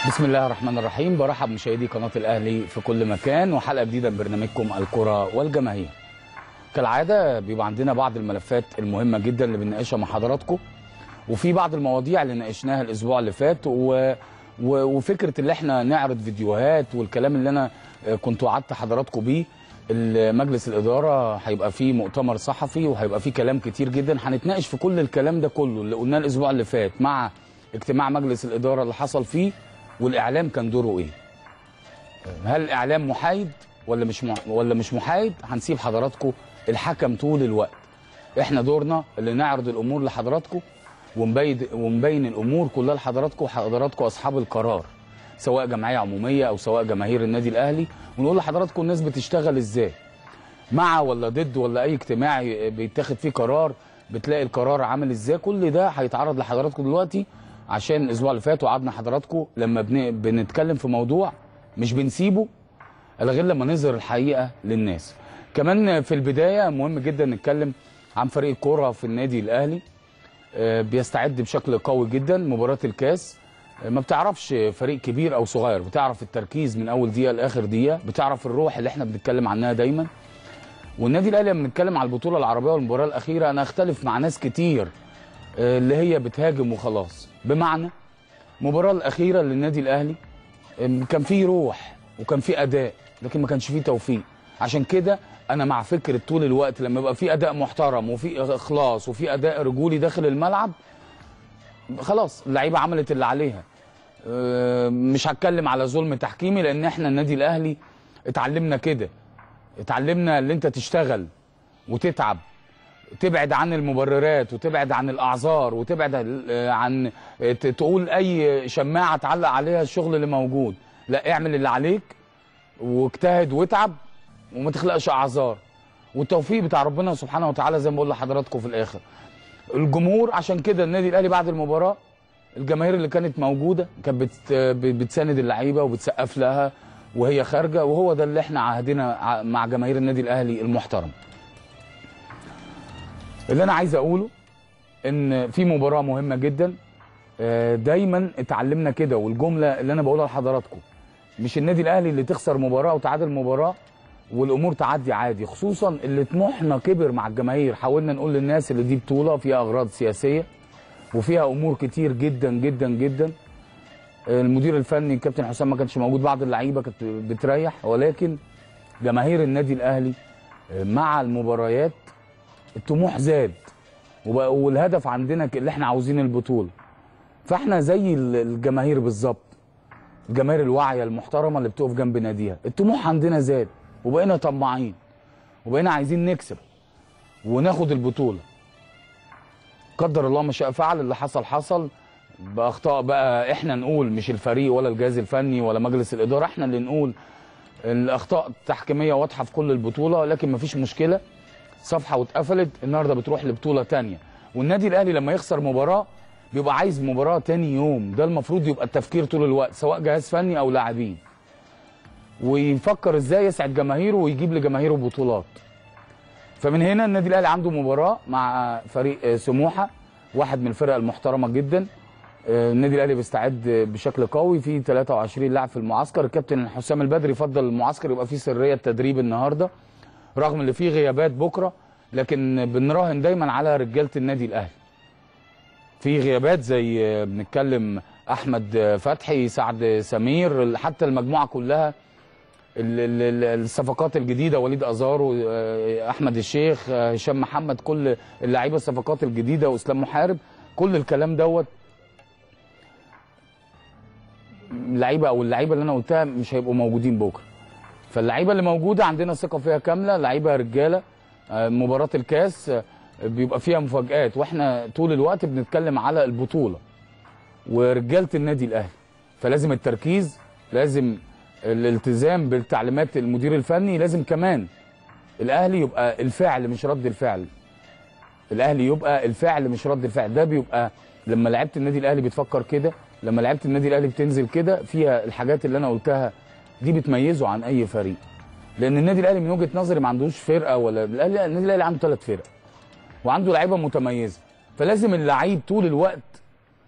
بسم الله الرحمن الرحيم برحب مشاهدي قناة الأهلي في كل مكان وحلقة جديدة من برنامجكم الكرة والجماهير كالعادة بيبقى عندنا بعض الملفات المهمة جدا اللي بنناقشها مع حضراتكم وفي بعض المواضيع اللي ناقشناها الأسبوع اللي فات و... و... وفكرة اللي احنا نعرض فيديوهات والكلام اللي أنا كنت وعدت حضراتكم بيه مجلس الإدارة هيبقى فيه مؤتمر صحفي وهيبقى فيه كلام كتير جدا هنتناقش في كل الكلام ده كله اللي قلناه الأسبوع اللي فات مع اجتماع مجلس الإدارة اللي حصل فيه والاعلام كان دوره ايه هل الاعلام محايد ولا مش مح... ولا مش محايد هنسيب حضراتكم الحكم طول الوقت احنا دورنا اللي نعرض الامور لحضراتكم ونبين ونبين الامور كلها لحضراتكم وحضراتكم اصحاب القرار سواء جمعيه عموميه او سواء جماهير النادي الاهلي ونقول لحضراتكم الناس بتشتغل ازاي مع ولا ضد ولا اي اجتماع بيتاخد فيه قرار بتلاقي القرار عامل ازاي كل ده هيتعرض لحضراتكم دلوقتي عشان الاسبوع اللي فات وعدنا حضراتكم لما بن... بنتكلم في موضوع مش بنسيبه الا غير لما نظهر الحقيقه للناس كمان في البدايه مهم جدا نتكلم عن فريق الكوره في النادي الاهلي بيستعد بشكل قوي جدا مباراه الكاس ما بتعرفش فريق كبير او صغير بتعرف التركيز من اول دقيقه لاخر دقيقه بتعرف الروح اللي احنا بنتكلم عنها دايما والنادي الاهلي لما بنتكلم على البطوله العربيه والمباراه الاخيره انا اختلف مع ناس كتير اللي هي بتهاجم وخلاص بمعنى المباراه الاخيره للنادي الاهلي كان فيه روح وكان فيه اداء لكن ما كانش فيه توفيق عشان كده انا مع فكره طول الوقت لما يبقى فيه اداء محترم وفي اخلاص وفي اداء رجولي داخل الملعب خلاص اللعيبه عملت اللي عليها مش هتكلم على ظلم تحكيمي لان احنا النادي الاهلي اتعلمنا كده اتعلمنا ان انت تشتغل وتتعب تبعد عن المبررات وتبعد عن الاعذار وتبعد عن تقول اي شماعه تعلق عليها الشغل اللي موجود لا اعمل اللي عليك واجتهد واتعب وما تخلقش اعذار والتوفيق بتاع ربنا سبحانه وتعالى زي ما بقول لحضراتكم في الاخر الجمهور عشان كده النادي الاهلي بعد المباراه الجماهير اللي كانت موجوده كانت بت بتساند اللعيبه وبتسقف لها وهي خارجه وهو ده اللي احنا عهدنا مع جماهير النادي الاهلي المحترم اللي انا عايز اقوله ان في مباراه مهمه جدا دايما اتعلمنا كده والجمله اللي انا بقولها لحضراتكم مش النادي الاهلي اللي تخسر مباراه وتعادل مباراه والامور تعدي عادي خصوصا اللي طموحنا كبر مع الجماهير حاولنا نقول للناس اللي دي بطوله فيها اغراض سياسيه وفيها امور كتير جدا جدا جدا المدير الفني الكابتن حسام ما كانش موجود بعض اللعيبه كانت بتريح ولكن جماهير النادي الاهلي مع المباريات الطموح زاد والهدف عندنا اللي احنا عاوزين البطوله فاحنا زي الجماهير بالظبط الجماهير الواعيه المحترمه اللي بتقف جنب ناديها الطموح عندنا زاد وبقينا طماعين وبقينا عايزين نكسب وناخد البطوله قدر الله ما شاء فعل اللي حصل حصل باخطاء بقى احنا نقول مش الفريق ولا الجهاز الفني ولا مجلس الاداره احنا اللي نقول الاخطاء التحكيميه واضحه في كل البطوله لكن مفيش مشكله صفحه واتقفلت النهارده بتروح لبطوله تانية والنادي الاهلي لما يخسر مباراه بيبقى عايز مباراه تاني يوم ده المفروض يبقى التفكير طول الوقت سواء جهاز فني او لاعبين ويفكر ازاي يسعد جماهيره ويجيب لجماهيره بطولات فمن هنا النادي الاهلي عنده مباراه مع فريق سموحه واحد من الفرق المحترمه جدا النادي الاهلي بيستعد بشكل قوي في 23 لاعب في المعسكر الكابتن حسام البدري فضل المعسكر يبقى فيه سريه تدريب النهارده رغم اللي فيه غيابات بكره لكن بنراهن دايما على رجاله النادي الاهلي في غيابات زي بنتكلم احمد فتحي سعد سمير حتى المجموعه كلها الصفقات الجديده وليد ازارو احمد الشيخ هشام محمد كل اللعيبه الصفقات الجديده واسلام محارب كل الكلام دوت اللعيبه او اللعيبه اللي انا قلتها مش هيبقوا موجودين بكره فاللعيبه اللي موجوده عندنا ثقه فيها كامله لعيبه رجاله مباراه الكاس بيبقى فيها مفاجآت واحنا طول الوقت بنتكلم على البطوله ورجاله النادي الاهلي فلازم التركيز لازم الالتزام بالتعليمات المدير الفني لازم كمان الاهلي يبقى الفعل مش رد الفعل الاهلي يبقى الفعل مش رد الفعل ده بيبقى لما لعيبه النادي الاهلي بتفكر كده لما لعيبه النادي الاهلي بتنزل كده فيها الحاجات اللي انا قلتها دي بتميزه عن اي فريق لان النادي الاهلي من وجهه نظري ما عندوش فرقه ولا الاهلي النادي الاهلي عنده ثلاث فرق وعنده لعيبه متميزه فلازم اللعيب طول الوقت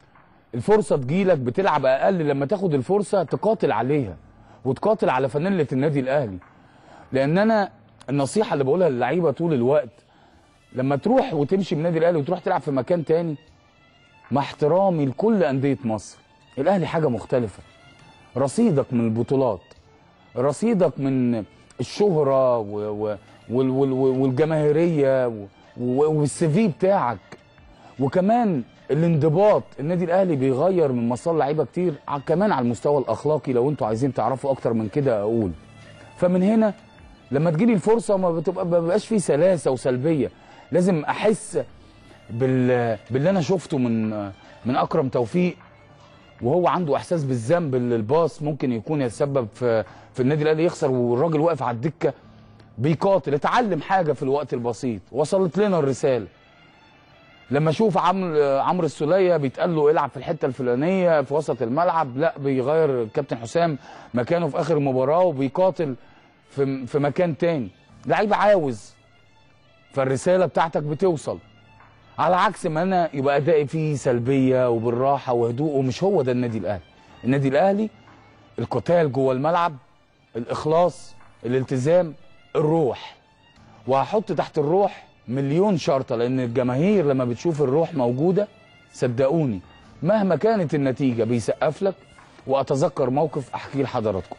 الفرصه تجيلك بتلعب اقل لما تاخد الفرصه تقاتل عليها وتقاتل على فانيله النادي الاهلي لان انا النصيحه اللي بقولها للعيبه طول الوقت لما تروح وتمشي من النادي الاهلي وتروح تلعب في مكان تاني مع احترامي لكل انديه مصر الاهلي حاجه مختلفه رصيدك من البطولات رصيدك من الشهره و و وال وال والجماهيريه و- و- والسي في بتاعك وكمان الانضباط النادي الاهلي بيغير من مسار لعيبه كتير ع- كمان على المستوى الاخلاقي لو انتوا عايزين تعرفوا اكتر من كده اقول فمن هنا لما تجيلي الفرصه ما بتبقى ما بيبقاش فيه سلاسه وسلبيه لازم احس بال باللي انا شفته من من اكرم توفيق وهو عنده احساس بالذنب اللي الباص ممكن يكون يتسبب في في النادي الاهلي يخسر والراجل واقف على الدكه بيقاتل اتعلم حاجه في الوقت البسيط وصلت لنا الرساله لما اشوف عمرو عمرو السوليه بيتقال له العب في الحته الفلانيه في وسط الملعب لا بيغير الكابتن حسام مكانه في اخر المباراه وبيقاتل في في مكان تاني لعيب عاوز فالرساله بتاعتك بتوصل على عكس ما انا يبقى ادائي فيه سلبيه وبالراحه وهدوء ومش هو ده النادي الاهلي النادي الاهلي القتال جوه الملعب الاخلاص الالتزام الروح وهحط تحت الروح مليون شرطه لان الجماهير لما بتشوف الروح موجوده صدقوني مهما كانت النتيجه بيسقف لك واتذكر موقف احكيه لحضراتكم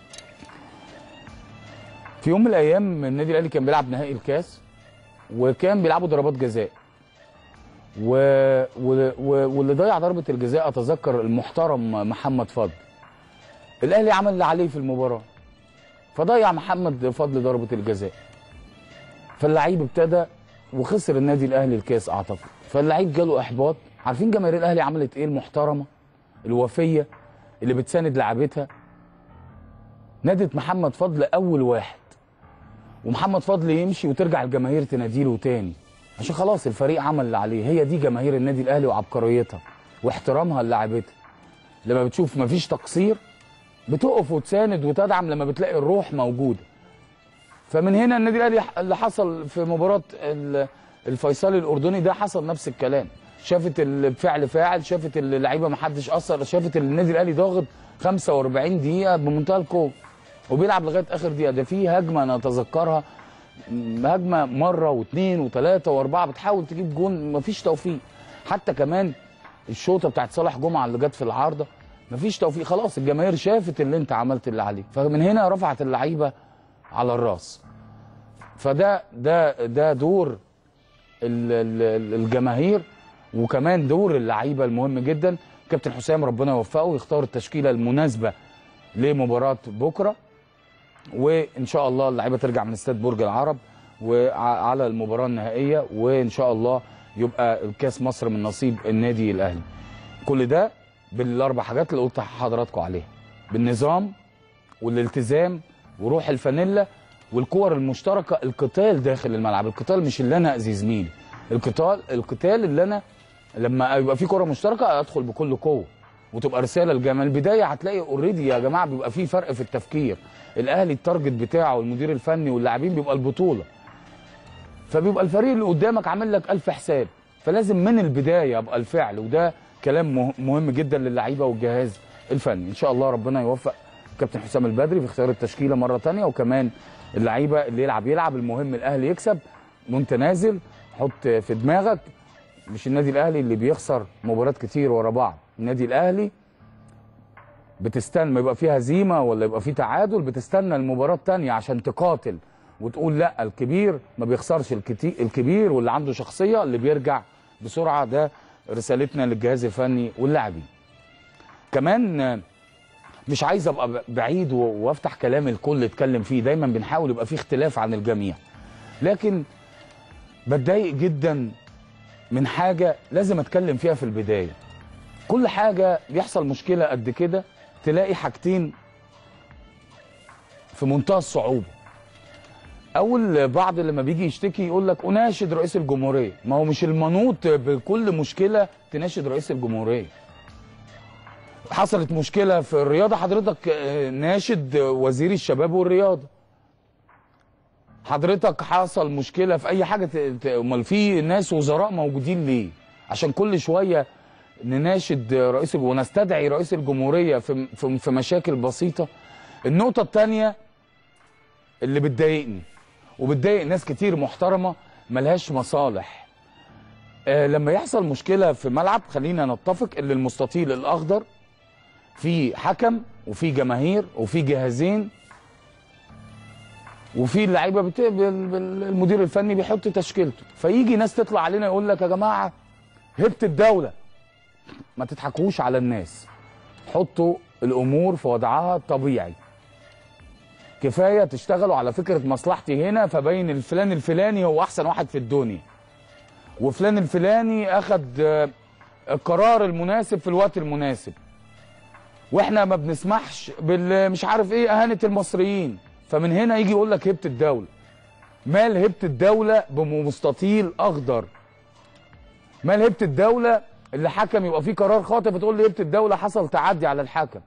في يوم من الايام النادي الاهلي كان بيلعب نهائي الكاس وكان بيلعبوا ضربات جزاء و... و... و... واللي ضيع ضربه الجزاء اتذكر المحترم محمد فضل الاهلي عمل اللي عليه في المباراه فضيع محمد فضل ضربه الجزاء فاللعيب ابتدى وخسر النادي الاهلي الكاس اعتقد فاللعيب جاله احباط عارفين جماهير الاهلي عملت ايه المحترمه الوفيه اللي بتساند لعبتها نادت محمد فضل اول واحد ومحمد فضل يمشي وترجع الجماهير تناديله تاني عشان خلاص الفريق عمل اللي عليه هي دي جماهير النادي الاهلي وعبقريتها واحترامها للاعبتها لما بتشوف مفيش تقصير بتقف وتساند وتدعم لما بتلاقي الروح موجوده فمن هنا النادي الاهلي اللي حصل في مباراه ال- الفيصلي الاردني ده حصل نفس الكلام شافت الفعل فاعل شافت اللعيبه ما حدش اثر شافت النادي الاهلي ضاغط 45 دقيقه بمنتهى القوه وبيلعب لغايه اخر دقيقه ده في هجمه انا اتذكرها م- هجمه مره واثنين وثلاثه واربعه بتحاول تجيب جون مفيش توفيق حتى كمان الشوطه بتاعت صالح جمعه اللي جت في العارضه مفيش توفيق خلاص الجماهير شافت اللي انت عملت اللي عليك فمن هنا رفعت اللعيبه على الراس فده ده ده دور ال- ال- الجماهير وكمان دور اللعيبه المهم جدا كابتن حسام ربنا يوفقه يختار التشكيله المناسبه لمباراه بكره وان شاء الله اللعيبه ترجع من استاد برج العرب وعلى المباراه النهائيه وان شاء الله يبقى كاس مصر من نصيب النادي الاهلي كل ده بالاربع حاجات اللي قلت لحضراتكم عليها بالنظام والالتزام وروح الفانيلا والكور المشتركه القتال داخل الملعب القتال مش اللي انا اذي زميلي القتال القتال اللي انا لما يبقى في كره مشتركه ادخل بكل قوه وتبقى رساله للجماهير البدايه هتلاقي اوريدي يا جماعه بيبقى في فرق في التفكير الاهلي التارجت بتاعه والمدير الفني واللاعبين بيبقى البطوله فبيبقى الفريق اللي قدامك عامل لك ألف حساب فلازم من البدايه يبقى الفعل وده كلام مه- مهم جدا للعيبه والجهاز الفني ان شاء الله ربنا يوفق كابتن حسام البدري في اختيار التشكيله مره تانية وكمان اللعيبه اللي يلعب يلعب المهم الاهلي يكسب وانت نازل حط في دماغك مش النادي الاهلي اللي بيخسر مباريات كتير ورا بعض النادي الاهلي بتستنى ما يبقى فيه هزيمه ولا يبقى فيه تعادل بتستنى المباراه الثانيه عشان تقاتل وتقول لا الكبير ما بيخسرش الكتي- الكبير واللي عنده شخصيه اللي بيرجع بسرعه ده رسالتنا للجهاز الفني واللاعبين كمان آه، مش عايز ابقى ب- بعيد و- وافتح كلام الكل اتكلم فيه دايما بنحاول يبقى فيه اختلاف عن الجميع لكن بتضايق جدا من حاجه لازم اتكلم فيها في البدايه كل حاجه بيحصل مشكله قد كده تلاقي حاجتين في منتهى الصعوبه اول بعض لما بيجي يشتكي يقول لك اناشد رئيس الجمهوريه ما هو مش المنوط بكل مشكله تناشد رئيس الجمهوريه حصلت مشكله في الرياضه حضرتك آه، ناشد وزير الشباب والرياضه حضرتك حصل مشكله في اي حاجه ت- ت- امال في ناس وزراء موجودين ليه عشان كل شويه نناشد رئيس الج- ونستدعي رئيس الجمهوريه في في, في مشاكل بسيطه النقطه الثانيه اللي بتضايقني وبتضايق ناس كتير محترمه ملهاش مصالح آه لما يحصل مشكله في ملعب خلينا نتفق ان المستطيل الاخضر في حكم وفي جماهير وفي جهازين وفي اللعيبه بت... بال- بال- المدير الفني بيحط تشكيلته فيجي ناس تطلع علينا يقول لك يا جماعه هبت الدوله ما تضحكوش على الناس حطوا الامور في وضعها الطبيعي كفايه تشتغلوا على فكره مصلحتي هنا فبين الفلان الفلاني هو احسن واحد في الدنيا وفلان الفلاني اخد آه، القرار المناسب في الوقت المناسب واحنا ما بنسمحش بال مش عارف ايه اهانه المصريين فمن هنا يجي يقول لك هبه الدوله مال هبه الدوله بمستطيل اخضر مال هبه الدوله اللي حكم يبقى فيه قرار خاطئ فتقول لي هبه الدوله حصل تعدي على الحكم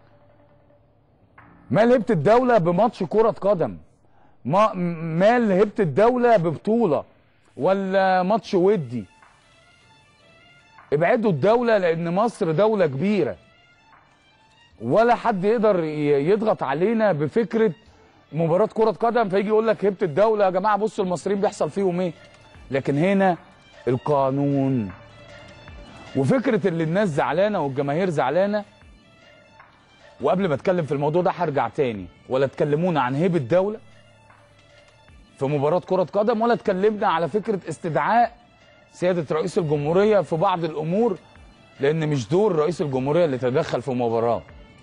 مال هبه الدوله بماتش كره قدم ما مال هبه الدوله ببطوله ولا ماتش ودي ابعدوا الدوله لان مصر دوله كبيره ولا حد يقدر ي- يضغط علينا بفكره مباراه كره قدم فيجي يقول لك هبت الدوله يا جماعه بصوا المصريين بيحصل فيهم ايه لكن هنا القانون وفكره اللي الناس زعلانه والجماهير زعلانه وقبل ما اتكلم في الموضوع ده هرجع تاني ولا تكلمونا عن هيبه الدوله في مباراه كره قدم ولا اتكلمنا على فكره استدعاء سياده رئيس الجمهوريه في بعض الامور لان مش دور رئيس الجمهوريه اللي يتدخل في مباراه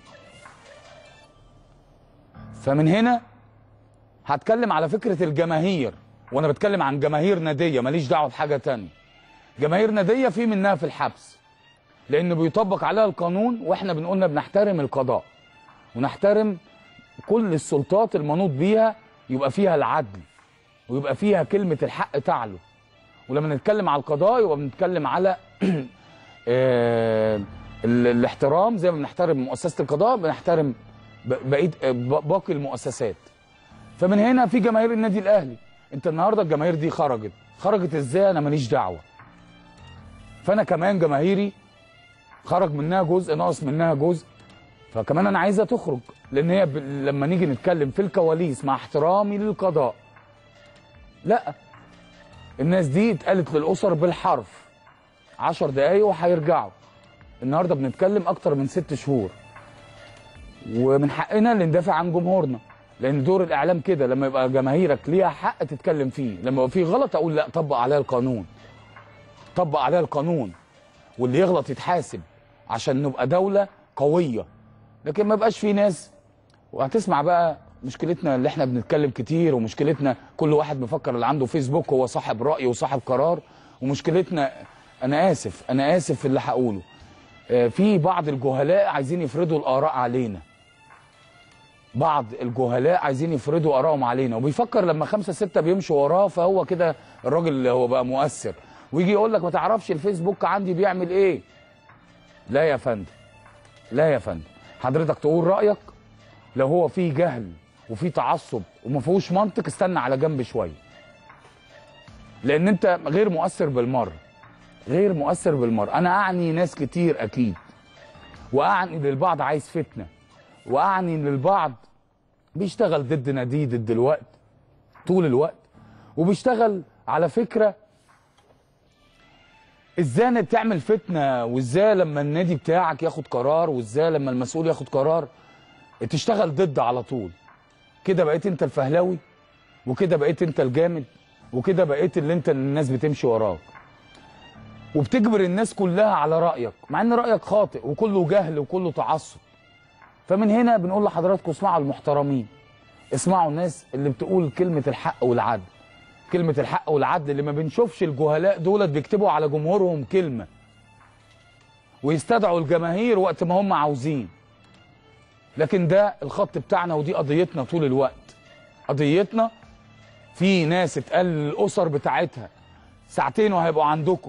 فمن هنا هتكلم على فكره الجماهير وانا بتكلم عن جماهير ناديه ماليش دعوه بحاجه تانية جماهير ناديه في منها في الحبس لان بيطبق عليها القانون واحنا بنقولنا بنحترم القضاء ونحترم كل السلطات المنوط بيها يبقى فيها العدل ويبقى فيها كلمه الحق تعلو ولما نتكلم على القضاء يبقى بنتكلم على آه، ال- الاحترام زي ما بنحترم مؤسسه القضاء بنحترم ب- بقيه آه، ب- باقي المؤسسات فمن هنا في جماهير النادي الاهلي انت النهارده الجماهير دي خرجت خرجت ازاي انا ماليش دعوه فانا كمان جماهيري خرج منها جزء ناقص منها جزء فكمان انا عايزها تخرج لان هي ب... لما نيجي نتكلم في الكواليس مع احترامي للقضاء لا الناس دي اتقالت للاسر بالحرف عشر دقايق وهيرجعوا النهارده بنتكلم اكتر من ست شهور ومن حقنا اللي ندافع عن جمهورنا لان دور الاعلام كده لما يبقى جماهيرك ليها حق تتكلم فيه لما يبقى فيه غلط اقول لا طبق عليها القانون طبق عليها القانون واللي يغلط يتحاسب عشان نبقى دوله قويه لكن ما يبقاش في ناس وهتسمع بقى مشكلتنا اللي احنا بنتكلم كتير ومشكلتنا كل واحد مفكر اللي عنده فيسبوك هو صاحب رأي وصاحب قرار ومشكلتنا انا اسف انا اسف في اللي هقوله آه، في بعض الجهلاء عايزين يفرضوا الاراء علينا بعض الجهلاء عايزين يفرضوا ارائهم علينا وبيفكر لما خمسة ستة بيمشوا وراه فهو كده الراجل اللي هو بقى مؤثر ويجي يقول لك ما تعرفش الفيسبوك عندي بيعمل ايه لا يا فندم لا يا فندم حضرتك تقول رايك لو هو فيه جهل وفيه تعصب وما فيهوش منطق استنى على جنب شويه لان انت غير مؤثر بالمره غير مؤثر بالمره انا اعني ناس كتير اكيد واعني للبعض عايز فتنه واعني للبعض بيشتغل ضد ناديه ضد الوقت طول الوقت وبيشتغل على فكره ازاي انك تعمل فتنه وازاي لما النادي بتاعك ياخد قرار وازاي لما المسؤول ياخد قرار تشتغل ضد على طول كده بقيت انت الفهلاوي وكده بقيت انت الجامد وكده بقيت اللي انت اللي الناس بتمشي وراك وبتجبر الناس كلها على رايك مع ان رايك خاطئ وكله جهل وكله تعصب فمن هنا بنقول لحضراتكم اسمعوا المحترمين اسمعوا الناس اللي بتقول كلمه الحق والعدل كلمه الحق والعدل اللي ما بنشوفش الجهلاء دولت بيكتبوا على جمهورهم كلمه ويستدعوا الجماهير وقت ما هم عاوزين لكن ده الخط بتاعنا ودي قضيتنا طول الوقت قضيتنا في ناس اتقال للاسر بتاعتها ساعتين وهيبقوا عندكم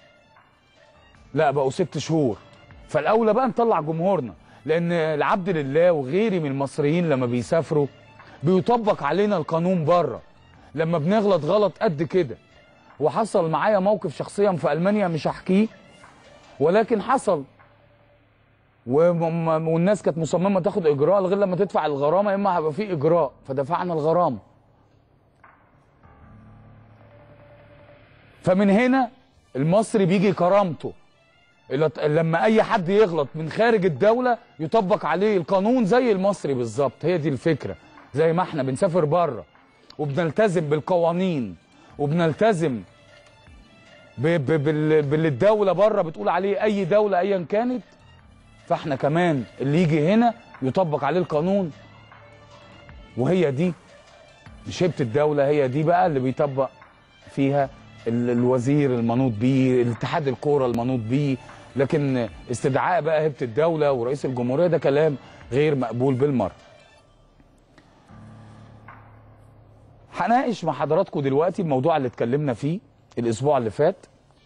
لا بقوا ست شهور فالاولى بقى نطلع جمهورنا لان العبد لله وغيري من المصريين لما بيسافروا بيطبق علينا القانون بره لما بنغلط غلط قد كده وحصل معايا موقف شخصيا في المانيا مش هحكيه ولكن حصل وم- والناس كانت مصممه تاخد اجراء لغايه لما تدفع الغرامه يا اما هيبقى في اجراء فدفعنا الغرامه فمن هنا المصري بيجي كرامته اللي- لما اي حد يغلط من خارج الدوله يطبق عليه القانون زي المصري بالظبط هي دي الفكره زي ما احنا بنسافر بره وبنلتزم بالقوانين وبنلتزم ب- ب- بال- باللي الدوله بره بتقول عليه اي دوله ايا كانت فاحنا كمان اللي يجي هنا يطبق عليه القانون وهي دي مش هيبه الدوله هي دي بقى اللي بيطبق فيها ال- الوزير المنوط بيه الاتحاد الكوره المنوط بيه لكن استدعاء بقى هيبه الدوله ورئيس الجمهوريه ده كلام غير مقبول بالمره هناقش مع حضراتكم دلوقتي الموضوع اللي اتكلمنا فيه الاسبوع اللي فات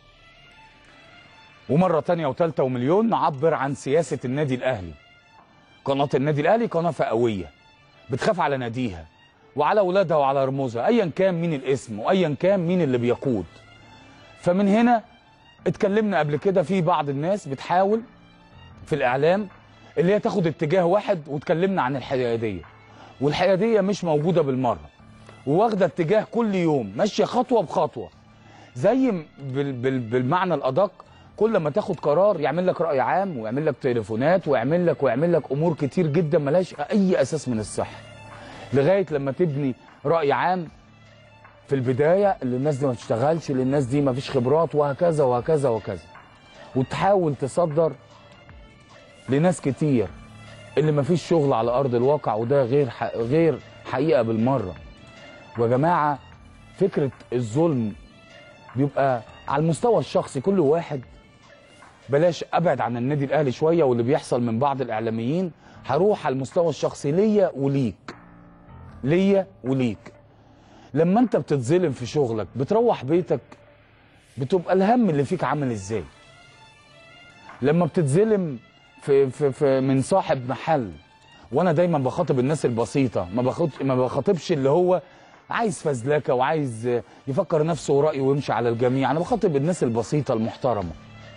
ومره تانية وتالتة ومليون نعبر عن سياسه النادي الاهلي قناه النادي الاهلي قناه فئويه بتخاف على ناديها وعلى اولادها وعلى رموزها ايا كان مين الاسم وايا كان مين اللي بيقود فمن هنا اتكلمنا قبل كده في بعض الناس بتحاول في الاعلام اللي هي تاخد اتجاه واحد واتكلمنا عن الحياديه والحياديه مش موجوده بالمره وواخده اتجاه كل يوم ماشيه خطوه بخطوه زي م- بال بال بالمعنى الادق كل ما تاخد قرار يعمل لك راي عام ويعمل لك تليفونات ويعمل لك ويعمل لك امور كتير جدا ملهاش اي اساس من الصحه لغايه لما تبني راي عام في البدايه اللي الناس دي ما تشتغلش اللي الناس دي ما فيش خبرات وهكذا وهكذا وهكذا وتحاول تصدر لناس كتير اللي ما فيش شغل على ارض الواقع وده غير ح... غير حقيقه بالمره ويا جماعه فكره الظلم بيبقى على المستوى الشخصي كل واحد بلاش ابعد عن النادي الاهلي شويه واللي بيحصل من بعض الاعلاميين هروح على المستوى الشخصي ليا وليك ليا وليك لما انت بتتظلم في شغلك بتروح بيتك بتبقى الهم اللي فيك عامل ازاي لما بتتظلم في, في, في من صاحب محل وانا دايما بخاطب الناس البسيطه ما بخاطب ما بخاطبش اللي هو عايز فزلكه وعايز يفكر نفسه ورأيه ويمشي على الجميع انا بخاطب الناس البسيطه المحترمه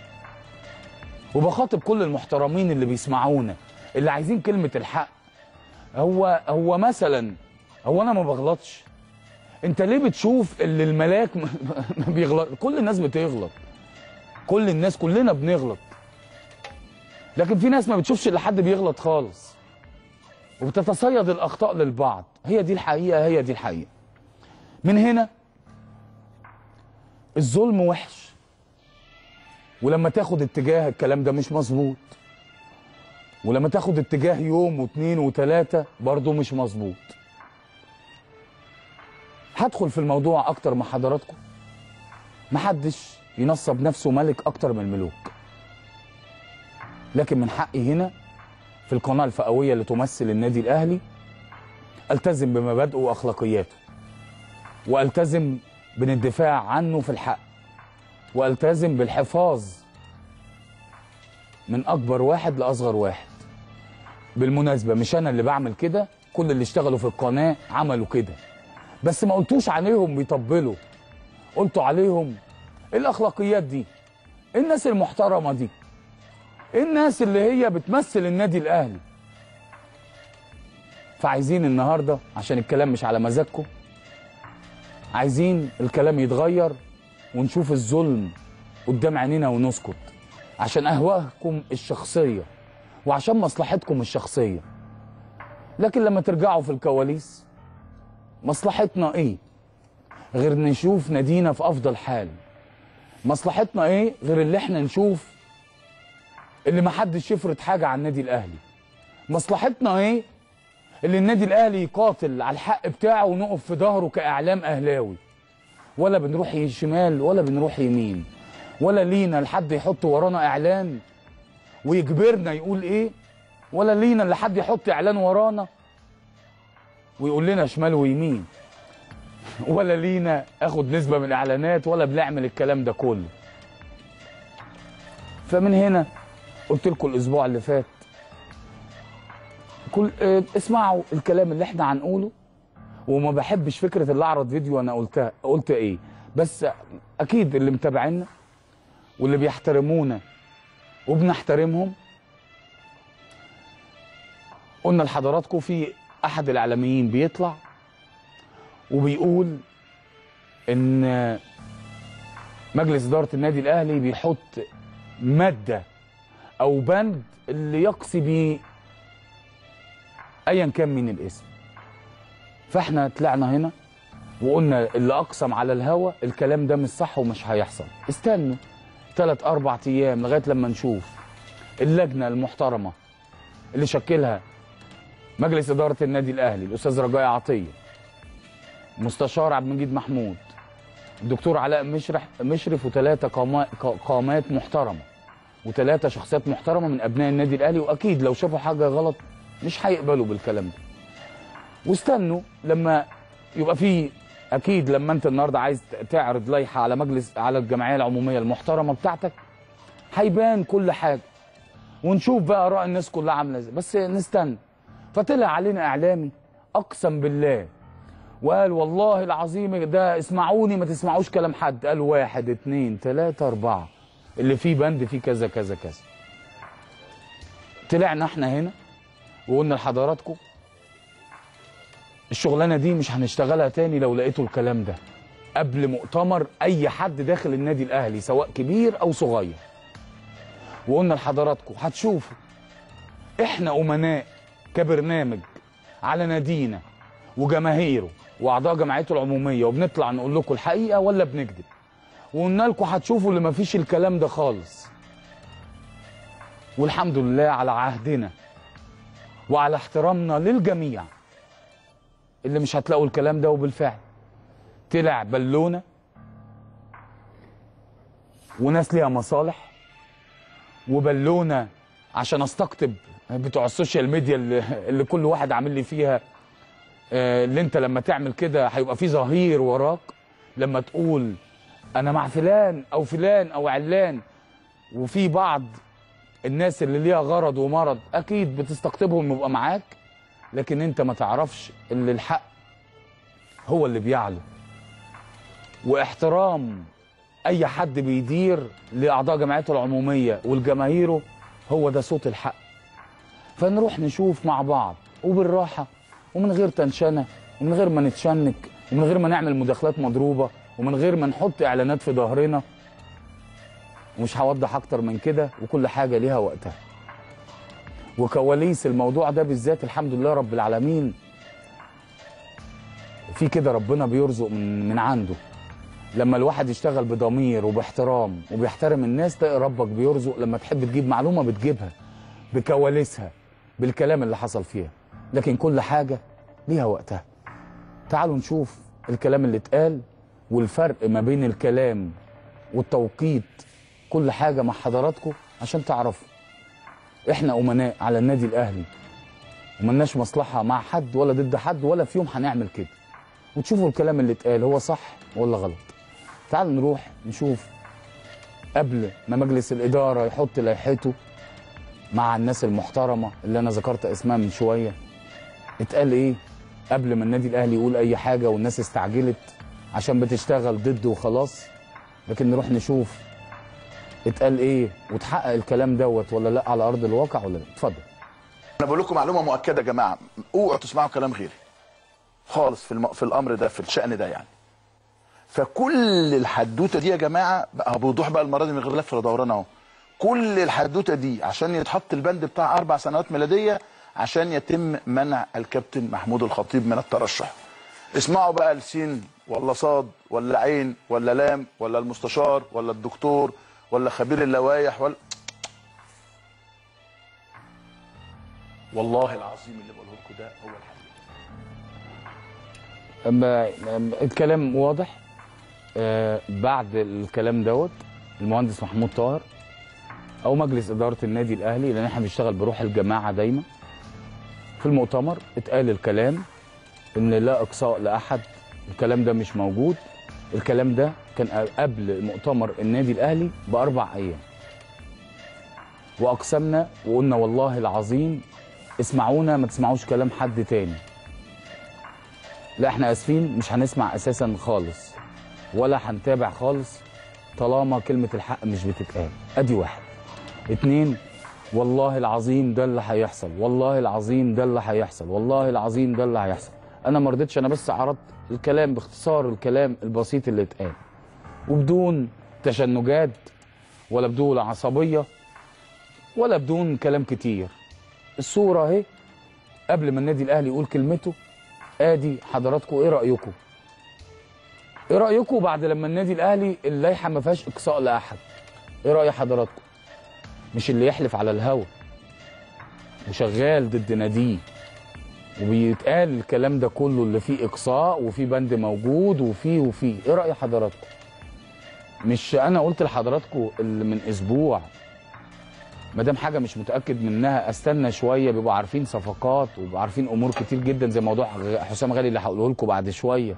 وبخاطب كل المحترمين اللي بيسمعونا اللي عايزين كلمه الحق هو هو مثلا هو انا ما بغلطش انت ليه بتشوف اللي الملاك ما ما بيغلط كل الناس بتغلط كل الناس كلنا بنغلط لكن في ناس ما بتشوفش الا حد بيغلط خالص وبتتصيد الاخطاء للبعض هي دي الحقيقه هي دي الحقيقه من هنا الظلم وحش ولما تاخد اتجاه الكلام ده مش مظبوط ولما تاخد اتجاه يوم واثنين وثلاثة برضه مش مظبوط هدخل في الموضوع اكتر مع حضراتكم محدش ينصب نفسه ملك اكتر من الملوك لكن من حقي هنا في القناة الفئوية اللي تمثل النادي الأهلي ألتزم بمبادئه وأخلاقياته وألتزم بالدفاع عنه في الحق وألتزم بالحفاظ من أكبر واحد لأصغر واحد بالمناسبة مش أنا اللي بعمل كده كل اللي اشتغلوا في القناة عملوا كده بس ما قلتوش عليهم بيطبلوا قلتوا عليهم إيه الأخلاقيات دي إيه الناس المحترمة دي إيه الناس اللي هي بتمثل النادي الاهلي فعايزين النهارده عشان الكلام مش على مزاجكم عايزين الكلام يتغير ونشوف الظلم قدام عينينا ونسكت عشان اهواءكم الشخصيه وعشان مصلحتكم الشخصيه لكن لما ترجعوا في الكواليس مصلحتنا ايه غير نشوف نادينا في افضل حال مصلحتنا ايه غير اللي احنا نشوف اللي محدش يفرض حاجه على النادي الاهلي مصلحتنا ايه اللي النادي الاهلي يقاتل على الحق بتاعه ونقف في ظهره كاعلام اهلاوي ولا بنروح شمال ولا بنروح يمين ولا لينا لحد يحط ورانا اعلان ويجبرنا يقول ايه ولا لينا لحد يحط اعلان ورانا ويقول لنا شمال ويمين ولا لينا اخد نسبه من الاعلانات ولا بنعمل الكلام ده كله فمن هنا قلت لكم الاسبوع اللي فات كل اه اسمعوا الكلام اللي احنا هنقوله وما بحبش فكره اللي اعرض فيديو انا قلتها قلت ايه بس اكيد اللي متابعينا واللي بيحترمونا وبنحترمهم قلنا لحضراتكم في احد الاعلاميين بيطلع وبيقول ان مجلس اداره النادي الاهلي بيحط ماده او بند اللي يقصي بيه ايا كان من الاسم فاحنا طلعنا هنا وقلنا اللي اقسم على الهوا الكلام ده مش صح ومش هيحصل استنوا ثلاث اربع ايام لغايه لما نشوف اللجنه المحترمه اللي شكلها مجلس اداره النادي الاهلي الاستاذ رجاء عطيه مستشار عبد المجيد محمود الدكتور علاء مشرح مشرف وثلاثه قاما- ق- قامات محترمه وثلاثه شخصيات محترمه من ابناء النادي الاهلي واكيد لو شافوا حاجه غلط مش هيقبلوا بالكلام ده واستنوا لما يبقى في اكيد لما انت النهارده عايز تعرض لائحه على مجلس على الجمعيه العموميه المحترمه بتاعتك هيبان كل حاجه ونشوف بقى اراء الناس كلها عامله ازاي بس نستنى فطلع علينا اعلامي اقسم بالله وقال والله العظيم ده اسمعوني ما تسمعوش كلام حد قال واحد اتنين تلاته اربعه اللي فيه بند فيه كذا كذا كذا طلعنا احنا هنا وقلنا لحضراتكم الشغلانه دي مش هنشتغلها تاني لو لقيتوا الكلام ده قبل مؤتمر اي حد داخل النادي الاهلي سواء كبير او صغير وقلنا لحضراتكم هتشوفوا احنا امناء كبرنامج على نادينا وجماهيره واعضاء جمعيته العموميه وبنطلع نقول لكم الحقيقه ولا بنكذب وقلنا لكم هتشوفوا اللي مفيش الكلام ده خالص والحمد لله على عهدنا وعلى احترامنا للجميع اللي مش هتلاقوا الكلام ده وبالفعل طلع بالونه وناس ليها مصالح وبالونه عشان استقطب بتوع السوشيال ميديا اللي, اللي كل واحد عامل لي فيها آه، اللي انت لما تعمل كده هيبقى في ظهير وراك لما تقول انا مع فلان او فلان او علان وفي بعض الناس اللي ليها غرض ومرض اكيد بتستقطبهم يبقى معاك لكن انت ما تعرفش اللي الحق هو اللي بيعلو واحترام اي حد بيدير لاعضاء جمعيته العموميه والجماهيره هو ده صوت الحق فنروح نشوف مع بعض وبالراحه ومن غير تنشنه ومن غير ما نتشنك ومن غير ما نعمل مداخلات مضروبه ومن غير ما نحط اعلانات في ظهرنا ومش هوضح اكتر من كده وكل حاجه ليها وقتها وكواليس الموضوع ده بالذات الحمد لله رب العالمين في كده ربنا بيرزق من من عنده لما الواحد يشتغل بضمير وباحترام وبيحترم الناس تلاقي ربك بيرزق لما تحب تجيب معلومه بتجيبها بكواليسها بالكلام اللي حصل فيها لكن كل حاجه ليها وقتها تعالوا نشوف الكلام اللي اتقال والفرق ما بين الكلام والتوقيت كل حاجه مع حضراتكم عشان تعرفوا احنا امناء على النادي الاهلي وملناش مصلحه مع حد ولا ضد حد ولا في يوم هنعمل كده وتشوفوا الكلام اللي اتقال هو صح ولا غلط تعالوا نروح نشوف قبل ما مجلس الاداره يحط لائحته مع الناس المحترمه اللي انا ذكرت اسمها من شويه اتقال ايه قبل ما النادي الاهلي يقول اي حاجه والناس استعجلت عشان بتشتغل ضده وخلاص لكن نروح نشوف اتقال ايه وتحقق الكلام دوت ولا لا على ارض الواقع ولا لا اتفضل انا بقول لكم معلومه مؤكده يا جماعه اوعوا تسمعوا كلام غيري خالص في الم... في الامر ده في الشان ده يعني فكل الحدوته دي يا جماعه بقى بوضوح بقى المره دي من غير لف ولا دوران اهو كل الحدوته دي عشان يتحط البند بتاع اربع سنوات ميلاديه عشان يتم منع الكابتن محمود الخطيب من الترشح اسمعوا بقى السين ولا صاد ولا عين ولا لام ولا المستشار ولا الدكتور ولا خبير اللوائح ولا والله العظيم اللي بقوله لكم ده هو الحقيقه أما أما الكلام واضح آه، بعد الكلام دوت المهندس محمود طاهر او مجلس اداره النادي الاهلي لان احنا بنشتغل بروح الجماعه دايما في المؤتمر اتقال الكلام ان لا اقصاء لاحد الكلام ده مش موجود الكلام ده كان قبل مؤتمر النادي الاهلي باربع ايام واقسمنا وقلنا والله العظيم اسمعونا ما تسمعوش كلام حد تاني لا احنا اسفين مش هنسمع اساسا خالص ولا هنتابع خالص طالما كلمه الحق مش بتتقال ادي واحد اتنين والله العظيم ده اللي هيحصل والله العظيم ده اللي هيحصل والله العظيم ده اللي هيحصل انا ما رضيتش انا بس عرضت الكلام باختصار الكلام البسيط اللي اتقال وبدون تشنجات ولا بدون عصبيه ولا بدون كلام كتير الصوره اهي قبل ما النادي الاهلي يقول كلمته ادي حضراتكم ايه رايكم ايه رايكم بعد لما النادي الاهلي اللائحه ما فيهاش اقصاء لاحد ايه راي حضراتكم مش اللي يحلف على الهوا وشغال ضد ناديه وبيتقال الكلام ده كله اللي فيه اقصاء وفيه بند موجود وفيه وفيه ايه راي حضراتكم مش انا قلت لحضراتكم اللي من اسبوع ما دام حاجه مش متاكد منها استنى شويه بيبقوا عارفين صفقات وبيبقوا عارفين امور كتير جدا زي موضوع حسام غالي اللي هقوله لكم بعد شويه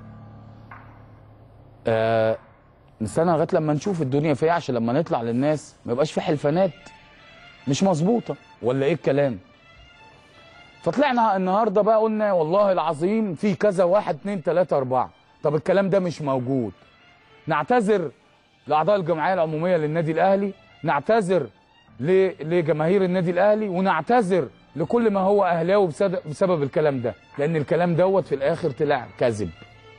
آه نستنى لغايه لما نشوف الدنيا فيها عشان لما نطلع للناس ما يبقاش في حلفانات مش مظبوطه ولا ايه الكلام فطلعنا النهارده بقى قلنا والله العظيم في كذا واحد اتنين تلاته اربعه طب الكلام ده مش موجود نعتذر لاعضاء الجمعيه العموميه للنادي الاهلي نعتذر ل- لجماهير النادي الاهلي ونعتذر لكل ما هو اهلاوي بسد- بسبب الكلام ده لان الكلام دوت في الاخر طلع كذب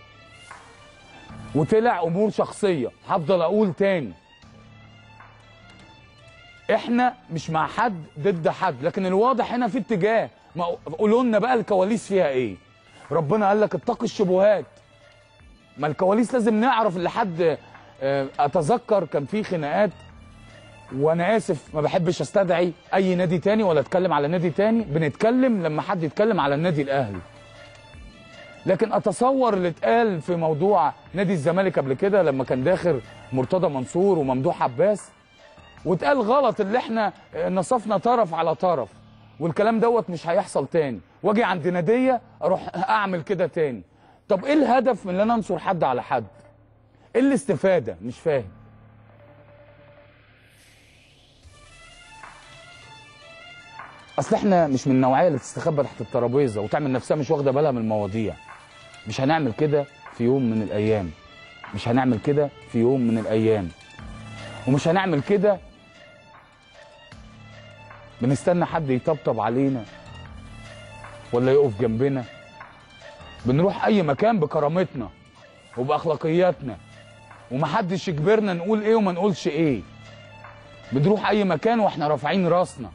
وطلع امور شخصيه هفضل اقول تاني احنا مش مع حد ضد حد لكن الواضح هنا في اتجاه ما قولوا لنا بقى الكواليس فيها ايه ربنا قال لك اتقي الشبهات ما الكواليس لازم نعرف اللي حد آه، اتذكر كان في خناقات وانا اسف ما بحبش استدعي اي نادي تاني ولا اتكلم على نادي تاني بنتكلم لما حد يتكلم على النادي الاهلي لكن اتصور اللي اتقال في موضوع نادي الزمالك قبل كده لما كان داخل مرتضى منصور وممدوح عباس واتقال غلط اللي احنا نصفنا طرف على طرف والكلام دوت مش هيحصل تاني واجي عند ناديه اروح اعمل كده تاني طب ايه الهدف من ان انا انصر حد على حد ايه الاستفاده مش فاهم اصل احنا مش من النوعيه اللي تستخبى تحت الترابيزه وتعمل نفسها مش واخده بالها من المواضيع مش هنعمل كده في يوم من الايام مش هنعمل كده في يوم من الايام ومش هنعمل كده بنستنى حد يطبطب علينا ولا يقف جنبنا بنروح اي مكان بكرامتنا وباخلاقياتنا ومحدش يجبرنا نقول ايه وما نقولش ايه بنروح اي مكان واحنا رافعين راسنا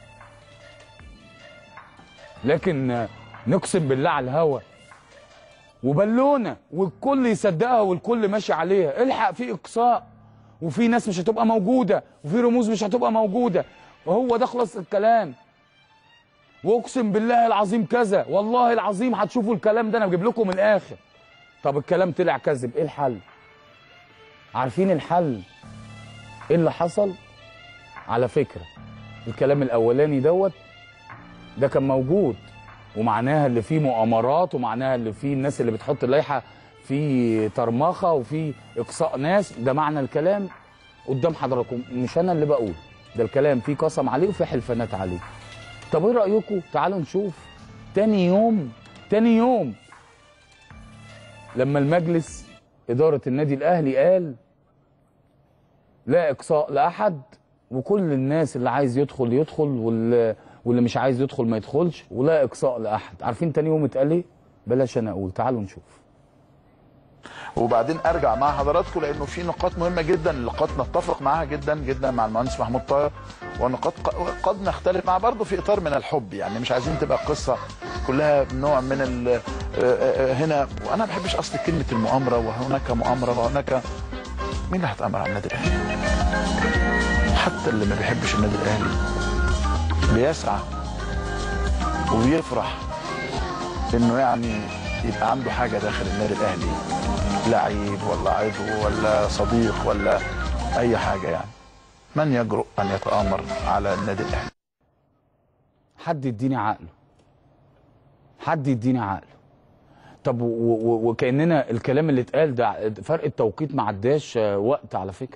لكن آه، نقسم بالله على الهوا وبالونه والكل يصدقها والكل ماشي عليها الحق في اقصاء وفي ناس مش هتبقى موجوده وفي رموز مش هتبقى موجوده وهو ده خلاص الكلام واقسم بالله العظيم كذا والله العظيم هتشوفوا الكلام ده انا بجيب لكم من الاخر طب الكلام طلع كذب ايه الحل عارفين الحل ايه اللي حصل على فكره الكلام الاولاني دوت ده كان موجود ومعناها اللي فيه مؤامرات ومعناها اللي فيه الناس اللي بتحط اللائحه في طرمخه وفي اقصاء ناس ده معنى الكلام قدام حضراتكم مش انا اللي بقول ده الكلام فيه قسم عليه وفيه حلفانات عليه طب ايه رايكم تعالوا نشوف تاني يوم تاني يوم لما المجلس اداره النادي الاهلي قال لا اقصاء لاحد وكل الناس اللي عايز يدخل يدخل واللي, واللي مش عايز يدخل ما يدخلش ولا اقصاء لاحد عارفين تاني يوم اتقال ايه بلاش انا اقول تعالوا نشوف وبعدين ارجع مع حضراتكم لانه في نقاط مهمه جدا نقاط نتفق معاها جدا جدا مع المهندس محمود طاهر ونقاط ق- قد نختلف مع برضه في اطار من الحب يعني مش عايزين تبقى القصه كلها نوع من ال آه، آه، هنا وانا ما بحبش اصل كلمه المؤامره وهناك مؤامره وهناك مين اللي هتامر على النادي الاهلي؟ حتى اللي ما بيحبش النادي الاهلي بيسعى وبيفرح انه يعني يبقى عنده حاجه داخل النادي الاهلي لعيب ولا عضو ولا صديق ولا اي حاجه يعني من يجرؤ ان يتامر على النادي الاهلي حد يديني عقله حد يديني عقله طب و- و- وكاننا الكلام اللي اتقال ده فرق التوقيت ما عداش آه، وقت على فكره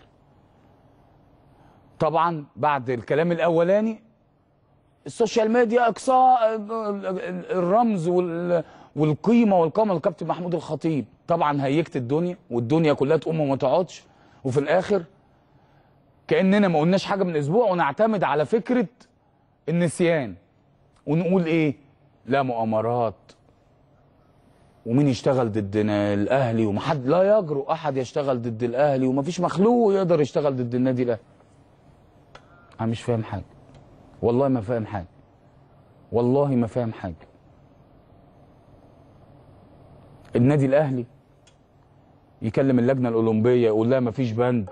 طبعا بعد الكلام الاولاني السوشيال ميديا اقصاء الرمز وال- والقيمه والقامه للكابتن محمود الخطيب طبعا هيجت الدنيا والدنيا كلها تقوم وما تقعدش وفي الاخر كاننا ما قلناش حاجه من اسبوع ونعتمد على فكره النسيان ونقول ايه لا مؤامرات ومين يشتغل ضدنا الاهلي ومحد لا يجرؤ احد يشتغل ضد الاهلي ومفيش مخلوق يقدر يشتغل ضد النادي الاهلي انا مش فاهم حاجه والله ما فاهم حاجه والله ما فاهم حاجه النادي الاهلي يكلم اللجنه الاولمبيه يقول لها مفيش بند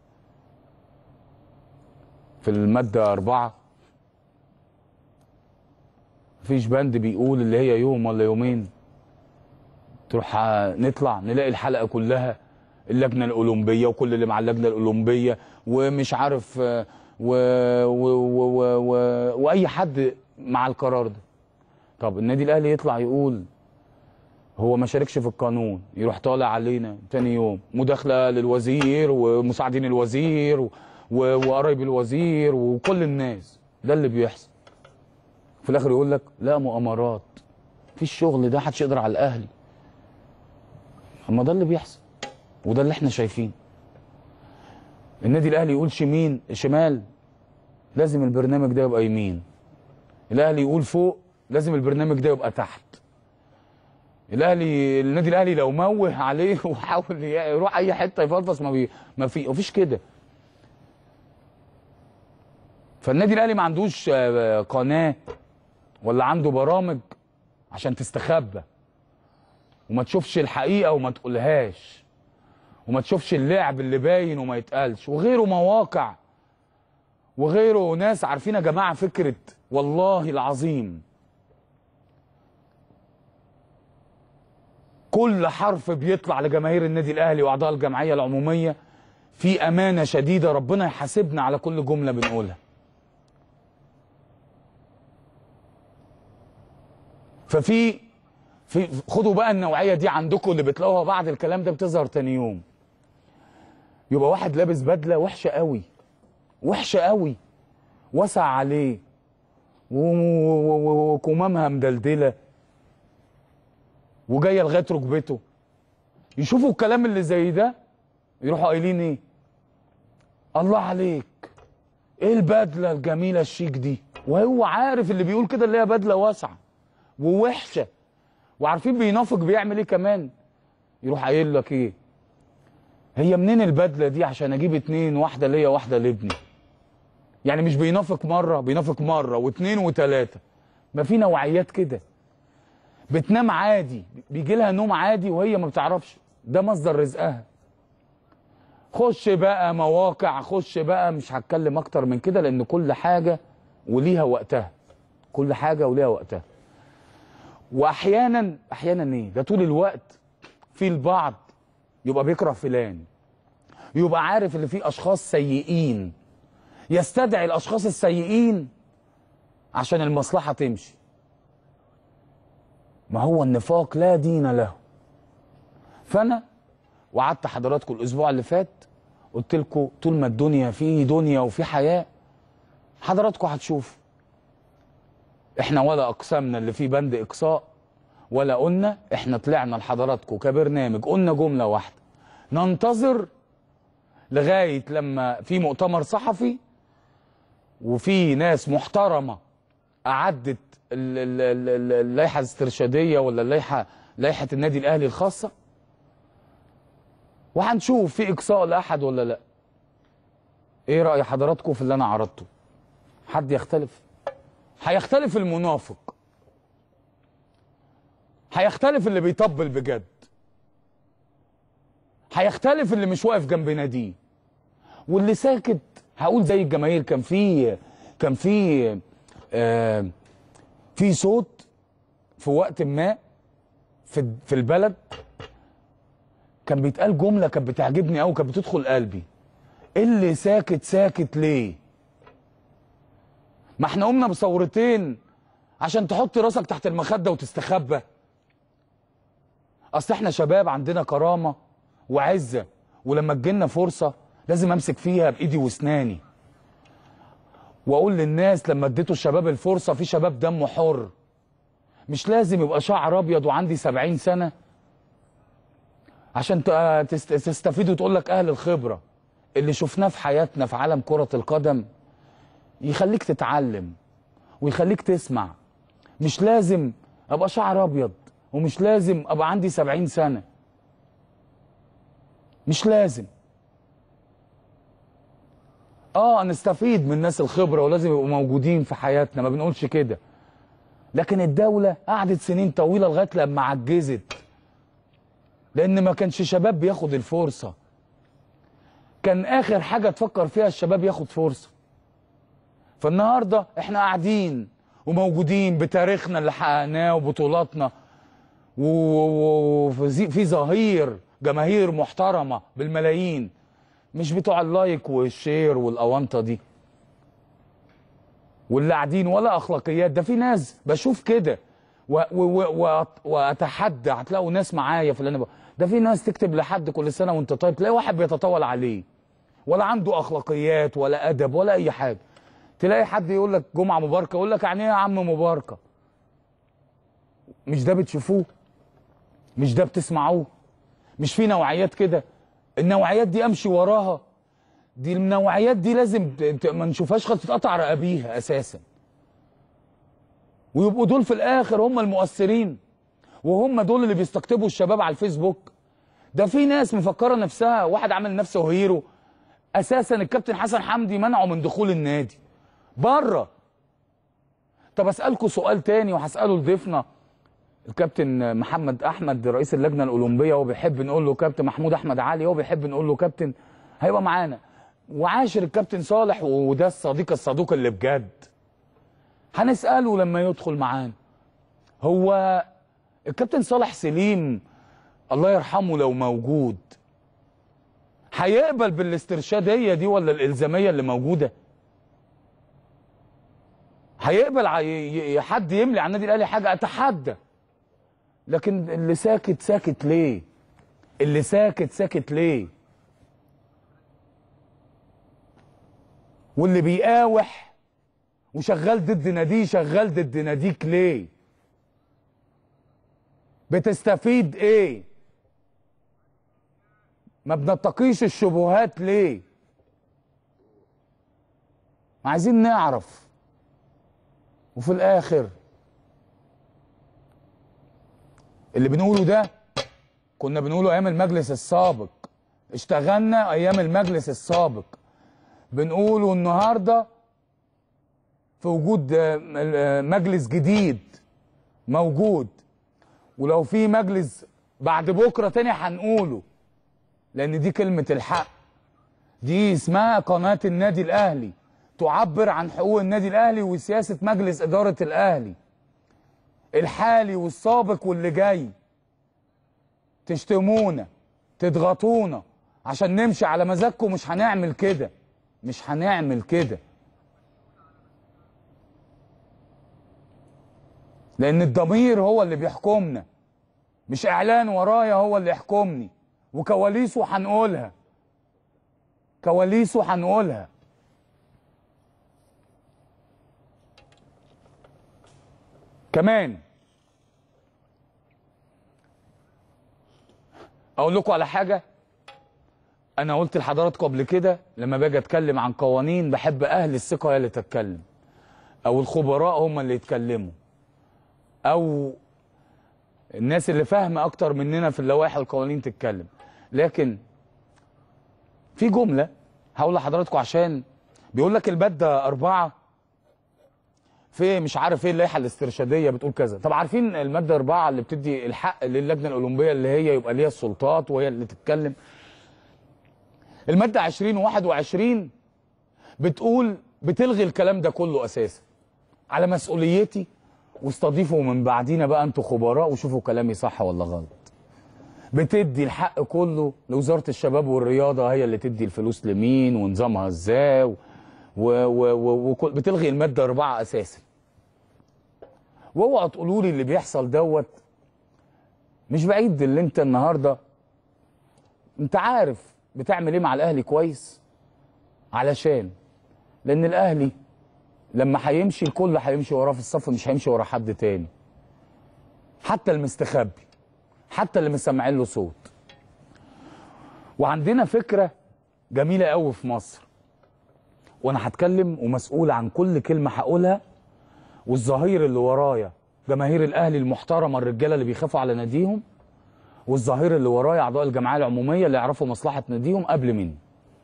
في الماده أربعة مفيش بند بيقول اللي هي يوم ولا يومين تروح ع- نطلع نلاقي الحلقه كلها اللجنه الاولمبيه وكل اللي مع اللجنه الاولمبيه ومش عارف آه، و... و... و... و... و... واي حد مع القرار ده طب النادي الاهلي يطلع يقول هو ما شاركش في القانون يروح طالع علينا تاني يوم مداخله للوزير ومساعدين الوزير و... و... وقرايب الوزير وكل الناس ده اللي بيحصل في الاخر يقول لك لا مؤامرات في الشغل ده محدش يقدر على الاهلي اما ده اللي بيحصل وده اللي احنا شايفينه النادي الاهلي يقول شمين شمال لازم البرنامج ده يبقى يمين الاهلي يقول فوق لازم البرنامج ده يبقى تحت الاهلي النادي الاهلي لو موه عليه وحاول ي- يروح اي حته يفلفص ما بي ما في مفيش كده فالنادي الاهلي ما عندوش آه، قناه ولا عنده برامج عشان تستخبى وما تشوفش الحقيقه وما تقولهاش وما تشوفش اللعب اللي باين وما يتقالش وغيره مواقع وغيره ناس عارفين يا جماعه فكره والله العظيم كل حرف بيطلع لجماهير النادي الاهلي واعضاء الجمعيه العموميه في امانه شديده ربنا يحاسبنا على كل جمله بنقولها ففي في خدوا بقى النوعيه دي عندكم اللي بتلاقوها بعد الكلام ده بتظهر تاني يوم يبقى واحد لابس بدله وحشه قوي وحشه قوي وسع عليه و- و- و- وكمامها مدلدله وجايه لغايه ركبته يشوفوا الكلام اللي زي ده يروحوا قايلين ايه الله عليك ايه البدله الجميله الشيك دي وهو عارف اللي بيقول كده اللي هي بدله واسعه ووحشه وعارفين بينافق بيعمل ايه كمان يروح قايل لك ايه هي منين البدله دي عشان اجيب اتنين واحده ليا واحده لابني يعني مش بينافق مره بينافق مره واتنين وتلاته ما في نوعيات كده بتنام عادي بيجي لها نوم عادي وهي ما بتعرفش ده مصدر رزقها خش بقى مواقع خش بقى مش هتكلم اكتر من كده لان كل حاجه وليها وقتها كل حاجه وليها وقتها واحيانا احيانا ايه ده طول الوقت في البعض يبقى بيكره فلان يبقى عارف ان في اشخاص سيئين يستدعي الاشخاص السيئين عشان المصلحه تمشي ما هو النفاق لا دين له فانا وعدت حضراتكم الاسبوع اللي فات قلت لكم طول ما الدنيا في دنيا وفي حياه حضراتكم هتشوفوا احنا ولا اقسامنا اللي فيه بند اقصاء ولا قلنا احنا طلعنا لحضراتكم كبرنامج قلنا جمله واحده ننتظر لغايه لما في مؤتمر صحفي وفي ناس محترمه اعدت ال- ال- ال- ال- اللائحه الاسترشاديه ولا اللائحه لائحه النادي الاهلي الخاصه وهنشوف في اقصاء لاحد ولا لا ايه راي حضراتكم في اللي انا عرضته حد يختلف هيختلف المنافق هيختلف اللي بيطبل بجد هيختلف اللي مش واقف جنب ناديه واللي ساكت هقول زي الجماهير كان في كان في آه في صوت في وقت ما في في البلد كان بيتقال جمله كانت بتعجبني قوي كانت بتدخل قلبي اللي ساكت ساكت ليه ما احنا قمنا بثورتين عشان تحط راسك تحت المخده وتستخبى اصل احنا شباب عندنا كرامه وعزه ولما تجيلنا فرصه لازم امسك فيها بايدي واسناني واقول للناس لما اديتوا الشباب الفرصه في شباب دمه حر مش لازم يبقى شعر ابيض وعندي سبعين سنه عشان ت- تست- تستفيد وتقول لك اهل الخبره اللي شفناه في حياتنا في عالم كرة القدم يخليك تتعلم ويخليك تسمع مش لازم ابقى شعر ابيض ومش لازم ابقى عندي سبعين سنة مش لازم اه نستفيد من الناس الخبرة ولازم يبقوا موجودين في حياتنا ما بنقولش كده لكن الدولة قعدت سنين طويلة لغاية لما عجزت لان ما كانش شباب بياخد الفرصة كان اخر حاجة تفكر فيها الشباب ياخد فرصة فالنهاردة احنا قاعدين وموجودين بتاريخنا اللي حققناه وبطولاتنا وفي في ظهير جماهير محترمة بالملايين مش بتوع اللايك والشير والاونطه دي واللي قاعدين ولا اخلاقيات ده في ناس بشوف كده و- و- و- واتحدى هتلاقوا ناس معايا في اللي انا بقى. ده في ناس تكتب لحد كل سنه وانت طيب تلاقي واحد بيتطاول عليه ولا عنده اخلاقيات ولا ادب ولا اي حاجه تلاقي حد يقول لك جمعه مباركه يقول لك يعني ايه يا عم مباركه مش ده بتشوفوه مش ده بتسمعوه مش في نوعيات كده النوعيات دي امشي وراها دي النوعيات دي لازم ت- ت- ما نشوفهاش خالص تتقطع رقابيها اساسا ويبقوا دول في الاخر هم المؤثرين وهم دول اللي بيستقطبوا الشباب على الفيسبوك ده في ناس مفكره نفسها واحد عامل نفسه هيرو اساسا الكابتن حسن حمدي منعه من دخول النادي بره طب اسالكم سؤال تاني وهساله لضيفنا الكابتن محمد احمد رئيس اللجنه الاولمبيه هو بيحب نقول له كابتن محمود احمد علي هو بيحب نقول له كابتن هيبقى معانا وعاشر الكابتن صالح وده الصديق الصدوق اللي بجد هنساله لما يدخل معانا هو الكابتن صالح سليم الله يرحمه لو موجود هيقبل بالاسترشاديه دي ولا الالزاميه اللي موجوده هيقبل ع- ي- ي- حد يملي على النادي الاهلي حاجه اتحدى لكن اللي ساكت ساكت ليه اللي ساكت ساكت ليه واللي بيقاوح وشغال ضد ناديه شغال ضد ناديك ليه بتستفيد ايه ما بنتقيش الشبهات ليه عايزين نعرف وفي الاخر اللي بنقوله ده كنا بنقوله ايام المجلس السابق اشتغلنا ايام المجلس السابق بنقوله النهارده في وجود آه، آه، مجلس جديد موجود ولو في مجلس بعد بكره تاني هنقوله لان دي كلمه الحق دي اسمها قناه النادي الاهلي تعبر عن حقوق النادي الاهلي وسياسه مجلس اداره الاهلي الحالي والسابق واللي جاي تشتمونا تضغطونا عشان نمشي على مزاجكم مش هنعمل كده مش هنعمل كده لان الضمير هو اللي بيحكمنا مش اعلان ورايا هو اللي يحكمني وكواليسه هنقولها كواليسه هنقولها كمان اقول لكم على حاجه انا قلت لحضراتكم قبل كده لما باجي اتكلم عن قوانين بحب اهل الثقه هي اللي تتكلم او الخبراء هم اللي يتكلموا او الناس اللي فاهمه اكتر مننا في اللوائح والقوانين تتكلم لكن في جمله هقول لحضراتكم عشان بيقول لك الماده أربعة في مش عارف ايه اللائحه الاسترشاديه بتقول كذا طب عارفين الماده أربعة اللي بتدي الحق للجنه الاولمبيه اللي هي يبقى ليها السلطات وهي اللي تتكلم الماده 20 و21 بتقول بتلغي الكلام ده كله اساسا على مسؤوليتي واستضيفوا من بعدينا بقى انتوا خبراء وشوفوا كلامي صح ولا غلط بتدي الحق كله لوزاره الشباب والرياضه هي اللي تدي الفلوس لمين ونظامها ازاي و... و... و... و... وكل... بتلغي الماده أربعة اساسا واوعوا تقولوا لي اللي بيحصل دوت مش بعيد اللي انت النهارده انت عارف بتعمل ايه مع الاهلي كويس علشان لان الاهلي لما هيمشي الكل هيمشي وراه في الصف مش هيمشي ورا حد تاني حتى المستخبي حتى اللي مسمعين له صوت وعندنا فكره جميله قوي في مصر وانا هتكلم ومسؤول عن كل كلمه هقولها والظهير اللي ورايا جماهير الاهلي المحترمه الرجاله اللي بيخافوا على ناديهم والظهير اللي ورايا اعضاء الجمعيه العموميه اللي يعرفوا مصلحه ناديهم قبل مني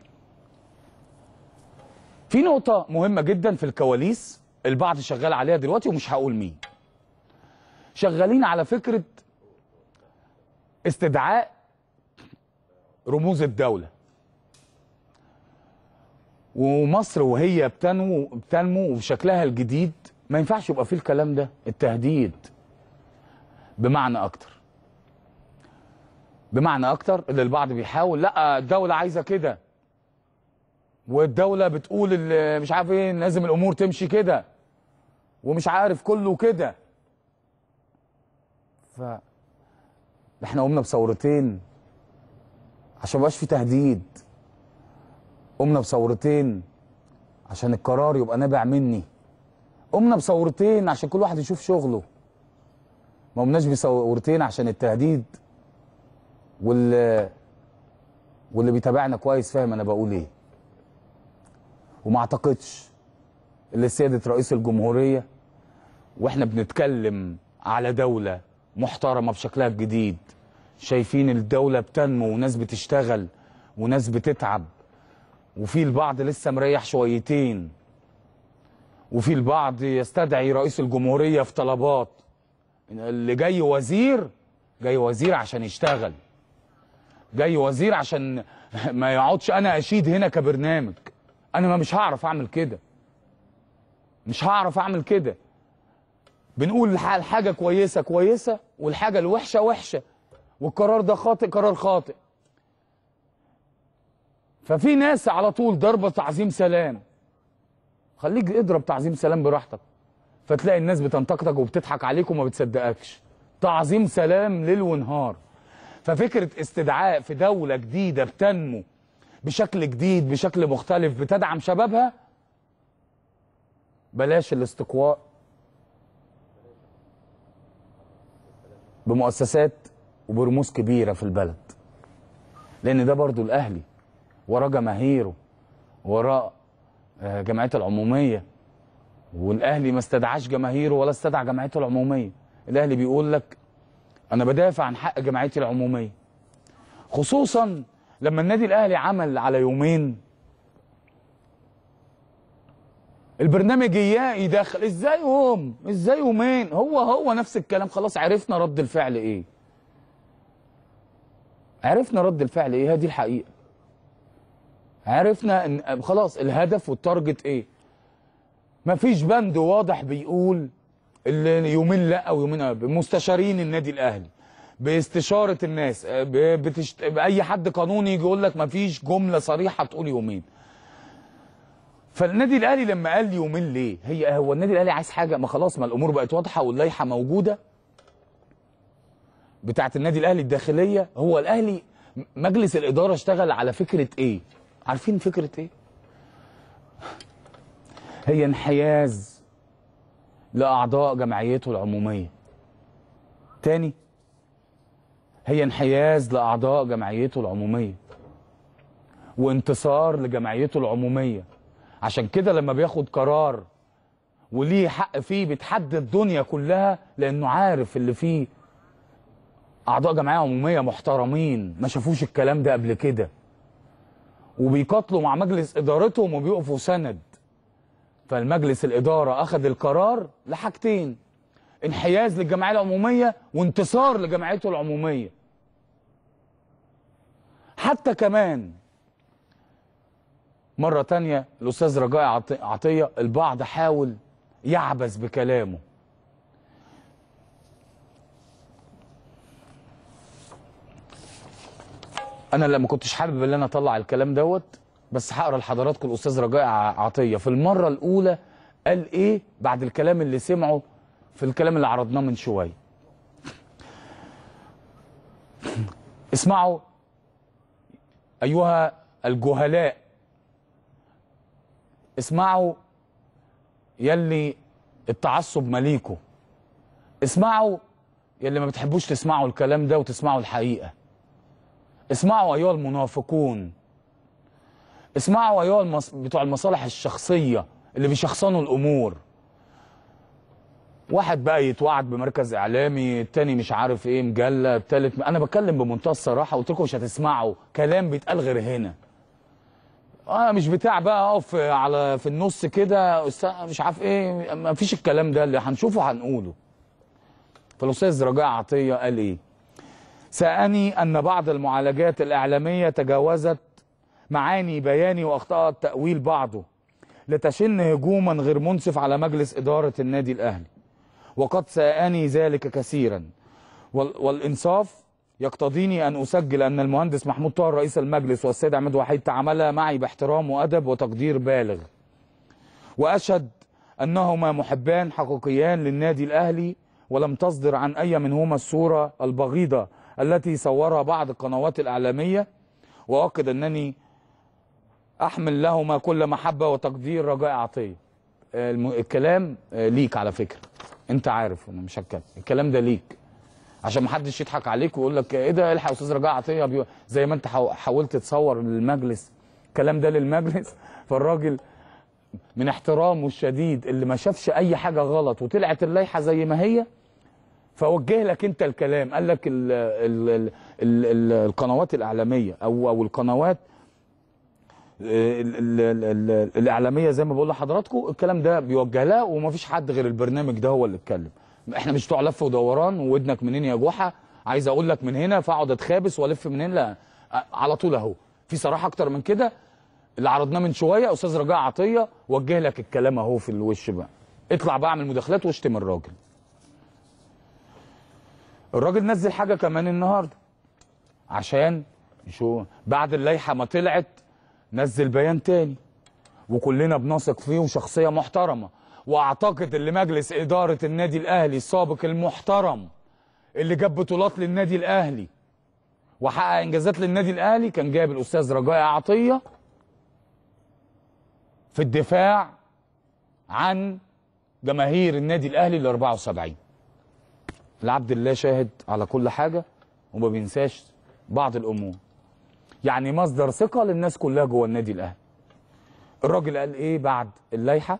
في نقطه مهمه جدا في الكواليس البعض شغال عليها دلوقتي ومش هقول مين شغالين على فكره استدعاء رموز الدوله ومصر وهي بتنمو بتنمو وبشكلها الجديد ما ينفعش يبقى فيه الكلام ده التهديد بمعنى اكتر بمعنى اكتر اللي البعض بيحاول لا الدوله عايزه كده والدوله بتقول ال- مش عارف ايه لازم الامور تمشي كده ومش عارف كله كده ف احنا قمنا بثورتين عشان مبقاش في تهديد قمنا بثورتين عشان القرار يبقى نابع مني قمنا بثورتين عشان كل واحد يشوف شغله ما قمناش بثورتين عشان التهديد واللي واللي بيتابعنا كويس فاهم انا بقول ايه وما اعتقدش اللي سيادة رئيس الجمهورية واحنا بنتكلم على دولة محترمة بشكلها الجديد شايفين الدولة بتنمو وناس بتشتغل وناس بتتعب وفي البعض لسه مريح شويتين وفي البعض يستدعي رئيس الجمهورية في طلبات اللي جاي وزير جاي وزير عشان يشتغل جاي وزير عشان ما يقعدش انا اشيد هنا كبرنامج انا ما مش هعرف اعمل كده مش هعرف اعمل كده بنقول الح- الحاجة كويسة كويسة والحاجة الوحشة وحشة والقرار ده خاطئ قرار خاطئ ففي ناس على طول ضربة تعظيم سلام خليك اضرب تعظيم سلام براحتك فتلاقي الناس بتنتقدك وبتضحك عليك وما بتصدقكش تعظيم سلام ليل ونهار ففكرة استدعاء في دولة جديدة بتنمو بشكل جديد بشكل مختلف بتدعم شبابها بلاش الاستقواء بمؤسسات وبرموز كبيرة في البلد لأن ده برضو الأهلي وراه جماهيره وراه آه، جمعيته العمومية والأهلي ما استدعاش جماهيره ولا استدعى جمعيته العمومية الأهلي بيقول لك أنا بدافع عن حق جمعيتي العمومية خصوصا لما النادي الأهلي عمل على يومين البرنامج اياه يدخل ازاي هم ازاي يومين هو هو نفس الكلام خلاص عرفنا رد الفعل ايه عرفنا رد الفعل ايه هذه الحقيقه عرفنا ان خلاص الهدف والتارجت ايه مفيش بند واضح بيقول اللي يومين لا او يومين لا بمستشارين النادي الاهلي باستشاره الناس ب- بتشت... باي حد قانوني يجي يقول لك مفيش جمله صريحه تقول يومين فالنادي الاهلي لما قال يومين ليه هي هو النادي الاهلي عايز حاجه ما خلاص ما الامور بقت واضحه واللائحه موجوده بتاعه النادي الاهلي الداخليه هو الاهلي م- مجلس الاداره اشتغل على فكره ايه عارفين فكره ايه هي انحياز لاعضاء جمعيته العموميه تاني هي انحياز لاعضاء جمعيته العموميه وانتصار لجمعيته العموميه عشان كده لما بياخد قرار وليه حق فيه بيتحدى الدنيا كلها لانه عارف اللي فيه اعضاء جمعيه عموميه محترمين ما شافوش الكلام ده قبل كده وبيقاتلوا مع مجلس ادارتهم وبيقفوا سند فالمجلس الاداره اخذ القرار لحاجتين انحياز للجمعيه العموميه وانتصار لجمعيته العموميه حتى كمان مرة تانية الأستاذ رجاء عطي- عطية البعض حاول يعبث بكلامه أنا لا ما كنتش حابب إن أنا أطلع الكلام دوت بس هقرا لحضراتكم الأستاذ رجاء ع- عطية في المرة الأولى قال إيه بعد الكلام اللي سمعه في الكلام اللي عرضناه من شوية اسمعوا أيها الجهلاء اسمعوا يلي التعصب مليكه اسمعوا يلي ما بتحبوش تسمعوا الكلام ده وتسمعوا الحقيقة اسمعوا أيها المنافقون اسمعوا ايها المص... بتوع المصالح الشخصيه اللي بيشخصنوا الامور واحد بقى يتوعد بمركز اعلامي التاني مش عارف ايه مجله التالت انا بتكلم بمنتهى الصراحه قلت لكم مش هتسمعوا كلام بيتقال غير هنا اه مش بتاع بقى اقف على في النص كده أستاذ مش عارف ايه ما فيش الكلام ده اللي هنشوفه هنقوله فالاستاذ رجاء عطيه قال ايه سأني أن بعض المعالجات الإعلامية تجاوزت معاني بياني وأخطاء تأويل بعضه لتشن هجوما غير منصف على مجلس إدارة النادي الأهلي وقد ساءني ذلك كثيرا وال- والإنصاف يقتضيني أن أسجل أن المهندس محمود طاهر رئيس المجلس والسيد عماد وحيد تعاملا معي باحترام وأدب وتقدير بالغ وأشهد أنهما محبان حقيقيان للنادي الأهلي ولم تصدر عن أي منهما الصورة البغيضة التي صورها بعض القنوات الإعلامية وأؤكد أنني أحمل لهما كل محبة وتقدير رجاء عطية آه، الم- الكلام آه، ليك على فكرة أنت عارف أنا مش هتكلم الكلام ده ليك عشان محدش يضحك عليك ويقول لك ايه ده الحق يا استاذ رجاء عطيه بيو- زي ما انت حاو- حاولت تصور للمجلس الكلام ده للمجلس فالراجل من احترامه الشديد اللي ما شافش اي حاجه غلط وطلعت اللائحه زي ما هي فوجه لك انت الكلام قال لك ال ال ال ال ال القنوات الاعلاميه او او القنوات ال ال ال ال الاعلاميه زي ما بقول لحضراتكم الكلام ده بيوجه لها ومفيش حد غير البرنامج ده هو اللي اتكلم احنا مش بتوع لف ودوران وودنك منين يا جحا عايز اقول لك من هنا فاقعد اتخابس والف من هنا لا ا- على طول اهو في صراحه اكتر من كده اللي عرضناه من شويه استاذ رجاء عطيه وجه لك الكلام اهو في الوش بقى اطلع بقى اعمل مداخلات واشتم الراجل الراجل نزل حاجه كمان النهارده عشان شو بعد اللائحه ما طلعت نزل بيان تاني وكلنا بنثق فيه وشخصيه محترمه واعتقد اللي مجلس اداره النادي الاهلي السابق المحترم اللي جاب بطولات للنادي الاهلي وحقق انجازات للنادي الاهلي كان جايب الاستاذ رجاء عطيه في الدفاع عن جماهير النادي الاهلي ال 74 العبد الله شاهد على كل حاجه وما بينساش بعض الامور يعني مصدر ثقه للناس كلها جوه النادي الاهلي الراجل قال ايه بعد اللائحه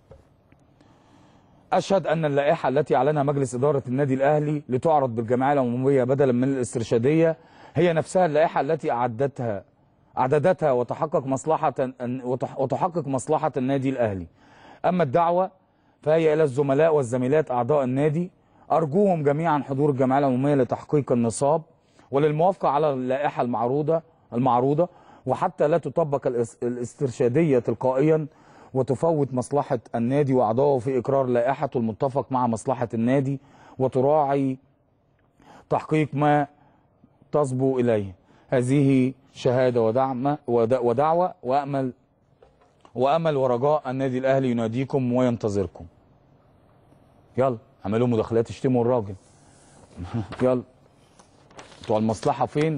اشهد ان اللائحه التي اعلنها مجلس اداره النادي الاهلي لتعرض بالجمعيه العموميه بدلا من الاسترشاديه هي نفسها اللائحه التي اعدتها اعددتها وتحقق مصلحه وتح- وتحقق مصلحه النادي الاهلي اما الدعوه فهي الى الزملاء والزميلات اعضاء النادي ارجوهم جميعا حضور الجمعيه العموميه لتحقيق النصاب وللموافقه على اللائحه المعروضه المعروضه وحتى لا تطبق الاس- الاسترشاديه تلقائيا وتفوت مصلحه النادي واعضائه في اقرار لائحته المتفق مع مصلحه النادي وتراعي تحقيق ما تصبو اليه هذه شهاده ودعم ود- ودعوه وامل وامل ورجاء النادي الاهلي يناديكم وينتظركم يلا اعملوا مداخلات اشتموا الراجل يلا بتوع المصلحه فين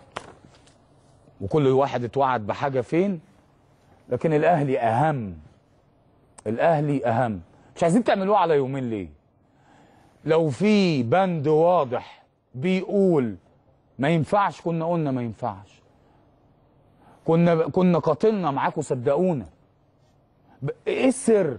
وكل واحد اتوعد بحاجه فين لكن الاهلي اهم الاهلي اهم مش عايزين تعملوه على يومين ليه لو في بند واضح بيقول ما ينفعش كنا قلنا ما ينفعش كنا كنا قاتلنا معاكم صدقونا ب- ايه السر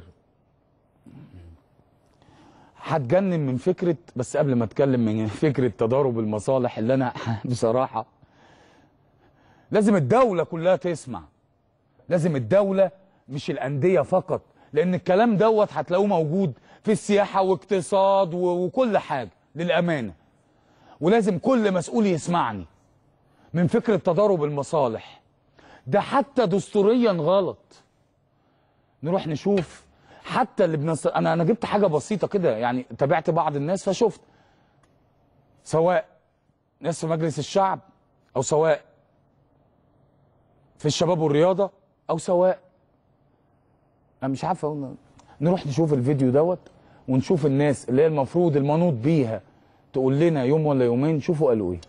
هتجنن من فكره بس قبل ما اتكلم من فكره تضارب المصالح اللي انا بصراحه لازم الدوله كلها تسمع لازم الدوله مش الانديه فقط لان الكلام دوت هتلاقوه موجود في السياحه واقتصاد و- وكل حاجه للامانه ولازم كل مسؤول يسمعني من فكره تضارب المصالح ده حتى دستوريا غلط نروح نشوف حتى اللي بنص... انا انا جبت حاجه بسيطه كده يعني تابعت بعض الناس فشفت سواء ناس في مجلس الشعب او سواء في الشباب والرياضه او سواء انا مش عارف اقول نروح نشوف الفيديو دوت ونشوف الناس اللي هي المفروض المنوط بيها تقول لنا يوم ولا يومين شوفوا قالوا ايه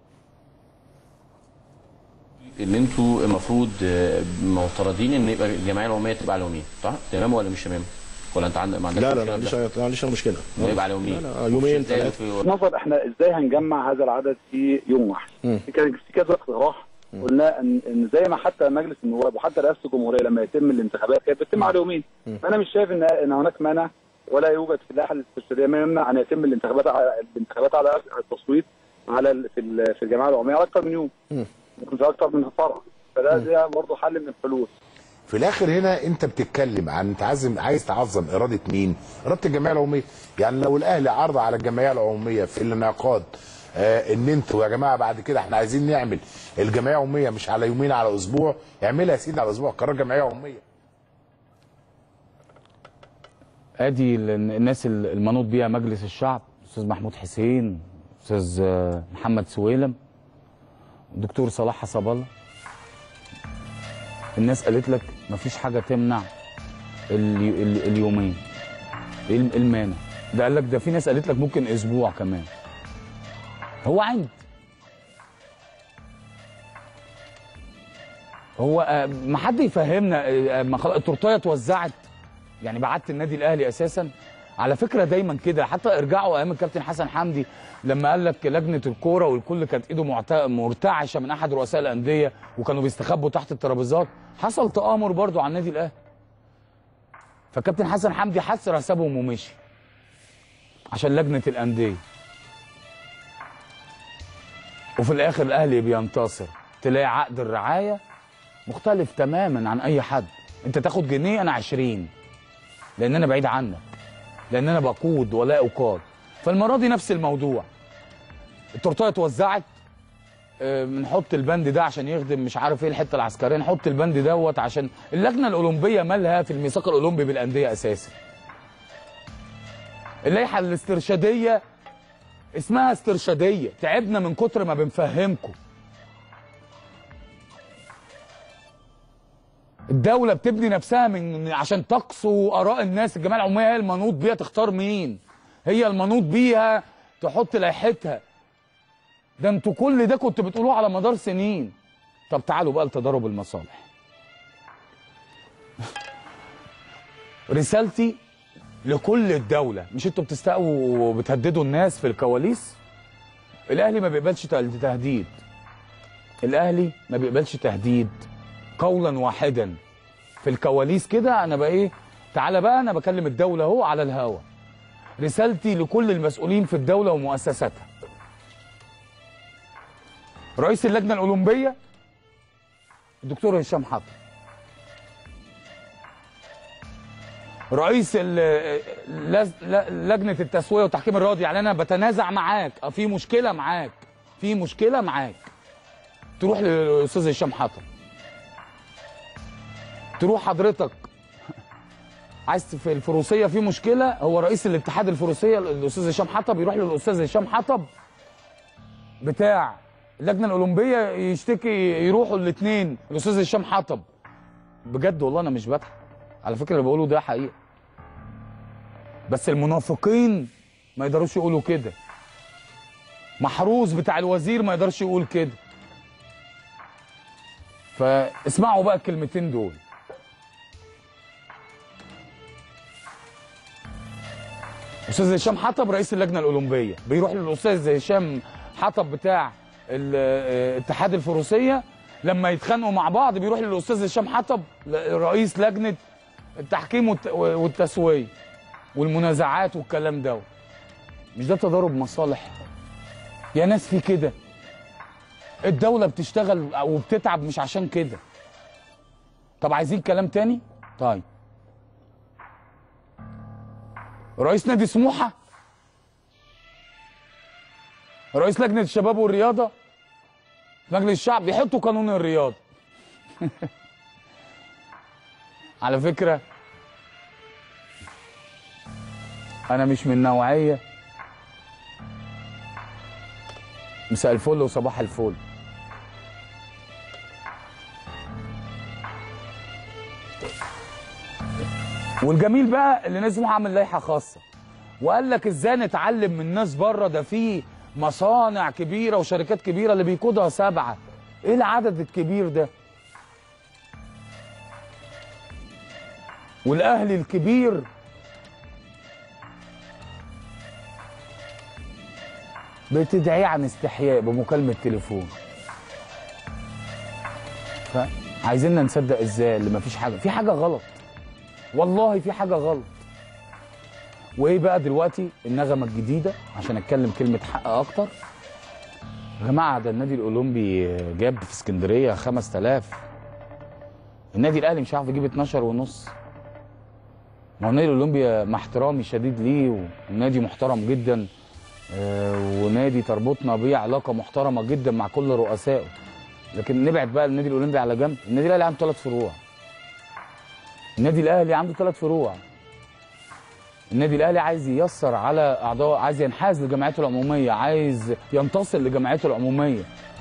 ان انتوا المفروض آه، معترضين ان يبقى الجمعيه العموميه تبقى على يومين صح؟ تمام ولا مش تمام؟ ولا انت عندك ما عندكش لا لا مشكلة لا في ما ده؟ عنديش ما عنديش مشكله إنه يبقى على يومين لا لا يومين إزاي ثلاثه في- نظر احنا ازاي هنجمع هذا العدد في يوم واحد مم. في كان في كذا اقتراح قلنا ان ان زي ما حتى مجلس النواب وحتى رئاسه الجمهوريه لما يتم الانتخابات كانت بتتم على يومين فانا مش شايف ان ان هناك مانع ولا يوجد في اللائحه الاستشهاديه ما يمنع ان يتم الانتخابات على الانتخابات على التصويت على ال- في ال- في الجمعيه العموميه على اكثر من يوم ممكن في اكثر من فرع فده ده برضه حل من الحلول في الاخر هنا انت بتتكلم عن تعزم عايز تعظم اراده مين؟ اراده الجمعيه العموميه، يعني لو الاهلي عرض على الجمعيه العموميه في الانعقاد آه ان انتوا يا جماعه بعد كده احنا عايزين نعمل الجمعيه العموميه مش على يومين على اسبوع، اعملها يا سيدي على اسبوع قرار جمعيه عموميه. ادي ال- الناس ال- المنوط بيها مجلس الشعب استاذ محمود حسين استاذ آه، محمد سويلم دكتور صلاح حسب الله الناس قالت لك مفيش حاجه تمنع ال- ال- اليومين ايه الم- المانع ده قال لك ده في ناس قالت لك ممكن اسبوع كمان هو عند هو آه، ما حد يفهمنا آه، ما خلاص التورتايه اتوزعت يعني بعت النادي الاهلي اساسا على فكره دايما كده حتى ارجعوا ايام الكابتن حسن حمدي لما قال لك لجنه الكوره والكل كانت ايده معت- مرتعشه من احد رؤساء الانديه وكانوا بيستخبوا تحت الترابيزات حصل تآمر برضو على النادي الاهلي فكابتن حسن حمدي حسر حسابهم ومشي عشان لجنه الانديه وفي الاخر الاهلي بينتصر تلاقي عقد الرعايه مختلف تماما عن اي حد انت تاخد جنيه انا 20 لان انا بعيد عنك لان انا بقود ولا اقاد فالمره دي نفس الموضوع التورتايه اتوزعت آه، بنحط البند ده عشان يخدم مش عارف ايه الحته العسكريه نحط البند دوت عشان اللجنه الاولمبيه مالها في الميثاق الاولمبي بالانديه اساسا اللائحه الاسترشاديه اسمها استرشاديه تعبنا من كتر ما بنفهمكم الدولة بتبني نفسها من عشان تقصو آراء الناس الجمعية العمومية هي المنوط بيها تختار مين هي المنوط بيها تحط لائحتها ده انتوا كل ده كنتوا بتقولوه على مدار سنين طب تعالوا بقى لتضارب المصالح رسالتي لكل الدولة مش انتوا بتستقوا وبتهددوا الناس في الكواليس الاهلي ما بيقبلش تهديد الاهلي ما بيقبلش تهديد قولا واحدا في الكواليس كده انا بقى ايه تعالى بقى انا بكلم الدوله اهو على الهوا رسالتي لكل المسؤولين في الدوله ومؤسساتها رئيس اللجنه الاولمبيه الدكتور هشام حطب رئيس ال- لز- ل- لجنه التسويه والتحكيم الرياضي يعني انا بتنازع معاك اه في مشكله معاك في مشكله معاك تروح للاستاذ هشام حطب تروح حضرتك عايز في الفروسيه في مشكله هو رئيس الاتحاد الفروسيه الاستاذ هشام حطب يروح للاستاذ هشام حطب بتاع اللجنه الاولمبيه يشتكي يروحوا الاثنين الاستاذ هشام حطب بجد والله انا مش بضحك على فكره اللي بقوله ده حقيقه بس المنافقين ما يقدروش يقولوا كده محروس بتاع الوزير ما يقدرش يقول كده فاسمعوا بقى الكلمتين دول استاذ هشام حطب رئيس اللجنه الاولمبيه بيروح للاستاذ هشام حطب بتاع ال- آه، اتحاد الفروسيه لما يتخانقوا مع بعض بيروح للاستاذ هشام حطب ل- رئيس لجنه التحكيم والت- والتسويه والمنازعات والكلام ده مش ده تضارب مصالح يا ناس في كده الدولة بتشتغل وبتتعب مش عشان كده طب عايزين كلام تاني طيب رئيس نادي سموحة رئيس لجنة الشباب والرياضة مجلس الشعب بيحطوا قانون الرياضة على فكرة أنا مش من نوعية مساء الفل وصباح الفل والجميل بقى اللي ناس عامل لائحه خاصه وقال لك ازاي نتعلم من ناس بره ده في مصانع كبيره وشركات كبيره اللي بيقودها سبعه ايه العدد الكبير ده والاهلي الكبير بتدعيه عن استحياء بمكالمه تليفون فعايزيننا نصدق ازاي اللي مفيش حاجه في حاجه غلط والله في حاجه غلط وايه بقى دلوقتي النغمه الجديده عشان اتكلم كلمه حق اكتر يا جماعه ده النادي الاولمبي جاب في اسكندريه 5000 النادي الاهلي مش عارف يجيب 12 ونص ما هو النادي الاولمبي مع احترامي الشديد ليه ونادي محترم جدا آه، ونادي تربطنا بيه علاقه محترمه جدا مع كل رؤسائه لكن نبعد بقى النادي الاولمبي على جنب النادي الاهلي عنده ثلاث فروع النادي الاهلي عنده ثلاث فروع النادي الاهلي عايز ييسر على اعضاء عايز ينحاز لجمعيته العموميه عايز ينتصر لجمعيته العموميه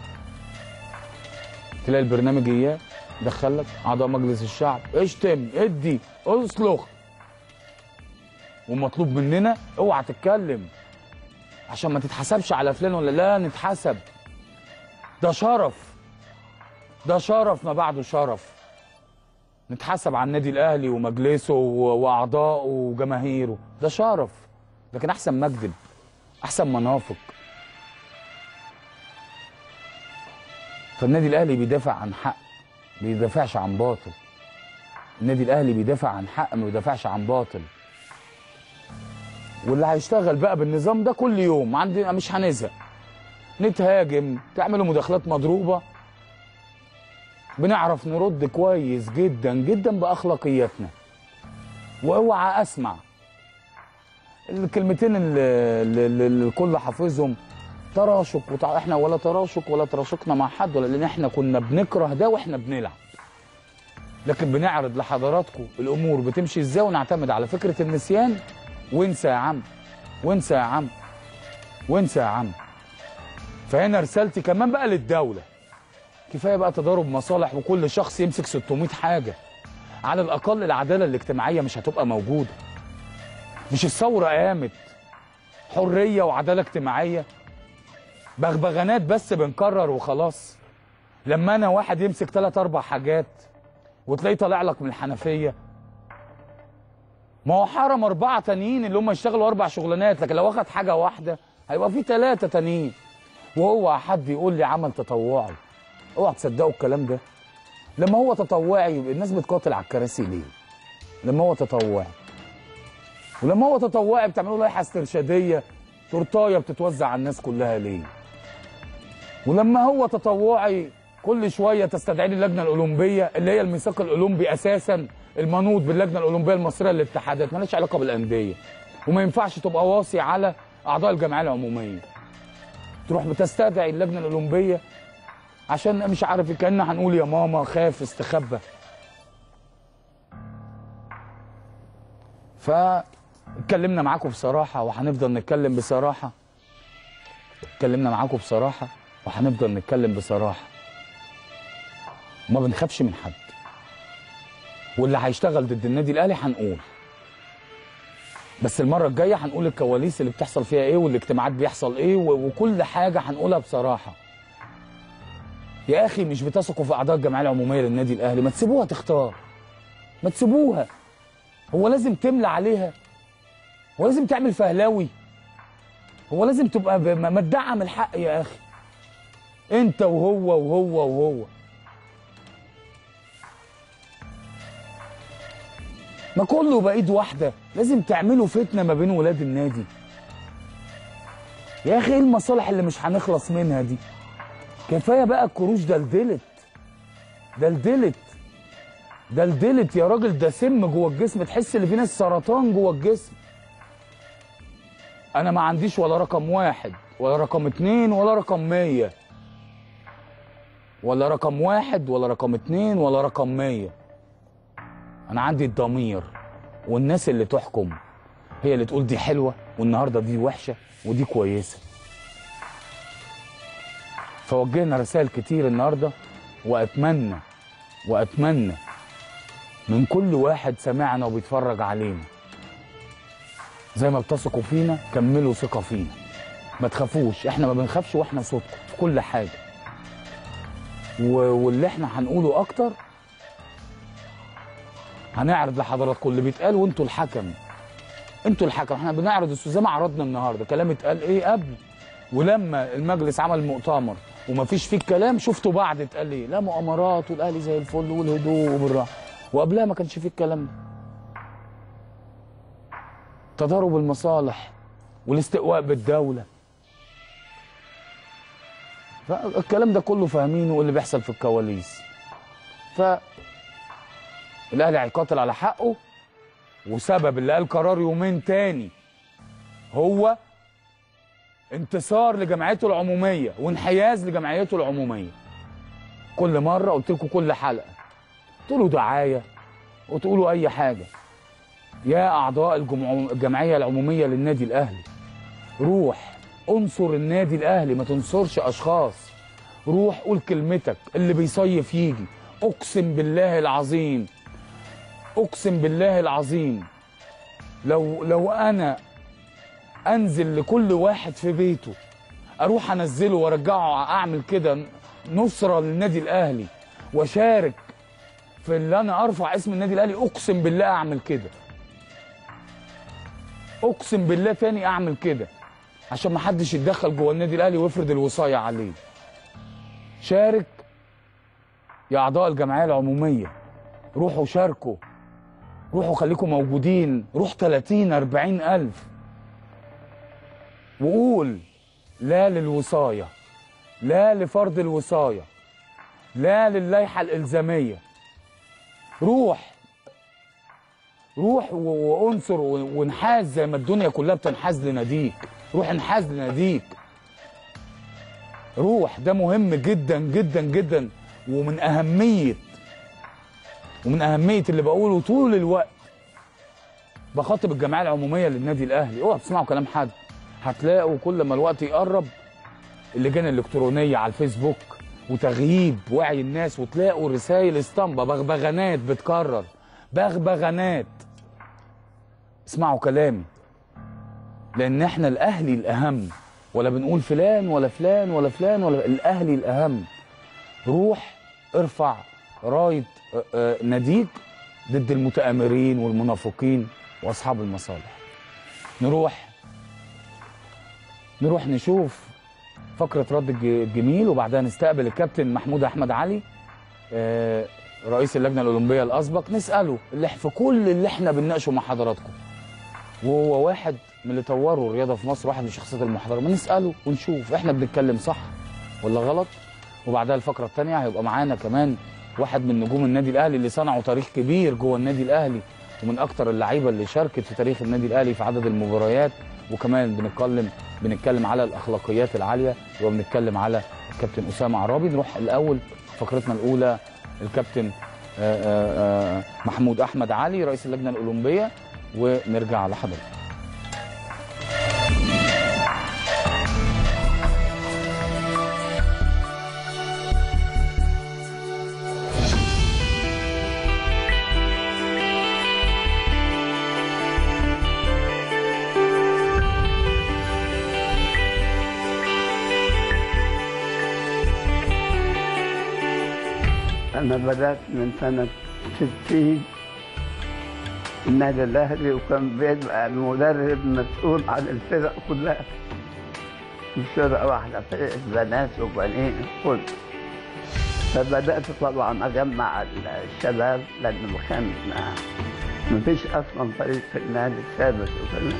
تلاقي البرنامج اياه دخلك اعضاء مجلس الشعب اشتم ادي اصلخ ومطلوب مننا اوعى تتكلم عشان ما تتحسبش على فلان ولا لا نتحسب ده شرف ده شرف ما بعده شرف نتحاسب على النادي الاهلي ومجلسه و- واعضائه وجماهيره ده شرف لكن احسن ما اكذب احسن ما نافق فالنادي الاهلي بيدافع عن حق بيدافعش عن باطل النادي الاهلي بيدافع عن حق ما بيدافعش عن باطل واللي هيشتغل بقى بالنظام ده كل يوم عندنا مش هنزهق نتهاجم تعملوا مداخلات مضروبه بنعرف نرد كويس جدا جدا باخلاقياتنا واوعى اسمع الكلمتين اللي, اللي, اللي الكل حافظهم تراشق وتع... احنا ولا تراشق ولا تراشقنا مع حد ولا لان احنا كنا بنكره ده واحنا بنلعب لكن بنعرض لحضراتكم الامور بتمشي ازاي ونعتمد على فكره النسيان وانسى يا عم وانسى يا عم وانسى يا عم فهنا رسالتي كمان بقى للدوله كفايه بقى تضارب مصالح وكل شخص يمسك 600 حاجه على الاقل العداله الاجتماعيه مش هتبقى موجوده مش الثوره قامت حريه وعداله اجتماعيه بغبغانات بس بنكرر وخلاص لما انا واحد يمسك ثلاث اربع حاجات وتلاقيه طالع لك من الحنفيه ما هو حرم اربعه تانيين اللي هم يشتغلوا اربع شغلانات لكن لو اخد حاجه واحده هيبقى في ثلاثه تانيين وهو حد يقول لي عمل تطوعي اوعى تصدقوا الكلام ده لما هو تطوعي يبقى الناس بتقاتل على الكراسي ليه لما هو تطوعي ولما هو تطوعي بتعملوا لائحه استرشاديه تورتايه بتتوزع على الناس كلها ليه ولما هو تطوعي كل شويه تستدعي لي اللجنه الاولمبيه اللي هي الميثاق الاولمبي اساسا المنوط باللجنه الاولمبيه المصريه للاتحادات مالهاش علاقه بالانديه وما ينفعش تبقى واصي على اعضاء الجمعيه العموميه تروح بتستدعي اللجنه الاولمبيه عشان مش عارف كأن هنقول يا ماما خاف استخبى فاتكلمنا معاكم بصراحة وهنفضل نتكلم بصراحة اتكلمنا معاكم بصراحة وهنفضل نتكلم بصراحة ما بنخافش من حد واللي هيشتغل ضد النادي الاهلي هنقول بس المرة الجاية هنقول الكواليس اللي بتحصل فيها ايه والاجتماعات بيحصل ايه و- وكل حاجة هنقولها بصراحة يا اخي مش بتثقوا في اعضاء الجمعيه العموميه للنادي الاهلي ما تسيبوها تختار ما تسيبوها هو لازم تملى عليها هو لازم تعمل فهلاوي هو لازم تبقى ب- ما ما تدعم الحق يا اخي انت وهو وهو وهو ما كله يبقى ايد واحده لازم تعملوا فتنه ما بين ولاد النادي يا اخي ايه المصالح اللي مش هنخلص منها دي كفايه بقى الكروش دلدلت دلدلت دلدلت يا راجل ده سم جوه الجسم تحس ان في ناس سرطان جوه الجسم انا ما عنديش ولا رقم واحد ولا رقم اتنين ولا رقم مية ولا رقم واحد ولا رقم اتنين ولا رقم مية انا عندي الضمير والناس اللي تحكم هي اللي تقول دي حلوة والنهاردة دي وحشة ودي كويسة فوجهنا رسائل كتير النهارده واتمنى واتمنى من كل واحد سمعنا وبيتفرج علينا زي ما بتثقوا فينا كملوا ثقه فينا ما تخافوش احنا ما بنخافش واحنا صوتكم في كل حاجه و- واللي احنا هنقوله اكتر هنعرض لحضراتكم اللي بيتقال وانتوا الحكم انتوا الحكم احنا بنعرض الس- زي ما عرضنا النهارده كلام اتقال ايه قبل ولما المجلس عمل مؤتمر ومفيش فيه الكلام شفته بعد اتقال لي لا مؤامرات والاهلي زي الفل والهدوء وبالراحه وقبلها ما كانش فيه الكلام ده تضارب المصالح والاستقواء بالدوله فالكلام ده كله فاهمينه واللي بيحصل في الكواليس ف الاهلي هيقاتل على حقه وسبب اللي قال قرار يومين تاني هو انتصار لجمعيته العموميه وانحياز لجمعيته العموميه كل مره قلت لكم كل حلقه تقولوا دعايه وتقولوا اي حاجه يا اعضاء الجمع... الجمعيه العموميه للنادي الاهلي روح انصر النادي الاهلي ما تنصرش اشخاص روح قول كلمتك اللي بيصيف يجي اقسم بالله العظيم اقسم بالله العظيم لو لو انا انزل لكل واحد في بيته اروح انزله وارجعه اعمل كده نصره للنادي الاهلي واشارك في اللي انا ارفع اسم النادي الاهلي اقسم بالله اعمل كده اقسم بالله تاني اعمل كده عشان ما حدش يتدخل جوه النادي الاهلي ويفرض الوصايه عليه شارك يا اعضاء الجمعيه العموميه روحوا شاركوا روحوا خليكم موجودين روح 30 40 الف وقول لا للوصايه لا لفرض الوصايه لا للائحه الالزاميه روح روح و- وانصر و- وانحاز زي ما الدنيا كلها بتنحاز لناديك روح انحاز لناديك روح ده مهم جدا جدا جدا ومن اهميه ومن اهميه اللي بقوله طول الوقت بخاطب الجمعيه العموميه للنادي الاهلي اوعوا تسمعوا كلام حد هتلاقوا كل ما الوقت يقرب اللجان الالكترونيه على الفيسبوك وتغييب وعي الناس وتلاقوا رسائل اسطمبه بغبغانات بتكرر بغبغانات اسمعوا كلامي لان احنا الاهلي الاهم ولا بنقول فلان ولا فلان ولا فلان ولا الاهلي الاهم روح ارفع رايه آه، آه، ناديك ضد المتآمرين والمنافقين واصحاب المصالح نروح نروح نشوف فقرة رد الج- الجميل وبعدها نستقبل الكابتن محمود أحمد علي آه، رئيس اللجنة الأولمبية الأسبق نسأله اللي في كل اللي احنا بنناقشه مع حضراتكم وهو واحد من اللي طوروا الرياضة في مصر واحد من الشخصيات المحترمة ما نسأله ونشوف احنا بنتكلم صح ولا غلط وبعدها الفقرة الثانية هيبقى معانا كمان واحد من نجوم النادي الأهلي اللي صنعوا تاريخ كبير جوه النادي الأهلي ومن أكتر اللعيبة اللي شاركت في تاريخ النادي الأهلي في عدد المباريات وكمان بنتكلم بنتكلم على الأخلاقيات العالية وبنتكلم على الكابتن أسامة عرابي نروح الأول فقرتنا الأولى الكابتن آه، آه، آه، محمود أحمد علي رئيس اللجنة الأولمبية ونرجع على حضرتك أنا بدأت من سنة 60 النادي الأهلي وكان بيبقى المدرب مسؤول عن الفرق كلها مش فرقة واحدة فرقة بنات وبنين كل فبدأت طبعا أجمع الشباب لأنه كان مفيش أصلا فريق في النادي ثابت وكده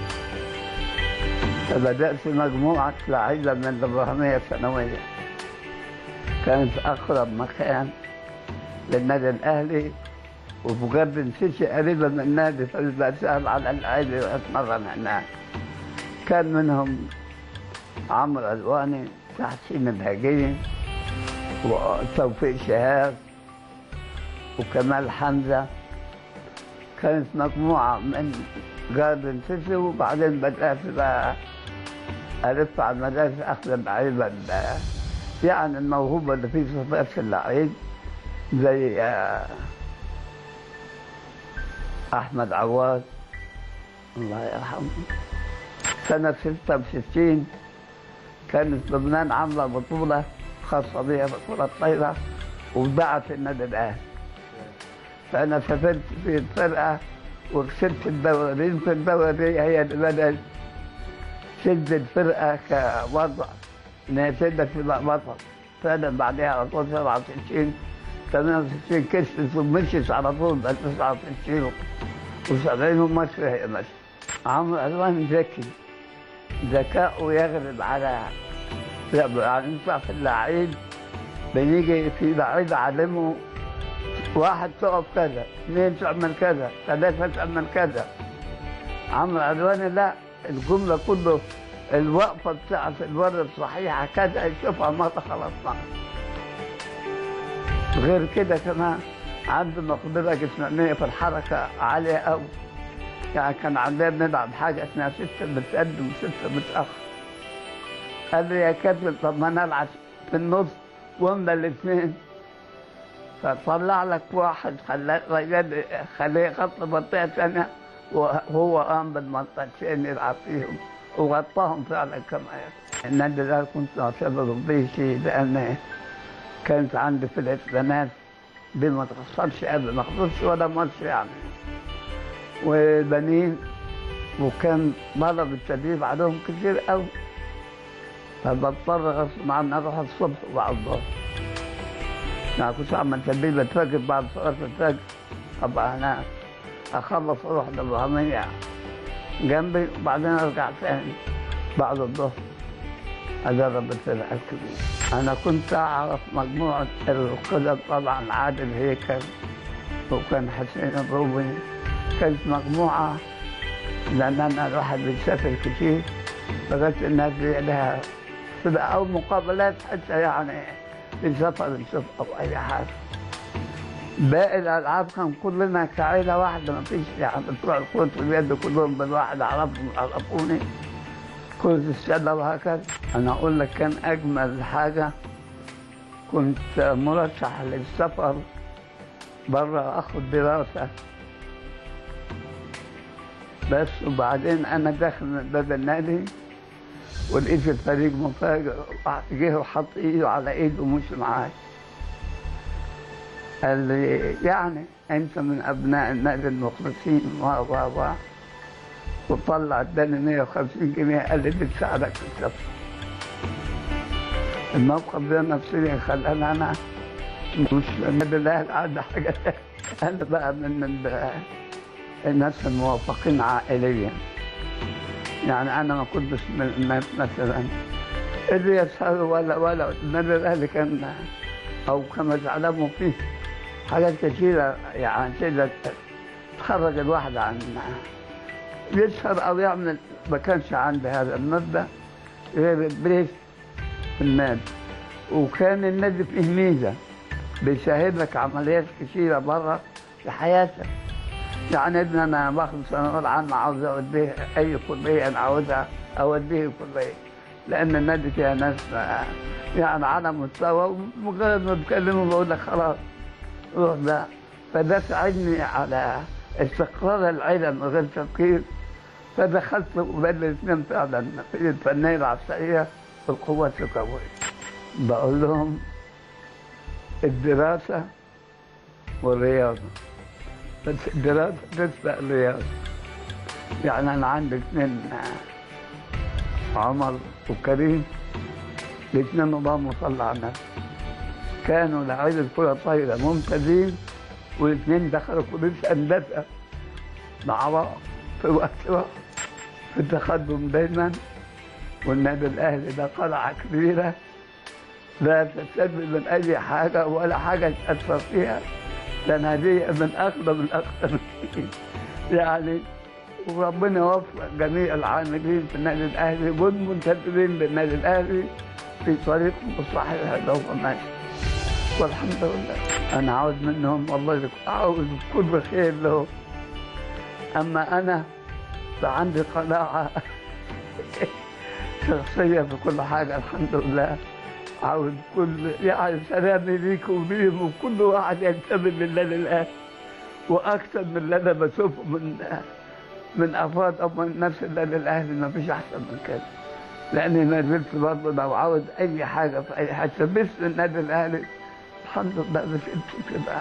فبدأت مجموعة لعيبة من الرهمية الثانوية كانت أقرب مكان للنادي الاهلي وفي جاردن سيتي قريبه من النادي فبيبقى سهل على اللعيبه يتمرن هناك كان منهم عمرو الواني تحسين الهجيني وتوفيق شهاب وكمال حمزه كانت مجموعه من جاردن سيتي وبعدين بدات بقى الف على المدارس اخذ اللعيبه ال- يعني الموهوبه اللي في صفات في اللعيب زي آه، احمد عواد الله يرحمه سنة 66 كانت لبنان عاملة بطولة خاصة بها بطولة طايرة وباعت النادي الأهلي فأنا سافرت في الفرقة وكسبت الدوري يمكن الدوري هي اللي بدأت تشد الفرقة كوضع إن هي تقدر تبقى بطل فعلا بعدها على طول 67 68 كسبت ومشيت على طول بقى 69 و70 وماشية هي ماشية عمرو ألوان ذكي ذكاؤه يغلب على يعني يطلع في اللعيب بنيجي في لعيب علمه واحد تقف كذا اثنين تعمل كذا ثلاثة تعمل كذا عمرو ألواني لا الجملة كله الوقفة بتاعت الورد الصحيحة كذا يشوفها مرة خلاص معه غير كده كمان عنده مقدرة جسمانية في الحركة عالية أوي يعني كان عندنا بنلعب حاجة اسمها ستة بتقدم وستة بتأخر قال لي يا كابتن طب ما نلعب في النص وهم الاثنين فطلع لك واحد خلاه رجال خليه يغطي منطقة ثانية وهو قام بالمنطقتين يلعب فيهم وغطاهم فعلا كما يقول النادي ده كنت أعتبره بيتي لأن كانت عندي في الإسلامات دي ما تخسرش أبدا ما خسرش ولا ماتش يعني والبنين وكان طلب التدريب عليهم كتير قوي فبضطر غصب عني اروح الصبح وبعد الظهر يعني كنت اعمل تدريب الفجر بعد صلاه الفجر ابقى هناك اخلص اروح للرهمية جنبي وبعدين ارجع تاني بعد الظهر اجرب الفرقه الكبيره انا كنت اعرف مجموعه القدم طبعا عادل هيكل وكان حسين الروبي كانت مجموعه لان انا الواحد بيسافر كتير لغايه الناس دي لها تبقى او مقابلات حتى يعني في سفر نشوف او اي حاجه باقي الالعاب كان كلنا كعيله واحده ما فيش يعني بتوع الكره اليد كلهم بالواحد اعرفهم يعرفوني كرة السلة وهكذا أنا أقول لك كان أجمل حاجة كنت مرشح للسفر بره أخد دراسة بس وبعدين أنا داخل من باب النادي ولقيت الفريق مفاجئ جه وحط إيده على إيده ومشي معايا قال لي يعني أنت من أبناء النادي المخلصين و و و وطلع اداني 150 جنيه قال لي دي تساعدك في السفر الموقف ده نفسيا خلاني انا مش النادي الاهلي عندي حاجه انا بقى من ال- الناس الموافقين عائليا يعني انا ما كنتش من الناس مثلا اللي يسهروا ولا ولا النادي الاهلي كان او كما تعلموا فيه حاجات كثيره يعني كده تخرج الواحد عن يسهر او يعمل ما كانش عندي هذا المبدا غير البريك في النادي وكان النادي فيه ميزه بيسهل لك عمليات كثيره بره في حياتك يعني ابني انا باخد ثانويه عامه عاوز اوديه اي كليه انا عاوزها اوديه كليه لان النادي فيها ناس آه، يعني على مستوى ومجرد ما بكلمه بقول لك خلاص روح ده فده ساعدني على استقرار العيله من غير تفكير فدخلت بين الاثنين فعلا في الفنيه العسكريه والقوات الجويه بقول لهم الدراسه والرياضه بس الدراسه تسبق الرياضه يعني انا عندي اثنين آه، عمر وكريم الاثنين اللهم صل على النبي كانوا لعيبه كره طايره ممتازين والاثنين دخلوا كليه هندسه مع بعض في وقت واحد في التقدم دايما والنادي الاهلي ده قلعه كبيره لا تستدل من اي حاجه ولا حاجه تاثر فيها لان هذه من اقدم الاقدمين يعني وربنا يوفق جميع العاملين في النادي الاهلي والمنتسبين للنادي الاهلي في طريقهم الصحيح اللي هو ماشي والحمد لله انا عاوز منهم والله يك- عاوز كل خير لهم اما انا فعندي قناعه شخصيه في كل حاجه الحمد لله عاوز كل يعني سلامي ليكم وليهم وكل واحد ينتمي للنادي الاهلي واكثر من اللي انا بشوفه من من افراد او من نفس النادي الاهلي ما فيش احسن من كده لاني ما زلت برضه لو عاوز اي حاجه في اي حته مثل النادي الاهلي الحمد لله مش انت كده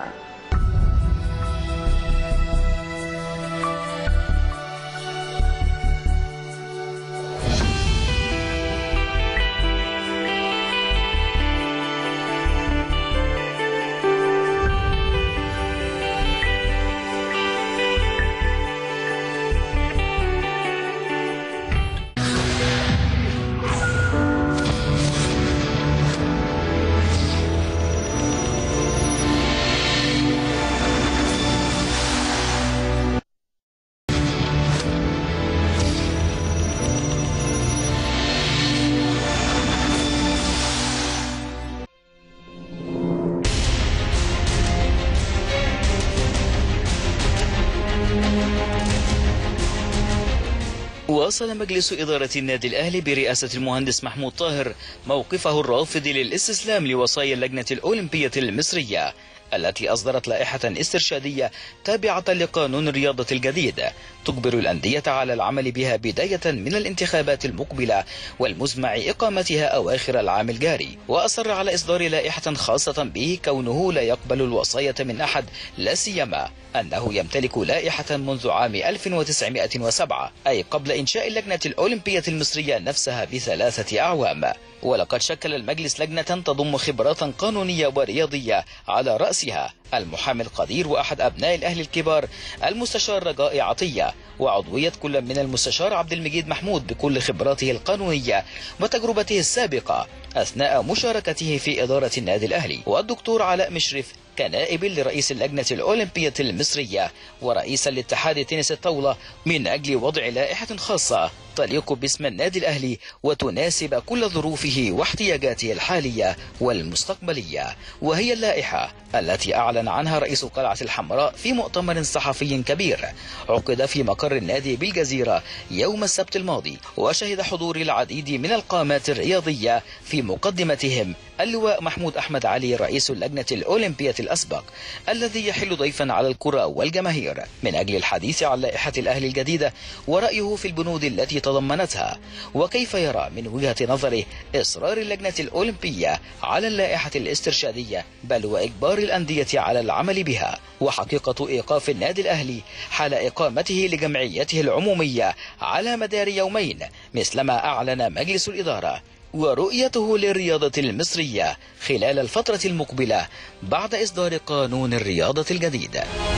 واصل مجلس إدارة النادي الأهلي برئاسة المهندس محمود طاهر موقفه الرافض للاستسلام لوصايا اللجنة الأولمبية المصرية التي أصدرت لائحة استرشادية تابعة لقانون الرياضة الجديد تجبر الأندية على العمل بها بداية من الانتخابات المقبلة والمزمع إقامتها أواخر العام الجاري وأصر على إصدار لائحة خاصة به كونه لا يقبل الوصاية من أحد لا سيما أنه يمتلك لائحة منذ عام 1907 أي قبل إنشاء اللجنة الأولمبية المصرية نفسها بثلاثة أعوام ولقد شكل المجلس لجنة تضم خبرات قانونية ورياضية على رأسها المحامي القدير وأحد أبناء الأهلي الكبار المستشار رجاء عطية وعضوية كل من المستشار عبد المجيد محمود بكل خبراته القانونية وتجربته السابقة أثناء مشاركته في إدارة النادي الأهلي والدكتور علاء مشرف كنائب لرئيس اللجنة الأولمبية المصرية ورئيسا لاتحاد تنس الطاولة من أجل وضع لائحة خاصة تليق باسم النادي الأهلي وتناسب كل ظروفه واحتياجاته الحالية والمستقبلية وهي اللائحة التي أعلن عنها رئيس القلعة الحمراء في مؤتمر صحفي كبير عقد في مقر النادي بالجزيرة يوم السبت الماضي وشهد حضور العديد من القامات الرياضية في مقدمتهم اللواء محمود أحمد علي رئيس اللجنة الأولمبية الأسبق الذي يحل ضيفا على الكرة والجماهير من أجل الحديث عن لائحة الأهلي الجديدة ورأيه في البنود التي تضمنتها وكيف يرى من وجهة نظره إصرار اللجنة الأولمبية على اللائحة الاسترشادية بل وإجبار الأندية على العمل بها وحقيقة إيقاف النادي الأهلي حال إقامته لجمعيته العمومية على مدار يومين مثلما أعلن مجلس الإدارة ورؤيته للرياضة المصرية خلال الفترة المقبلة بعد إصدار قانون الرياضة الجديد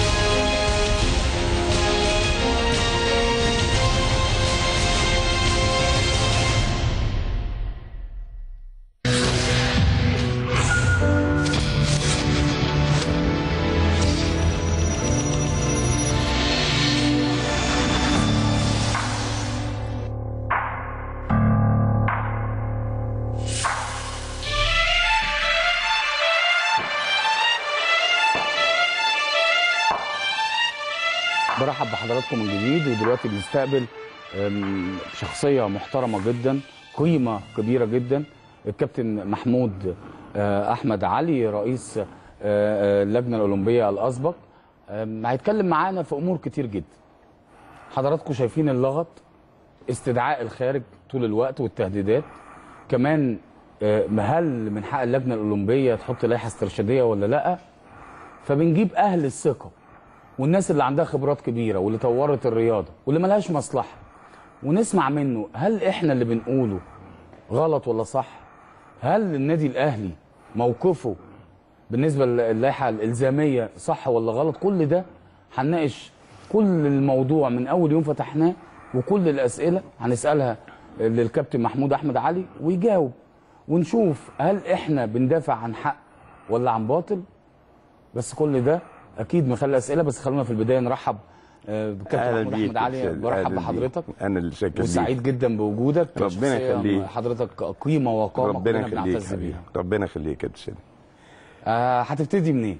برحب بحضراتكم من جديد ودلوقتي بنستقبل أم، شخصية محترمة جدا قيمة كبيرة جدا الكابتن محمود آه، أحمد علي رئيس آه، آه، اللجنة الأولمبية الأسبق أم، هيتكلم معانا في أمور كتير جدا حضراتكم شايفين اللغط استدعاء الخارج طول الوقت والتهديدات كمان آه، هل من حق اللجنة الأولمبية تحط لائحة استرشادية ولا لأ فبنجيب أهل الثقة والناس اللي عندها خبرات كبيره واللي طورت الرياضه واللي ملهاش مصلحه ونسمع منه هل احنا اللي بنقوله غلط ولا صح هل النادي الاهلي موقفه بالنسبه للائحه الالزاميه صح ولا غلط كل ده هنناقش كل الموضوع من اول يوم فتحناه وكل الاسئله هنسالها للكابتن محمود احمد علي ويجاوب ونشوف هل احنا بندافع عن حق ولا عن باطل بس كل ده اكيد مخلي اسئله بس خلونا في البدايه نرحب آه، بالكابتن أهلا محمود بيك احمد علي أستاذ، برحب أهلا بيك. بحضرتك انا اللي شاكر وسعيد بيك. جدا بوجودك ربنا شخصية يخليك. حضرتك قيمه وقامه ربنا كلنا يخليك بنعتز حبيبي. بيها ربنا يخليك يا تشين آه، هتبتدي منين؟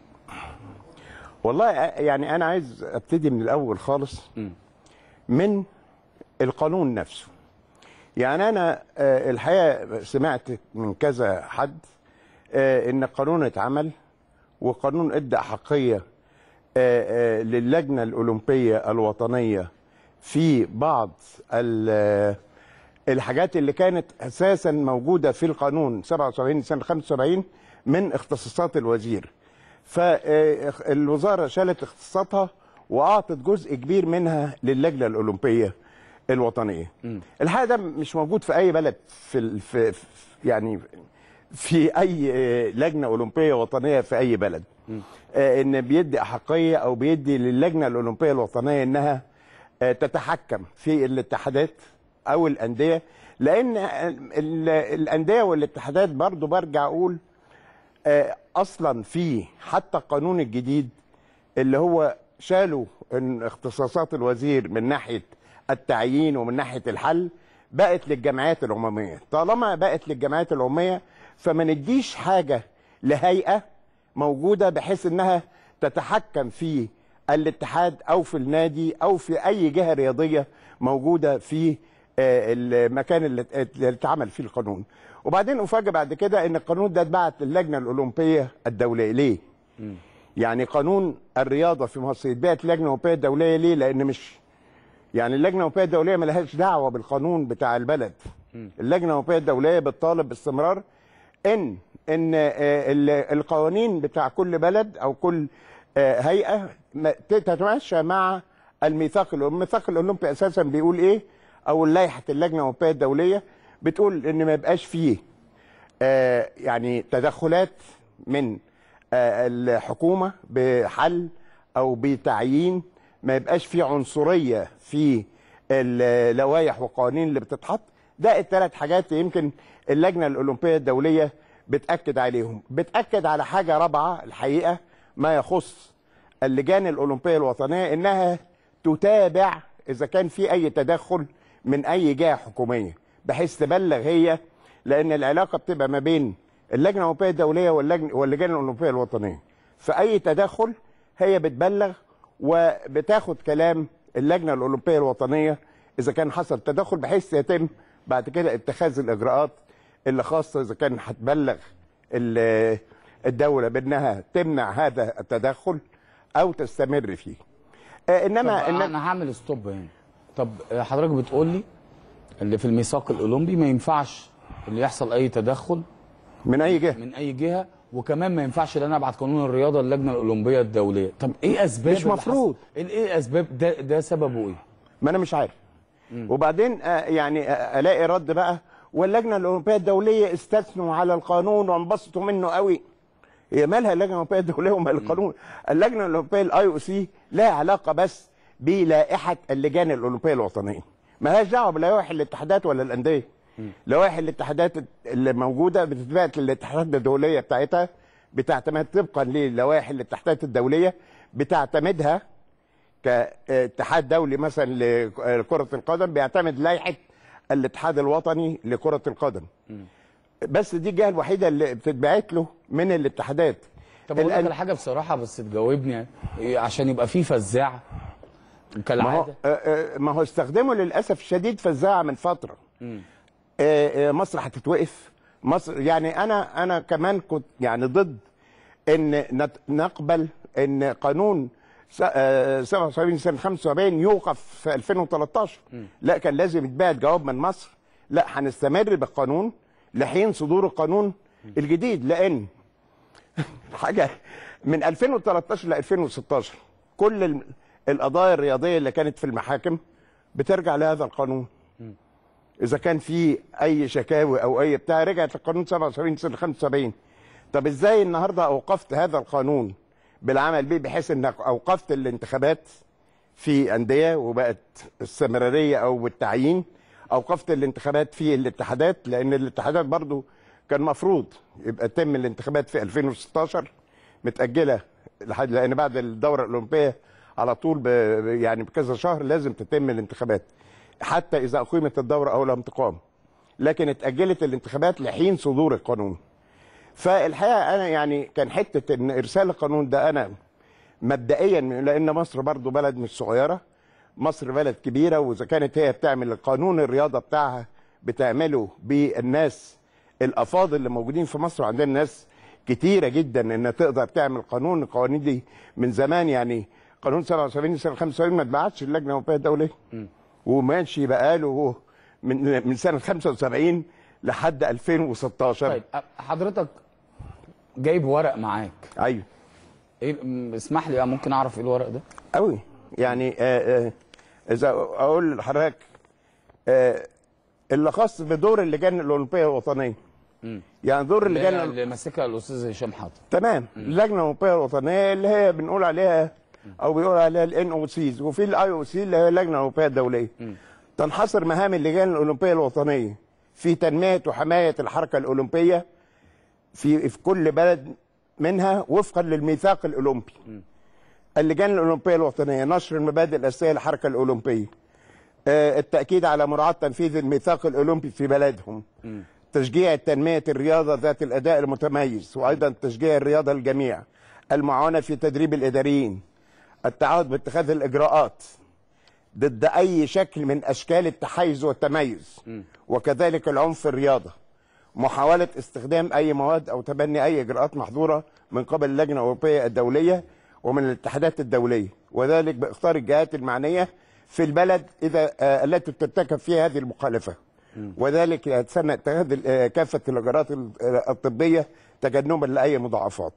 والله يعني انا عايز ابتدي من الاول خالص من القانون نفسه يعني انا آه، الحقيقه سمعت من كذا حد آه، ان القانون اتعمل وقانون ادى احقيه آه، آه، للجنه الاولمبيه الوطنيه في بعض ال- آه، الحاجات اللي كانت اساسا موجوده في القانون 77 سنه 75 من اختصاصات الوزير فالوزاره شالت اختصاصاتها واعطت جزء كبير منها للجنه الاولمبيه الوطنيه الحقيقه ده مش موجود في اي بلد في, ال- في في- يعني في اي آه، لجنه اولمبيه وطنيه في اي بلد آه، ان بيدي احقيه او بيدي للجنه الاولمبيه الوطنيه انها آه، تتحكم في الاتحادات او الانديه لان ال- الانديه والاتحادات برضو برجع اقول آه، اصلا في حتى القانون الجديد اللي هو شالوا ان اختصاصات الوزير من ناحيه التعيين ومن ناحيه الحل بقت للجمعيات العموميه طالما بقت للجمعيات العموميه فما نديش حاجه لهيئه موجوده بحيث انها تتحكم في الاتحاد او في النادي او في اي جهه رياضيه موجوده في آه، المكان اللي اللي اتعمل فيه القانون وبعدين افاجئ بعد كده ان القانون ده اتبعت للجنه الاولمبيه الدوليه ليه يعني قانون الرياضه في مصر يتبعت للجنه الاولمبيه الدوليه ليه لان مش يعني اللجنه الاولمبيه الدوليه ما لهاش دعوه بالقانون بتاع البلد اللجنه الاولمبيه الدوليه بتطالب باستمرار ان ان آه، ال- القوانين بتاع كل بلد او كل آه، هيئه ما- تتماشى مع الميثاق الأولمبي الميثاق الاولمبي اساسا بيقول ايه او لائحه اللجنه الاولمبيه الدوليه بتقول ان ما يبقاش فيه آه، يعني تدخلات من آه، الحكومه بحل او بتعيين ما يبقاش في عنصريه في اللوائح والقوانين اللي بتتحط ده الثلاث حاجات يمكن اللجنه الاولمبيه الدوليه بتاكد عليهم بتاكد على حاجه رابعه الحقيقه ما يخص اللجان الاولمبيه الوطنيه انها تتابع اذا كان في اي تدخل من اي جهه حكوميه بحيث تبلغ هي لان العلاقه بتبقى ما بين اللجنه الاولمبيه الدوليه واللجنه واللجان الاولمبيه الوطنيه فاي تدخل هي بتبلغ وبتاخد كلام اللجنه الاولمبيه الوطنيه اذا كان حصل تدخل بحيث يتم بعد كده اتخاذ الاجراءات اللي خاصه اذا كان هتبلغ ال- الدوله بانها تمنع هذا التدخل او تستمر فيه آه، طب انما إن انا هعمل ستوب هنا طب حضرتك بتقول لي اللي في الميثاق الاولمبي ما ينفعش اللي يحصل اي تدخل من اي جهه من اي جهه وكمان ما ينفعش ان انا ابعت قانون الرياضه للجنه الاولمبيه الدوليه طب ايه اسباب مش اللي مفروض. حصل؟ ايه اسباب ده ده سببه ايه ما انا مش عارف وبعدين آه، يعني آه، الاقي رد بقى واللجنه الاولمبيه الدوليه استثنوا على القانون وانبسطوا منه قوي هي مالها اللجنه الاولمبيه الدوليه ومال القانون اللجنه الاولمبيه الاي او سي لها علاقه بس بلائحه اللجان الاولمبيه الوطنيه ما لهاش دعوه بلوائح الاتحادات ولا الانديه لوائح الاتحادات اللي موجوده بتتبعت للاتحادات الدوليه بتاعتها بتعتمد طبقا للوائح الاتحادات الدوليه بتعتمدها كاتحاد دولي مثلا لكرة القدم بيعتمد لائحة الاتحاد الوطني لكرة القدم بس دي الجهة الوحيدة اللي بتتبعت له من الاتحادات طب اقول لك الآن- على حاجه بصراحه بس تجاوبني إيه عشان يبقى في فزاعه ما هو كالعاده آه، آه، ما هو استخدموا للاسف الشديد فزاعه من فتره آه، آه، مصر هتتوقف مصر يعني انا انا كمان كنت يعني ضد ان نت- نقبل ان قانون س- آه، 77 سنه 75 يوقف في 2013 لا كان لازم يتبعت جواب من مصر لا هنستمر بالقانون لحين صدور القانون الجديد لان حاجه من 2013 ل 2016 كل ال- القضايا الرياضيه اللي كانت في المحاكم بترجع لهذا القانون اذا كان في اي شكاوي او اي بتاع رجعت للقانون 77 سنه 75 طب ازاي النهارده اوقفت هذا القانون بالعمل به بحيث انك اوقفت الانتخابات في انديه وبقت استمراريه او بالتعيين اوقفت الانتخابات في الاتحادات لان الاتحادات برضو كان مفروض يبقى تم الانتخابات في 2016 متاجله لحد لان بعد الدوره الاولمبيه على طول ب يعني بكذا شهر لازم تتم الانتخابات حتى اذا اقيمت الدوره او لم تقام لكن اتاجلت الانتخابات لحين صدور القانون فالحقيقه انا يعني كان حته ان ارسال القانون ده انا مبدئيا لان مصر برضو بلد مش صغيره مصر بلد كبيره واذا كانت هي بتعمل القانون الرياضه بتاعها بتعمله بالناس الافاضل اللي موجودين في مصر وعندنا ناس كتيره جدا انها تقدر تعمل قانون القوانين دي من زمان يعني قانون 77 سنه 75 ما اتبعتش اللجنه الاوروبيه الدوليه وماشي بقاله من من سنه 75 لحد 2016 طيب أ- حضرتك جايب ورق معاك ايوه ايه م- اسمح لي ممكن اعرف ايه الورق ده قوي يعني آه آه اذا اقول لحضرتك آه اللي خاص بدور اللجان الاولمبيه الوطنيه يعني دور اللجان اللي الأول- اللي ماسكها الاستاذ هشام حاطط تمام اللجنه الاولمبيه الوطنيه اللي هي بنقول عليها او بيقول عليها الان او سيز وفي الاي او سي اللي هي اللجنه الاولمبيه الدوليه تنحصر مهام اللجان الاولمبيه الوطنيه في تنميه وحمايه الحركه الاولمبيه في في كل بلد منها وفقا للميثاق الاولمبي اللجان الاولمبيه الوطنيه نشر المبادئ الاساسيه للحركه الاولمبيه آه، التاكيد على مراعاه تنفيذ الميثاق الاولمبي في بلدهم تشجيع تنميه الرياضه ذات الاداء المتميز وايضا تشجيع الرياضه الجميع المعاونه في تدريب الاداريين التعاون باتخاذ الاجراءات ضد اي شكل من اشكال التحيز والتميز وكذلك العنف في الرياضه محاوله استخدام اي مواد او تبني اي اجراءات محظوره من قبل اللجنه الاوروبيه الدوليه ومن الاتحادات الدوليه وذلك باختار الجهات المعنيه في البلد اذا آه، التي ترتكب فيها هذه المخالفه وذلك يتسنى اتخاذ ال- آه، كافه الاجراءات ال- آه، الطبيه تجنبا لاي مضاعفات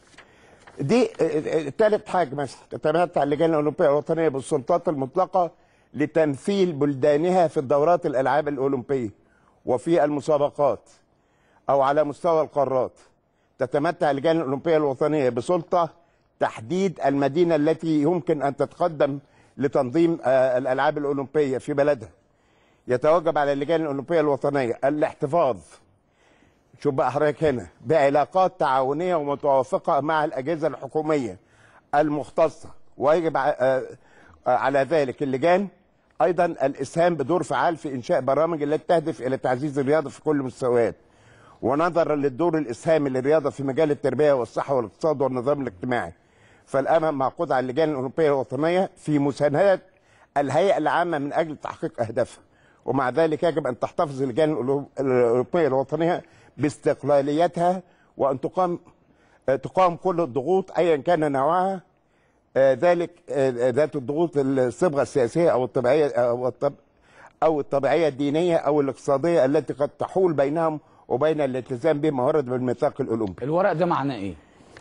دي ثالث حاجه مثلا تتمتع اللجان الاولمبيه الوطنيه بالسلطات المطلقه لتمثيل بلدانها في الدورات الالعاب الاولمبيه وفي المسابقات او على مستوى القارات تتمتع اللجان الاولمبيه الوطنيه بسلطه تحديد المدينه التي يمكن ان تتقدم لتنظيم آه، الالعاب الاولمبيه في بلدها يتوجب على اللجان الاولمبيه الوطنيه الاحتفاظ شوف بقى حضرتك هنا بعلاقات تعاونيه ومتوافقه مع الاجهزه الحكوميه المختصه ويجب ع- آه، آه، على ذلك اللجان ايضا الاسهام بدور فعال في انشاء برامج التي تهدف الى تعزيز الرياضه في كل المستويات ونظرا للدور الاسهامي للرياضه في مجال التربيه والصحه والاقتصاد والنظام الاجتماعي فالامل معقود على اللجان الاوروبيه الوطنيه في مساندة الهيئه العامه من اجل تحقيق اهدافها ومع ذلك يجب ان تحتفظ اللجان الأولو- الاوروبيه الوطنيه باستقلاليتها وان تقام آه، تقام كل الضغوط ايا كان نوعها آه، ذلك آه، ذات الضغوط الصبغه السياسيه او الطبيعيه او الطب او الطبيعيه الدينيه او الاقتصاديه التي قد تحول بينهم وبين الالتزام بما ورد بالميثاق الاولمبي. الورق ده معناه ايه؟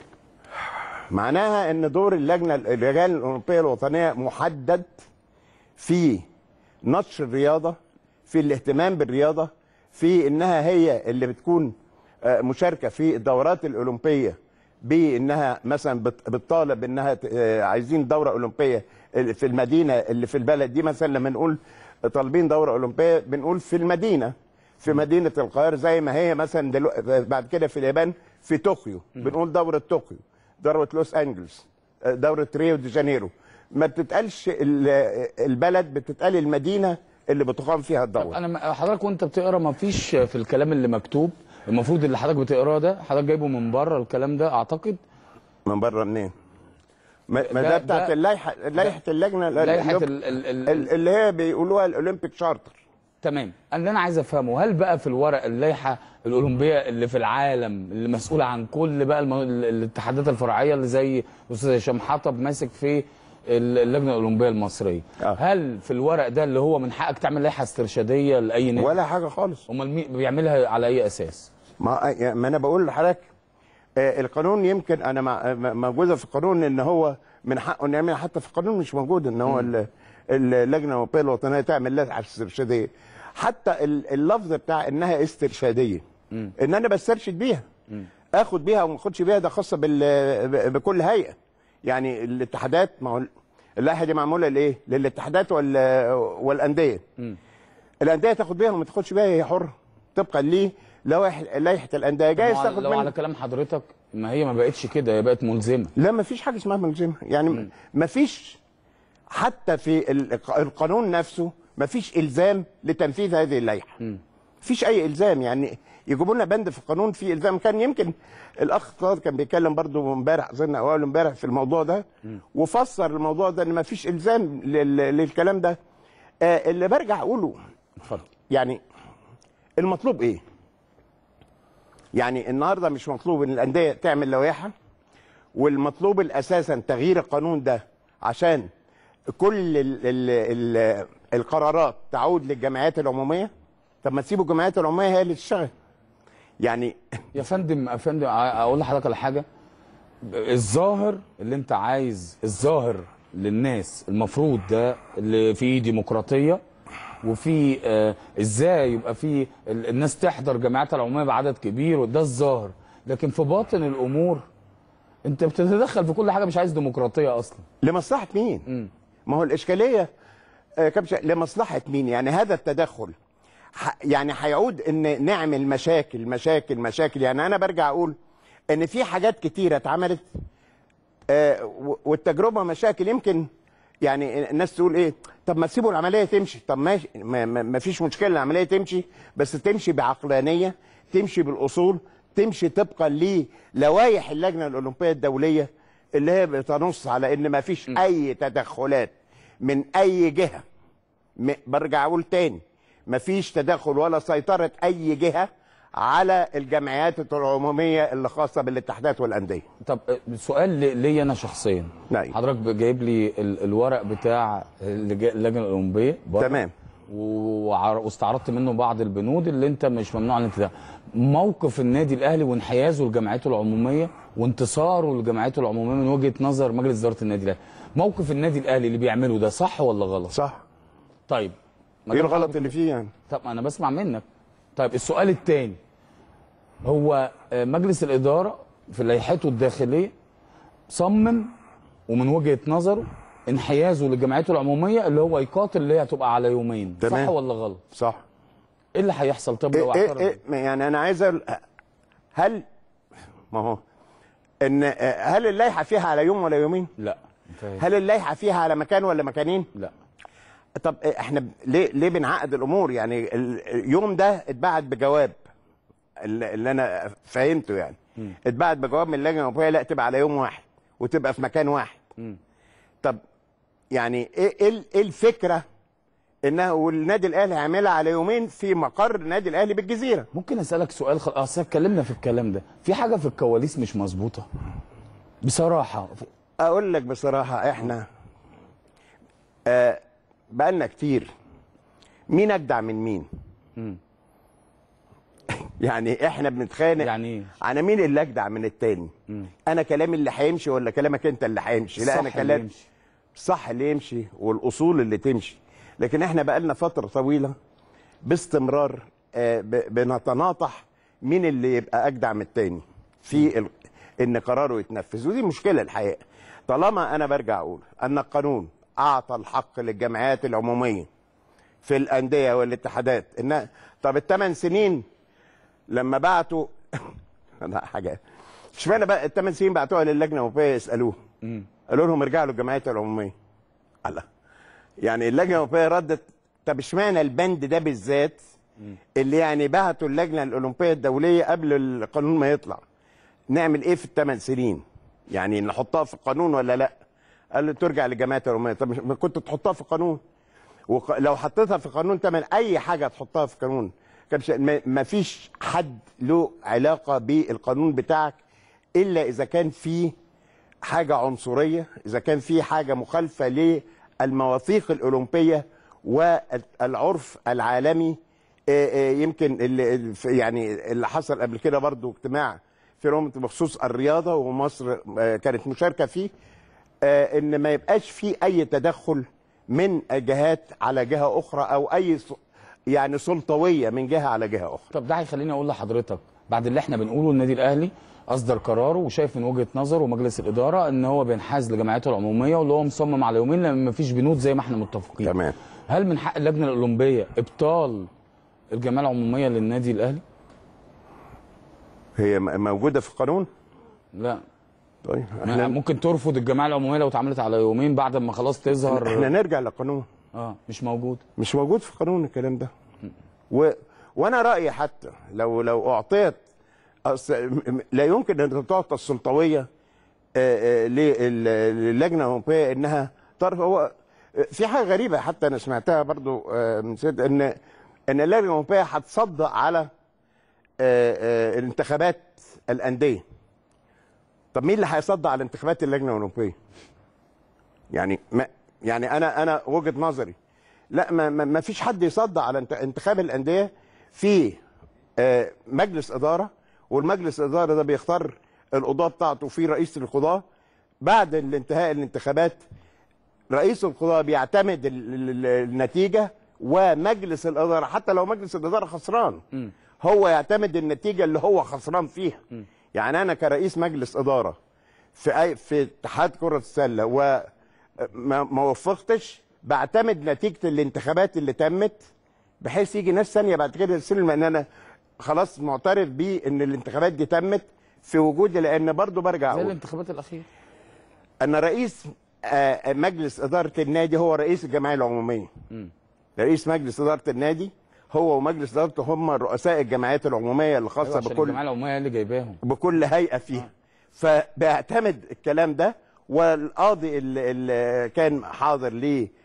معناها ان دور اللجنه اللجان الاوروبيه الوطنيه محدد في نشر الرياضه في الاهتمام بالرياضه في انها هي اللي بتكون آه، مشاركه في الدورات الاولمبيه بانها مثلا بت- بتطالب انها ت- آه، عايزين دوره اولمبيه في المدينه اللي في البلد دي مثلا لما نقول طالبين دوره اولمبيه بنقول في المدينه في مدينه القاهره زي ما هي مثلا دلوقتي بعد كده في اليابان في طوكيو بنقول دوره طوكيو دوره لوس انجلوس دوره ريو دي جانيرو ما بتتقالش ال- البلد بتتقال المدينه اللي بتقام فيها الدوره انا م- حضرتك وانت بتقرا ما فيش في الكلام اللي مكتوب المفروض اللي حضرتك بتقراه ده حضرتك جايبه من بره الكلام ده اعتقد من بره منين؟ ما ما ده- ده بتاعت ده- اللائحه لائحه اللجنه ال- لائحه الأولمب- ال ال ال ال- اللي هي بيقولوها الاولمبيك شارتر تمام اللي انا عايز افهمه هل بقى في الورق اللائحه الاولمبيه اللي في العالم اللي مسؤوله عن كل بقى المو... ال- الاتحادات الفرعيه اللي زي الاستاذ هشام حطب ماسك في ال- اللجنه الاولمبيه المصريه آه. هل في الورق ده اللي هو من حقك تعمل لائحه استرشاديه لاي نادي ولا حاجه خالص امال مين بيعملها على اي اساس ما يعني ما انا بقول لحضرتك آه، القانون يمكن انا مع- م- موجوده في القانون ان هو من حقه انه يعمل حتى في القانون مش موجود ان هو ال- اللجنه الاوروبيه الوطنيه تعمل لائحه استرشاديه حتى ال- اللفظ بتاع انها استرشاديه ان انا بسترشد بيها اخد بيها وما اخدش بيها ده خاصه بال- ب- بكل هيئه يعني الاتحادات ما هو اللائحه دي معموله لايه؟ للاتحادات وال- والانديه الانديه تاخد بيها وما تاخدش بيها هي حره طبقا ليه لوائح لائحه الانديه جايز لو على- تاخد لو على منها كلام حضرتك ما هي ما بقتش كده هي بقت ملزمه لا ما فيش حاجه اسمها ملزمه يعني ما فيش حتى في ال- القانون نفسه ما فيش الزام لتنفيذ هذه اللائحه فيش اي الزام يعني يجيبوا لنا بند في القانون فيه الزام كان يمكن الاخ طاهر كان بيتكلم برضو امبارح اظن او اول امبارح في الموضوع ده وفسر الموضوع ده ان ما فيش الزام لل- للكلام ده آه اللي برجع اقوله اتفضل يعني المطلوب ايه؟ يعني النهارده مش مطلوب ان الانديه تعمل لوائحها والمطلوب الاساسا تغيير القانون ده عشان كل ال ال ال القرارات تعود للجمعيات العموميه طب ما تسيبوا الجمعيات العموميه هي اللي تشتغل يعني يا فندم يا فندم ع- اقول لحضرتك على حاجه الظاهر اللي انت عايز الظاهر للناس المفروض ده اللي فيه ديمقراطيه وفي آه ازاي يبقى في ال- الناس تحضر جمعيات العموميه بعدد كبير وده الظاهر لكن في باطن الامور انت بتتدخل في كل حاجه مش عايز ديمقراطيه اصلا لمصلحه مين؟ ما هو الاشكاليه آه، كبش لمصلحه مين؟ يعني هذا التدخل ح- يعني هيعود ان نعمل مشاكل مشاكل مشاكل يعني انا برجع اقول ان في حاجات كتيره اتعملت آه، و- والتجربه مشاكل يمكن يعني الناس تقول ايه طب ما تسيبوا العمليه تمشي طب ماشي ما, ما, ما فيش مشكله العمليه تمشي بس تمشي بعقلانيه تمشي بالاصول تمشي طبقا للوائح اللجنه الاولمبيه الدوليه اللي هي بتنص على ان ما فيش اي تدخلات من اي جهه م- برجع اقول تاني مفيش تدخل ولا سيطره اي جهه على الجمعيات العموميه اللي خاصه بالاتحادات والانديه طب آه، سؤال لي- ليا انا شخصيا نعم. حضرتك جايب لي ال- الورق بتاع اللج- اللجنه الاولمبيه بره. تمام. وعر- واستعرضت منه بعض البنود اللي انت مش ممنوع ان انت ده موقف النادي الاهلي وانحيازه لجمعيته العموميه وانتصاره لجمعيته العموميه من وجهه نظر مجلس اداره النادي الاهلي موقف النادي الاهلي اللي بيعمله ده صح ولا غلط صح طيب ما ايه دام الغلط حضرتك- اللي فيه يعني طب انا بسمع منك طيب السؤال الثاني هو آه، مجلس الاداره في لائحته الداخليه صمم ومن وجهه نظره انحيازه لجمعيته العموميه اللي هو يقاتل اللي هي هتبقى على يومين تمام. صح ولا غلط؟ صح ايه اللي هيحصل طب لو إيه إيه اعترض؟ إيه يعني انا عايز أقول هل ما هو ان هل اللائحه فيها على يوم ولا يومين؟ لا فاهم. هل اللائحه فيها على مكان ولا مكانين؟ لا طب احنا ب- ليه ليه بنعقد الامور يعني ال- اليوم ده اتبعت بجواب اللي اللي انا فهمته يعني اتبعت بجواب من اللجنه الاوروبيه لا تبقى على يوم واحد وتبقى في مكان واحد طب يعني ايه ايه ال- إيه الفكره انها والنادي الاهلي هيعملها على يومين في مقر النادي الاهلي بالجزيره ممكن اسالك سؤال خ... اصل اتكلمنا في الكلام ده في حاجه في الكواليس مش مظبوطه بصراحه اقول لك بصراحه احنا آه بقالنا كتير مين اجدع من مين يعني احنا بنتخانق يعني إيه؟ على مين اللي اجدع من التاني انا كلامي اللي هيمشي ولا كلامك انت اللي هيمشي لا انا الصح اللي كلام يمشي. الصح اللي يمشي والاصول اللي تمشي لكن احنا بقالنا فتره طويله باستمرار آه، ب- بنتناطح مين اللي يبقى اجدع من التاني في ال... ان قراره يتنفذ ودي مشكله الحقيقه طالما انا برجع اقول ان القانون اعطى الحق للجمعيات العموميه في الانديه والاتحادات ان طب الثمان سنين لما بعتوا لا حاجه اشمعنى بقى الثمان سنين بعتوها للجنه الاوروبيه يسالوه قالوا لهم ارجعوا للجمعيات العموميه الله يعني اللجنه الاوروبيه ردت طب اشمعنى البند ده بالذات اللي يعني بعتوا اللجنه الاولمبيه الدوليه قبل القانون ما يطلع نعمل ايه في الثمان سنين يعني نحطها في القانون ولا لا قال له ترجع للجمعيات العموميه طب مش ما كنت تحطها في القانون وق... لو حطيتها في القانون تمن اي حاجه تحطها في القانون كانش ما- ما فيش حد له علاقه بالقانون بتاعك الا اذا كان في حاجه عنصريه اذا كان في حاجه مخالفه للمواثيق الاولمبيه والعرف العالمي آه، آه، يمكن اللي اللي في- يعني اللي حصل قبل كده برضو اجتماع في روما بخصوص الرياضه ومصر آه، كانت مشاركه فيه آه، ان ما يبقاش في اي تدخل من جهات على جهه اخرى او اي س- يعني سلطويه من جهه على جهه اخرى طب ده هيخليني اقول لحضرتك بعد اللي احنا بنقوله النادي الاهلي اصدر قراره وشايف من وجهه نظره ومجلس الاداره ان هو بينحاز لجمعيته العموميه واللي هو مصمم على يومين لان مفيش بنود زي ما احنا متفقين تمام. هل من حق اللجنه الاولمبيه ابطال الجمعيه العموميه للنادي الاهلي؟ هي م- موجوده في القانون لا طيب احنا احنا ممكن ترفض الجمعيه العموميه لو اتعملت على يومين بعد ما خلاص تظهر احنا نرجع للقانون اه مش موجود مش موجود في القانون الكلام ده و... وانا رايي حتى لو لو اعطيت أص... م- م- لا يمكن ان تعطى السلطويه آه، آه، لل- للجنه الاوروبيه انها تعرف هو في حاجه غريبه حتى انا سمعتها برضو آه، من سيد ان ان اللجنه الاوروبيه هتصدق على آه، آه، الانتخابات الانديه طب مين اللي هيصدق على انتخابات اللجنه الاوروبيه يعني ما يعني انا انا وجهه نظري لا ما, ما, ما فيش حد يصدق على انت- انتخاب الانديه في آه، مجلس اداره والمجلس الاداره ده بيختار القضاه بتاعته في رئيس القضاه بعد الانتهاء الانتخابات رئيس القضاه بيعتمد ال- ال- ال- النتيجه ومجلس الاداره حتى لو مجلس الاداره خسران هو يعتمد النتيجه اللي هو خسران فيها يعني انا كرئيس مجلس اداره في أي في اتحاد كره السله وما ما وفقتش بعتمد نتيجه الانتخابات اللي تمت بحيث يجي ناس ثانيه بعد كده يستلم ان انا خلاص معترف بيه ان الانتخابات دي تمت في وجودي لان برضو برجع زي اقول الانتخابات الاخيره ان رئيس آه، مجلس اداره النادي هو رئيس الجمعيه العموميه رئيس مجلس اداره النادي هو ومجلس ادارته هم رؤساء الجمعيات العموميه اللي خاصه أيوة عشان بكل الجمعيه العموميه هي اللي جايباهم بكل هيئه فيها فبيعتمد الكلام ده والقاضي اللي, اللي كان حاضر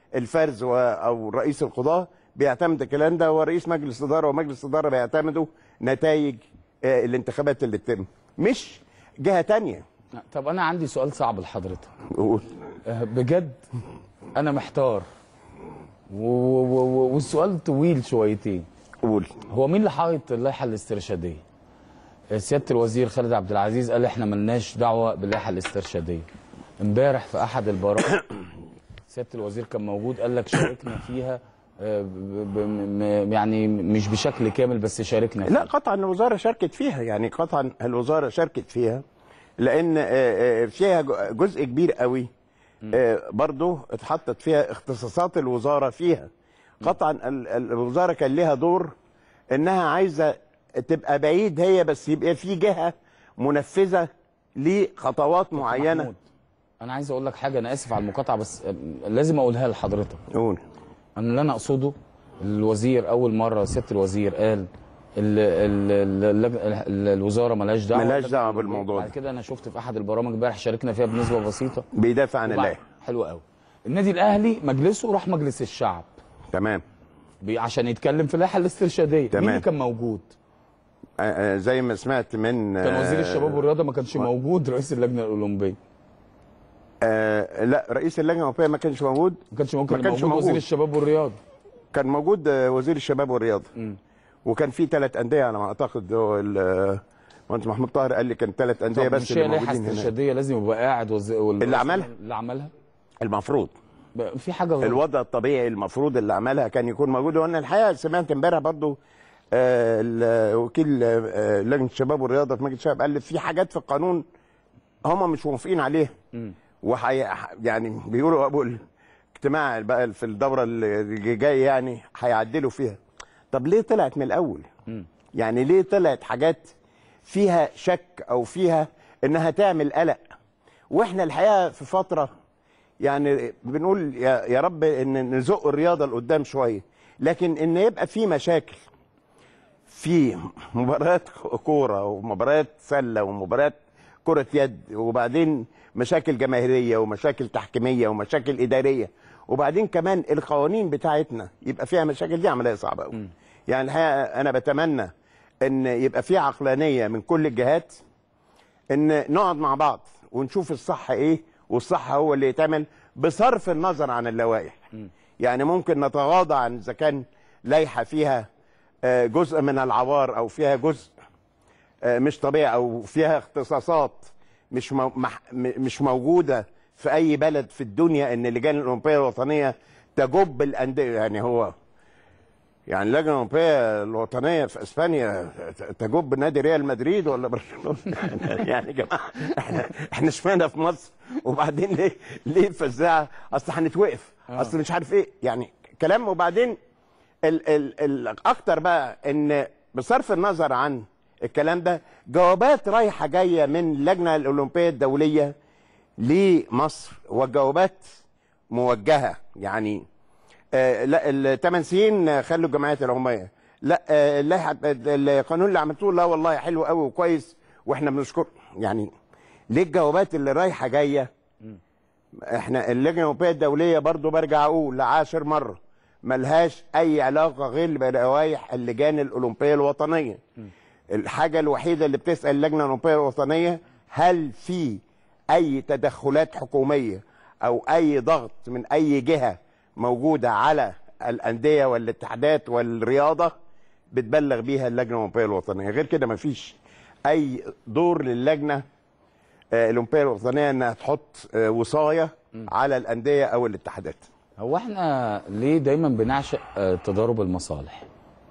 الفرز و- او رئيس القضاه بيعتمد الكلام ده ورئيس مجلس اداره ومجلس اداره بيعتمدوا نتائج آه، الانتخابات اللي تتم مش جهه تانية طب انا عندي سؤال صعب لحضرتك قول آه، بجد انا محتار و- و- و- والسؤال طويل شويتين قول هو مين اللي حاطط اللائحه الاسترشاديه آه، سياده الوزير خالد عبد العزيز قال احنا ملناش دعوه باللائحه الاسترشاديه امبارح في احد البرامج سياده الوزير كان موجود قال لك شاركنا فيها آه، ب- ب- م- يعني مش بشكل كامل بس شاركنا لا فيها قطعا الوزاره شاركت فيها يعني قطعا الوزاره شاركت فيها لان آه، آه، فيها ج- جزء كبير قوي آه، برضه اتحطت فيها اختصاصات الوزاره فيها قطعا ال- ال- الوزاره كان لها دور انها عايزه تبقى بعيد هي بس يبقى في جهه منفذه لخطوات معينه محمود، انا عايز اقول لك حاجه انا اسف على المقاطعه بس آه، لازم اقولها لحضرتك قول انا اللي انا اقصده الوزير اول مره سياده الوزير قال ال ال ال ال الوزاره ملهاش دعوه ملهاش دعوة بالموضوع بعد ده. كده انا شفت في احد البرامج امبارح شاركنا فيها بنسبه بسيطه بيدافع عن وبعد- اللائحه حلو قوي النادي الاهلي مجلسه راح مجلس الشعب تمام بي- عشان يتكلم في اللائحه الاسترشاديه مين تمام. اللي كان موجود آه، آه، زي ما سمعت من كان وزير آه، الشباب والرياضه ما كانش موجود رئيس اللجنه الاولمبيه آه لا رئيس اللجنه الاوروبيه ما كانش موجود ما كانش ممكن ما كانش موجود, وزير موجود. الشباب والرياضه كان موجود آه، وزير الشباب والرياضه وكان في ثلاث انديه على ما اعتقد هو ال- مهندس محمود طاهر قال لي كان ثلاث انديه طب بس مش اللي هي لائحه موجودين هنا استرشاديه لازم يبقى قاعد وز... وال- اللي عملها؟ اللي عملها المفروض بقى في حاجه غلط الوضع الطبيعي المفروض اللي عملها كان يكون موجود وانا الحقيقه سمعت امبارح برضو آه، ال- وكيل آه، لجنه الشباب والرياضه في مجلس الشباب قال لي في حاجات في القانون هم مش موافقين عليها وحي يعني بيقولوا ابو الاجتماع بقى في الدوره اللي جايه يعني هيعدلوا فيها طب ليه طلعت من الاول يعني ليه طلعت حاجات فيها شك او فيها انها تعمل قلق واحنا الحقيقه في فتره يعني بنقول يا, يا رب ان نزق الرياضه لقدام شويه لكن ان يبقى في مشاكل في مباريات كوره ومباريات سله ومباريات كره يد وبعدين مشاكل جماهيريه ومشاكل تحكيميه ومشاكل اداريه وبعدين كمان القوانين بتاعتنا يبقى فيها مشاكل دي عمليه صعبه قوي يعني الحقيقه انا بتمنى ان يبقى في عقلانيه من كل الجهات ان نقعد مع بعض ونشوف الصح ايه والصح هو اللي يتعمل بصرف النظر عن اللوائح يعني ممكن نتغاضى عن اذا كان لائحه فيها آه، جزء من العوار او فيها جزء آه، مش طبيعي او فيها اختصاصات مش مو مح- م- مش موجوده في اي بلد في الدنيا ان اللجان الاولمبيه الوطنيه تجب الانديه يعني هو يعني اللجنه الاولمبيه الوطنيه في اسبانيا ت- تجب نادي ريال مدريد ولا برشلونه يعني يا جماعه احنا احنا اشمعنى في مصر وبعدين ليه ليه فزاعه اصل هنتوقف اصل مش عارف ايه يعني كلام وبعدين ال ال الاكتر بقى ان بصرف النظر عن الكلام ده جوابات رايحه جايه من اللجنه الاولمبيه الدوليه لمصر وجوابات موجهه يعني آه لا الثمان سنين آه، خلوا الجمعيات العموميه لا آه اللائحه القانون اللي عملتوه لا والله حلو قوي وكويس واحنا بنشكر يعني ليه الجوابات اللي رايحه جايه احنا اللجنه الاوروبيه الدوليه برضو برجع اقول لعاشر مره ملهاش اي علاقه غير بلوائح اللجان الاولمبيه الوطنيه الحاجه الوحيده اللي بتسال اللجنه الاولمبيه الوطنيه هل في اي تدخلات حكوميه او اي ضغط من اي جهه موجوده على الانديه والاتحادات والرياضه بتبلغ بيها اللجنه الاولمبيه الوطنيه غير كده مفيش اي دور للجنه آه، الاولمبيه الوطنيه انها تحط آه، وصايه على الانديه او الاتحادات هو احنا ليه دايما بنعشق آه، تضارب المصالح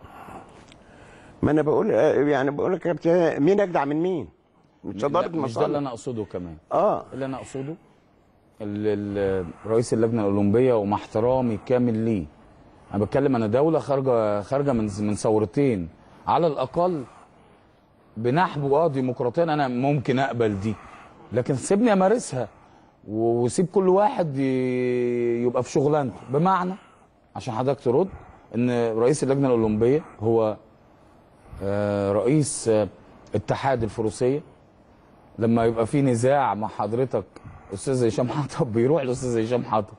ما انا بقول آه، يعني بقول لك يا كابتن، مين اجدع من مين مش لا، ضرب مش ده اللي مصالح انا اقصده كمان اه اللي انا اقصده ال- ال- رئيس اللجنه الاولمبيه ومع احترامي الكامل ليه انا بتكلم انا دوله خارجه خارجه من من ثورتين على الاقل بنحو اه ديمقراطيا انا ممكن اقبل دي لكن سيبني امارسها و- وسيب كل واحد ي- يبقى في شغلانته بمعنى عشان حضرتك ترد ان رئيس اللجنه الاولمبيه هو آه، رئيس آه، اتحاد الفروسيه لما يبقى في نزاع مع حضرتك استاذ هشام حطب بيروح لاستاذ هشام حطب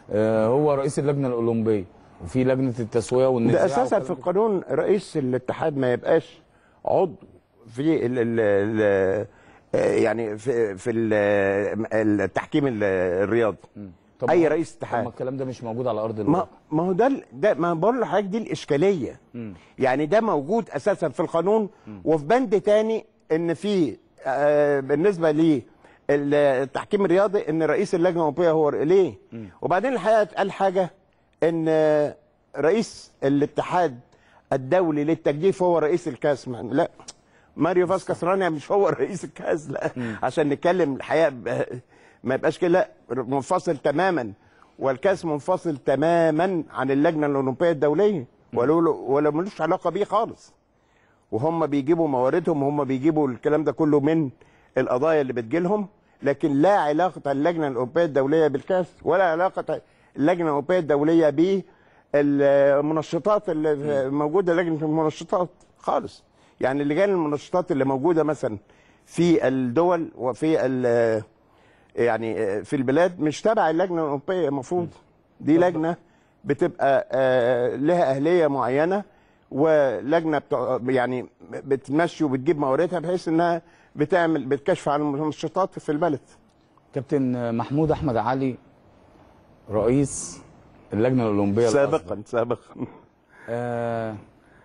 آه، هو رئيس اللجنه الاولمبيه وفي لجنه التسويه والنزاع ده اساسا والكلام في ده. القانون رئيس الاتحاد ما يبقاش عضو في ال ال ال يعني في في ال- التحكيم ال- الرياضي طب اي ما- رئيس طب اتحاد ما الكلام ده مش موجود على ارض ما الواقع ما هو ده ال- ده ما بقول لحضرتك دي الاشكاليه يعني ده موجود اساسا في القانون وفي بند تاني ان في آه، بالنسبه لي التحكيم الرياضي ان رئيس اللجنه الاوروبيه هو ليه وبعدين الحقيقه اتقال حاجه ان آه، رئيس الاتحاد الدولي للتجديف هو رئيس الكاس ما- لا ماريو فاسكاس رانيا مش هو رئيس الكاس لا عشان نتكلم الحقيقه ب- ما يبقاش كده لا منفصل تماما والكاس منفصل تماما عن اللجنه الاولمبيه الدوليه ولا ولا ملوش علاقه بيه خالص وهم بيجيبوا مواردهم وهم بيجيبوا الكلام ده كله من القضايا اللي بتجيلهم لكن لا علاقه اللجنه الاوروبيه الدوليه بالكاس ولا علاقه اللجنه الاوروبيه الدوليه بالمنشطات اللي موجوده لجنه المنشطات خالص يعني لجان المنشطات اللي موجوده مثلا في الدول وفي ال- يعني في البلاد مش تبع اللجنه الاوروبيه المفروض دي لجنه بتبقى آه، لها اهليه معينه ولجنه بتوع- يعني بتمشي وبتجيب مواردها بحيث انها بتعمل بتكشف عن المنشطات في البلد كابتن محمود احمد علي رئيس اللجنه الاولمبيه الأصغر. سابقا سابقا آه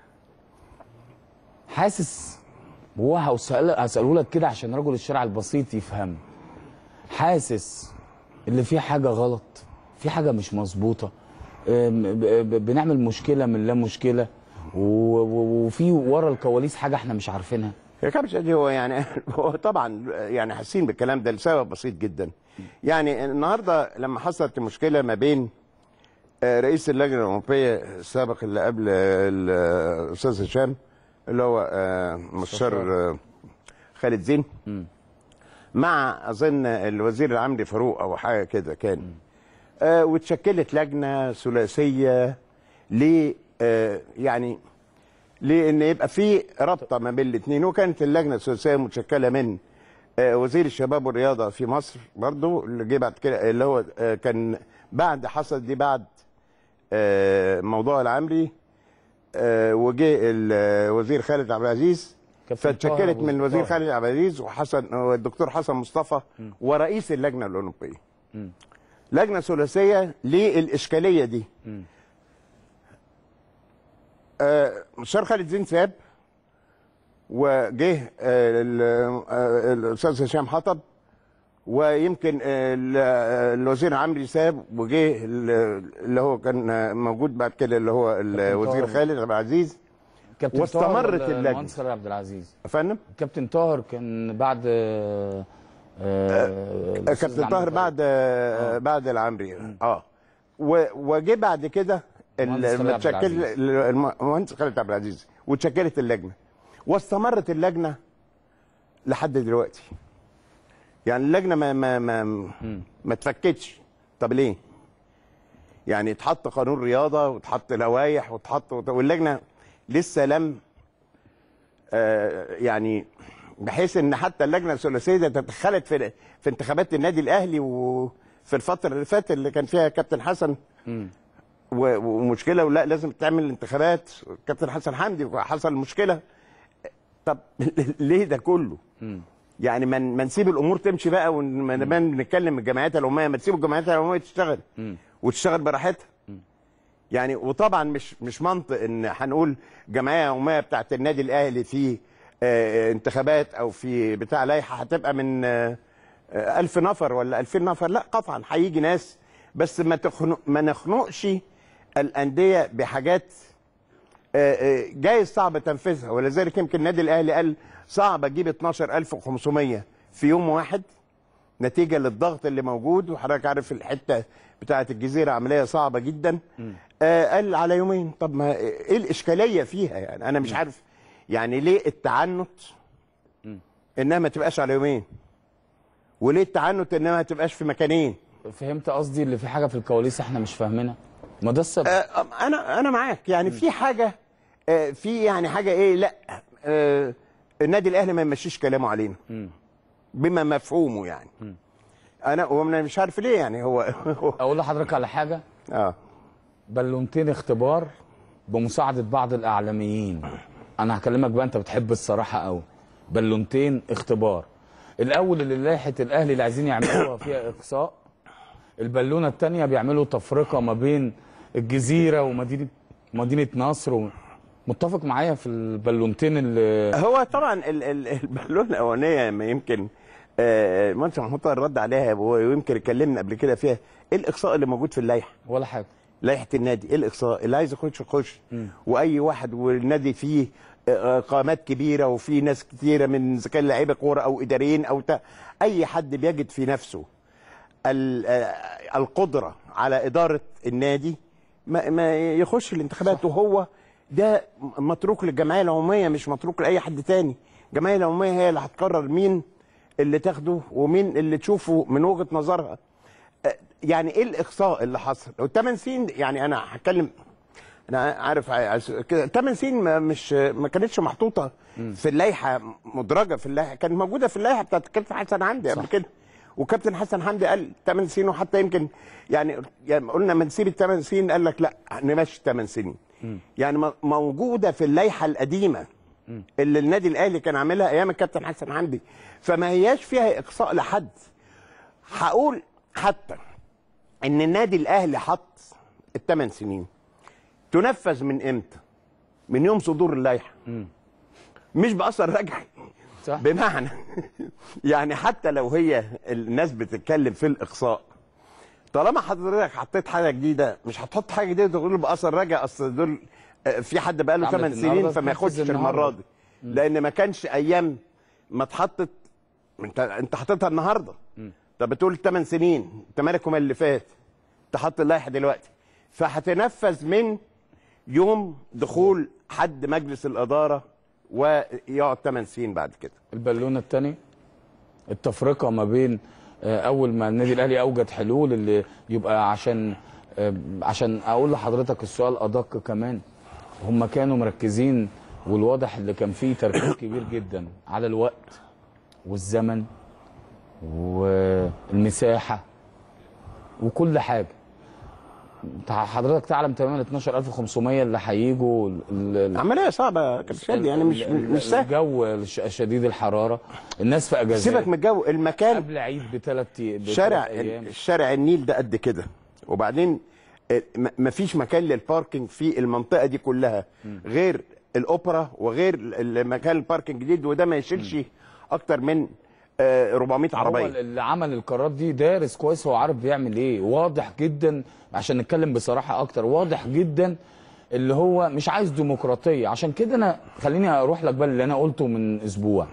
حاسس وهو هسأل هسأله لك كده عشان رجل الشارع البسيط يفهم حاسس اللي فيه حاجة غلط في حاجة مش مظبوطة آم، ب- ب- بنعمل مشكلة من لا مشكلة و- و- وفي ورا الكواليس حاجة احنا مش عارفينها يا كابتن شادي هو يعني هو طبعا يعني حاسين بالكلام ده لسبب بسيط جدا يعني النهارده لما حصلت المشكله ما بين آه، رئيس اللجنه الاوروبيه السابق اللي قبل آه، الاستاذ هشام اللي هو آه، مستشار آه، خالد زين مع اظن الوزير العمري فاروق او حاجه كده كان آه، واتشكلت لجنه ثلاثيه ل آه، يعني لان يبقى في رابطه ما بين الاثنين وكانت اللجنه الثلاثيه متشكله من آه، وزير الشباب والرياضه في مصر برضو اللي جه بعد كده اللي هو آه، كان بعد حصل دي بعد آه، موضوع العمري آه، وجه الوزير خالد عبد العزيز كابتن فاتشكلت طه من الوزير طه. خالد عبد العزيز وحسن والدكتور حسن مصطفى ورئيس اللجنه الاولمبيه لجنه ثلاثيه للاشكاليه دي آه، مستشار خالد زين ساب وجه آه، ال- آه، الاستاذ هشام حطب ويمكن آه، ال- آه، الوزير عمري ساب وجه ال- اللي هو كان آه، موجود بعد كده اللي هو الوزير طاهر. خالد عبد العزيز كابتن واستمرت طاهر ولا اللجنة. المهندس خالد عبد العزيز يا فندم كابتن طاهر كان بعد آه آه الأستاذ كابتن عمرو طاهر فاروق. بعد آه. بعد العمري اه و- وجه بعد كده المهندس خالد عبد المتشكل العزيز. الم- المهندس خالد عبد العزيز واتشكلت اللجنه واستمرت اللجنه لحد دلوقتي يعني اللجنه ما ما ما ما اتفكتش طب ليه؟ يعني اتحط قانون رياضه واتحط لوائح واتحط واللجنه لسه لم آه يعني بحيث ان حتى اللجنه الثلاثيه دي تدخلت في في انتخابات النادي الاهلي وفي الفتره اللي فاتت اللي كان فيها كابتن حسن و- ومشكله ولا لازم تعمل انتخابات كابتن حسن حمدي وحصل مشكله طب ليه ده كله؟ يعني ما ما نسيب الامور تمشي بقى ونبقى بنتكلم الجمعيات العموميه ما تسيب الجمعيات العموميه تشتغل وتشتغل براحتها يعني وطبعا مش مش منطق ان هنقول جمعيه عموميه بتاعت النادي الاهلي في آه، انتخابات او في بتاع لائحه هتبقى من آه، آه، ألف نفر ولا ألفين نفر لا قطعا هيجي ناس بس ما تخنق ما نخنقش الانديه بحاجات آه، آه، جايز صعب تنفيذها ولذلك يمكن النادي الاهلي قال صعب اجيب 12500 في يوم واحد نتيجه للضغط اللي موجود وحضرتك عارف الحته بتاعه الجزيره عمليه صعبه جدا آه قال على يومين طب ما ايه الاشكاليه فيها يعني انا مش عارف يعني ليه التعنت انها ما تبقاش على يومين وليه التعنت انها ما تبقاش في مكانين فهمت قصدي اللي في حاجه في الكواليس احنا مش فاهمينها ما ده السبب آه، انا انا معاك يعني في حاجه آه، في يعني حاجه ايه لا آه، النادي الاهلي ما يمشيش كلامه علينا بما مفهومه يعني انا وانا مش عارف ليه يعني هو هو- اقول لحضرتك على حاجه اه بالونتين اختبار بمساعده بعض الاعلاميين انا هكلمك بقى انت بتحب الصراحه قوي بالونتين اختبار الاول اللي لائحه الاهلي اللي عايزين يعملوها فيها اقصاء البالونه الثانيه بيعملوا تفرقه ما بين الجزيره ومدينه مدينه نصر و... متفق معايا في البالونتين اللي هو طبعا ال- ال- البالونه الاولانيه ما يمكن آه، المهندس محمود طاهر رد عليها ويمكن اتكلمنا قبل كده فيها ايه الاقصاء اللي موجود في اللائحه ولا حاجه لائحه النادي ايه الاقصاء اللي عايز يخش يخش واي واحد والنادي فيه آه، قامات كبيره وفيه ناس كتيره من اذا كان لعيبه كوره او اداريين او تا اي حد بيجد في نفسه ال- آه، القدره على اداره النادي ما, ما يخش الانتخابات وهو ده متروك للجمعيه العموميه مش متروك لاي حد تاني الجمعيه العموميه هي اللي هتقرر مين اللي تاخده ومين اللي تشوفه من وجهه نظرها آه، يعني ايه الاقصاء اللي حصل الثمان سنين يعني انا هتكلم انا عارف عايز- كده الثمان سنين ما مش ما كانتش محطوطه في اللائحه مدرجه في اللائحه كانت موجوده في اللائحه بتاعت الكابتن حسن حمدي قبل كده وكابتن حسن حمدي قال 8 سنين وحتى يمكن يعني يعني قلنا ما نسيب الثمان سنين قال لك لا نمشي 8 سنين يعني م- موجوده في اللائحه القديمه اللي النادي الاهلي كان عاملها ايام الكابتن حسن حمدي فما هياش فيها اقصاء لحد هقول حتى ان النادي الاهلي حط الثمان سنين تنفذ من امتى؟ من يوم صدور اللائحه مش باثر رجعي صح. بمعنى يعني حتى لو هي الناس بتتكلم في الاقصاء طالما حضرتك حطيت حاجه جديده مش هتحط حاجه جديده تقول باثر رجعي اصل دول آه، في حد بقى له عملت 8 سنين النهاردة فما تنفذ ياخدش المره النهاردة. دي لان ما كانش ايام ما اتحطت انت انت حاططها النهارده طب بتقول 8 سنين انت مالك ومال اللي فات تحط اللائحه دلوقتي فهتنفذ من يوم دخول حد مجلس الاداره ويقعد 8 سنين بعد كده البالونه الثانيه التفرقه ما بين آه، اول ما النادي الاهلي اوجد حلول اللي يبقى عشان آه، عشان اقول لحضرتك السؤال ادق كمان هم كانوا مركزين والواضح اللي كان فيه تركيز كبير جدا على الوقت والزمن والمساحه وكل حاجه تع- حضرتك تعلم تماما 12500 اللي هيجوا ال- ال- عمليه صعبه يا كابتن شادي يعني مش ال- مش سهل الجو الش- شديد الحراره الناس في اجازات سيبك من الجو المكان قبل عيد بثلاث شارع ايام الشارع النيل ده قد كده وبعدين ال- م- مفيش مكان للباركينج في المنطقه دي كلها غير الاوبرا وغير ال- المكان الباركينج الجديد وده ما يشيلش اكتر من آه، 400 هو عربيه اللي عمل القرارات دي دارس كويس هو عارف بيعمل ايه واضح جدا عشان نتكلم بصراحه اكتر واضح جدا اللي هو مش عايز ديمقراطيه عشان كده انا خليني اروح لك بقى اللي انا قلته من اسبوع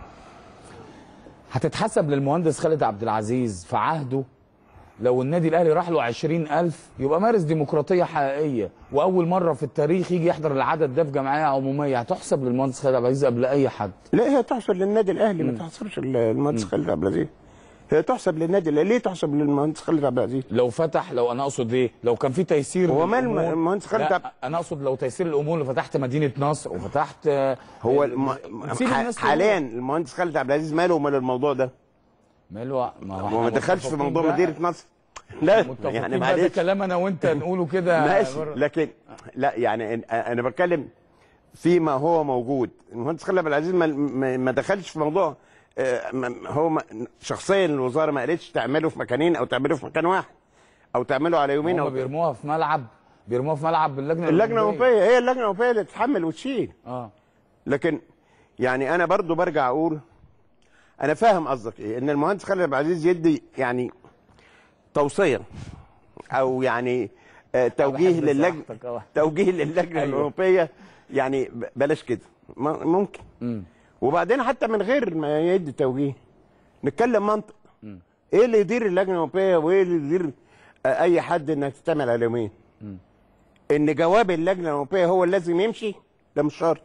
هتتحسب للمهندس خالد عبد العزيز في عهده لو النادي الاهلي راح له 20000 يبقى مارس ديمقراطيه حقيقيه واول مره في التاريخ يجي يحضر العدد ده في جمعيه عموميه هتحسب للمهندس خالد عبد العزيز قبل اي حد لا هي تحسب للنادي الاهلي ما تحسبش للمهندس خالد عبد العزيز هي تحسب للنادي الاهلي ليه تحسب للمهندس خالد عبد العزيز لو فتح لو انا اقصد ايه لو كان في تيسير هو مال للأمور- المهندس خالد لا، عبد- انا اقصد لو تيسير الامور اللي فتحت مدينه نصر وفتحت آه، هو آه، الم... سيب ح- الناس تقول. حاليا المهندس خالد عبد العزيز ماله ومال الموضوع ده ماله ما هو هو ما إحنا دخلش في متفقين موضوع بقى- مديريه نصر لا متفقين يعني بقى ده معلش كلام انا وانت نقوله كده ماشي بره. لكن لا يعني أنا- انا بتكلم فيما هو موجود المهندس خالد عبد العزيز ما, ما ما دخلش في موضوع آه، ما- هو ما- شخصيا الوزاره ما قالتش تعمله في مكانين او تعمله في مكان واحد او تعمله على يومين هم او بيرموها في ملعب بيرموها في ملعب باللجنه اللجنه الاوروبيه هي اللجنه الاوروبيه اللي تتحمل وتشيل اه لكن يعني انا برضو برجع اقول انا فاهم قصدك ايه ان المهندس خالد عبد العزيز يدي يعني توصيه او يعني آه، توجيه بحب للجنه صراحتك، آه. توجيه للجنه أيوة. الاوروبيه يعني ب- بلاش كده م- ممكن وبعدين حتى من غير ما يدي توجيه نتكلم منطق ايه اللي يدير اللجنه الاوروبيه وايه اللي يدير آه، اي حد انها تتعمل على يومين ان جواب اللجنه الاوروبيه هو اللي لازم يمشي ده مش شرط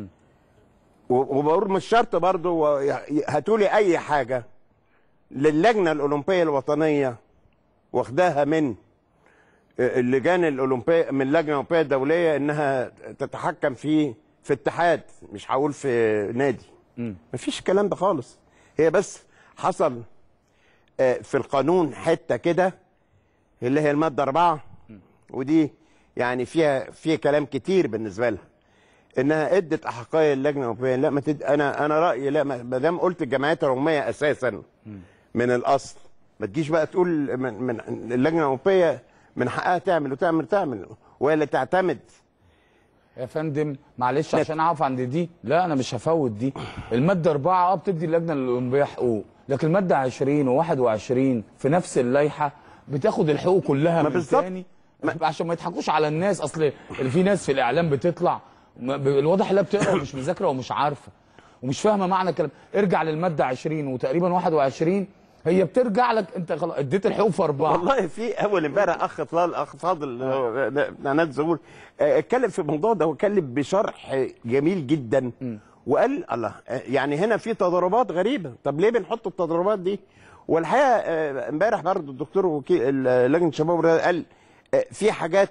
و- وبقول مش شرط برضه و- ي- هاتولي اي حاجه للجنه الاولمبيه الوطنيه واخداها من اللجان الاولمبيه من اللجنه الاولمبيه الدوليه انها تتحكم في في اتحاد مش هقول في نادي مفيش الكلام ده خالص هي بس حصل آه، في القانون حته كده اللي هي الماده اربعه ودي يعني فيها فيها كلام كتير بالنسبه لها انها ادت احقيه للجنه الاوروبيه لا ما تد... انا انا رايي لا ما ما دام قلت الجمعيات العموميه اساسا من الاصل ما تجيش بقى تقول من, من اللجنه الاوروبيه من حقها تعمل وتعمل تعمل وهي اللي تعتمد يا فندم معلش عشان اقف عند دي لا انا مش هفوت دي الماده 4 اه بتدي اللجنه الاولمبيه حقوق لكن الماده 20 و21 في نفس اللائحه بتاخد الحقوق كلها ما من بالظبط. تاني عشان ما يضحكوش على الناس اصل في ناس في الاعلام بتطلع ما- ب- الواضح انها بتقرا ومش مذاكره ومش عارفه ومش فاهمه معنى الكلام ارجع للماده 20 وتقريبا 21 هي بترجع لك انت خلاص اديت الحقوق في اربعه والله في اول امبارح اخ فضل اخ فاضل آه، بتاع نادي الزهور آه، اتكلم في الموضوع ده واتكلم بشرح جميل جدا وقال الله آه، يعني هنا في تضاربات غريبه طب ليه بنحط التضاربات دي والحقيقه آه، امبارح برضه الدكتور وكيل ال- لجنه الشباب والرياضة قال آه، في حاجات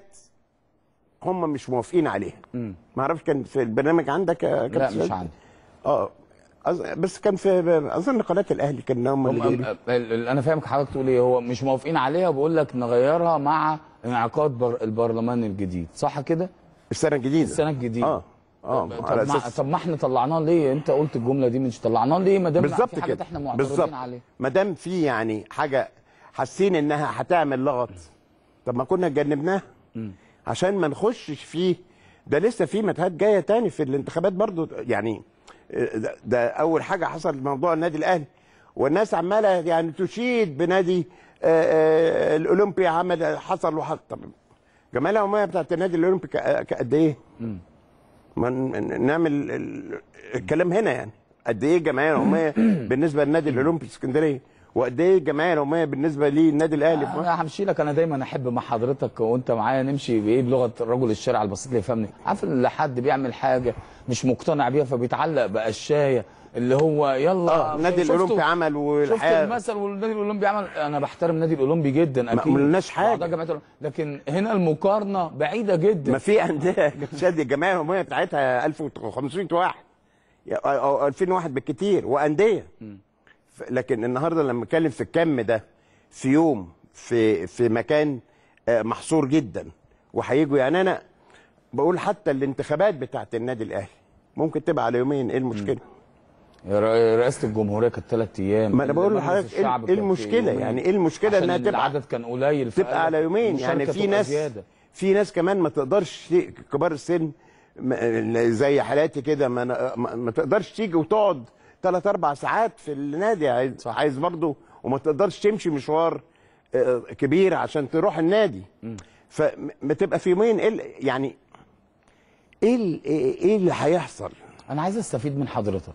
هم مش موافقين عليها ما اعرفش كان في البرنامج عندك يا لا كابتن مش سيد؟ عندي اه أظ- بس كان في اظن قناه الاهلي كان هم اللي هم جايبين ال- ال- انا فاهمك حضرتك تقول ايه هو مش موافقين عليها وبقول لك نغيرها مع انعقاد بر البرلمان الجديد صح كده السنه الجديده السنه الجديده اه اه طب على ما, أساس- طب ما احنا طلعناه ليه انت قلت الجمله دي مش طلعناه ليه ما دام بالظبط في حاجات كده احنا معترضين عليها ما دام في يعني حاجه حاسين انها هتعمل لغط طب ما كنا اتجنبناها عشان ما نخشش فيه ده لسه في متاهات جايه تاني في الانتخابات برضو يعني آه، ده, ده اول حاجه حصل موضوع النادي الاهلي والناس عماله يعني تشيد بنادي آه، آه، الاولمبي عمل حصل وحصل طب الجمعيه العموميه بتاعت النادي الاولمبي ك- ك- قد ايه؟ ما ن- نعمل ال- الكلام هنا يعني قد ايه الجمعيه العموميه بالنسبه للنادي الاولمبي اسكندريه وقد ايه الجمعيه العموميه بالنسبه للنادي الاهلي في مصر انا همشي لك انا دايما احب مع حضرتك وانت معايا نمشي بايه بلغه رجل الشارع البسيط اللي يفهمني عارف ان حد بيعمل حاجه مش مقتنع بيها فبيتعلق بقشايه اللي هو يلا اه النادي شفتوا- الاولمبي عمل شفت والحقيقه المثل والنادي الاولمبي عمل انا بحترم النادي الاولمبي جدا اكيد قلناش حاجة. بعضها جمعية الأولمبي. لكن هنا المقارنه بعيده جدا ما في انديه شادي الجمعيه العموميه بتاعتها 1500 واحد يا- او أو 2001 بالكتير وانديه ف- لكن النهارده لما اتكلم في الكم ده في يوم في في مكان آه، محصور جدا وهيجوا يعني انا بقول حتى الانتخابات بتاعت النادي الاهلي ممكن تبقى على يومين ايه المشكله؟ يا ر- رئاسه الجمهوريه كانت ثلاث ايام ما أنا بقول مجلس لحضرتك إيه- الشعب إيه كانت المشكلة؟ يومين. يعني إيه المشكلة عشان إنها تبقى- العدد كان قليل تبقى فقال على يومين يعني المشاركة في تبقى ناس زيادة. في ناس كمان ما تقدرش ت- كبار السن م- زي حالاتي كده ما, أنا- ما ما تقدرش تيجي وتقعد ثلاث اربع ساعات في النادي عايز صح. عايز برضه وما تقدرش تمشي مشوار آه، كبير عشان تروح النادي فما تبقى في يومين إيه ال- يعني ايه ال- ايه اللي هيحصل؟ انا عايز استفيد من حضرتك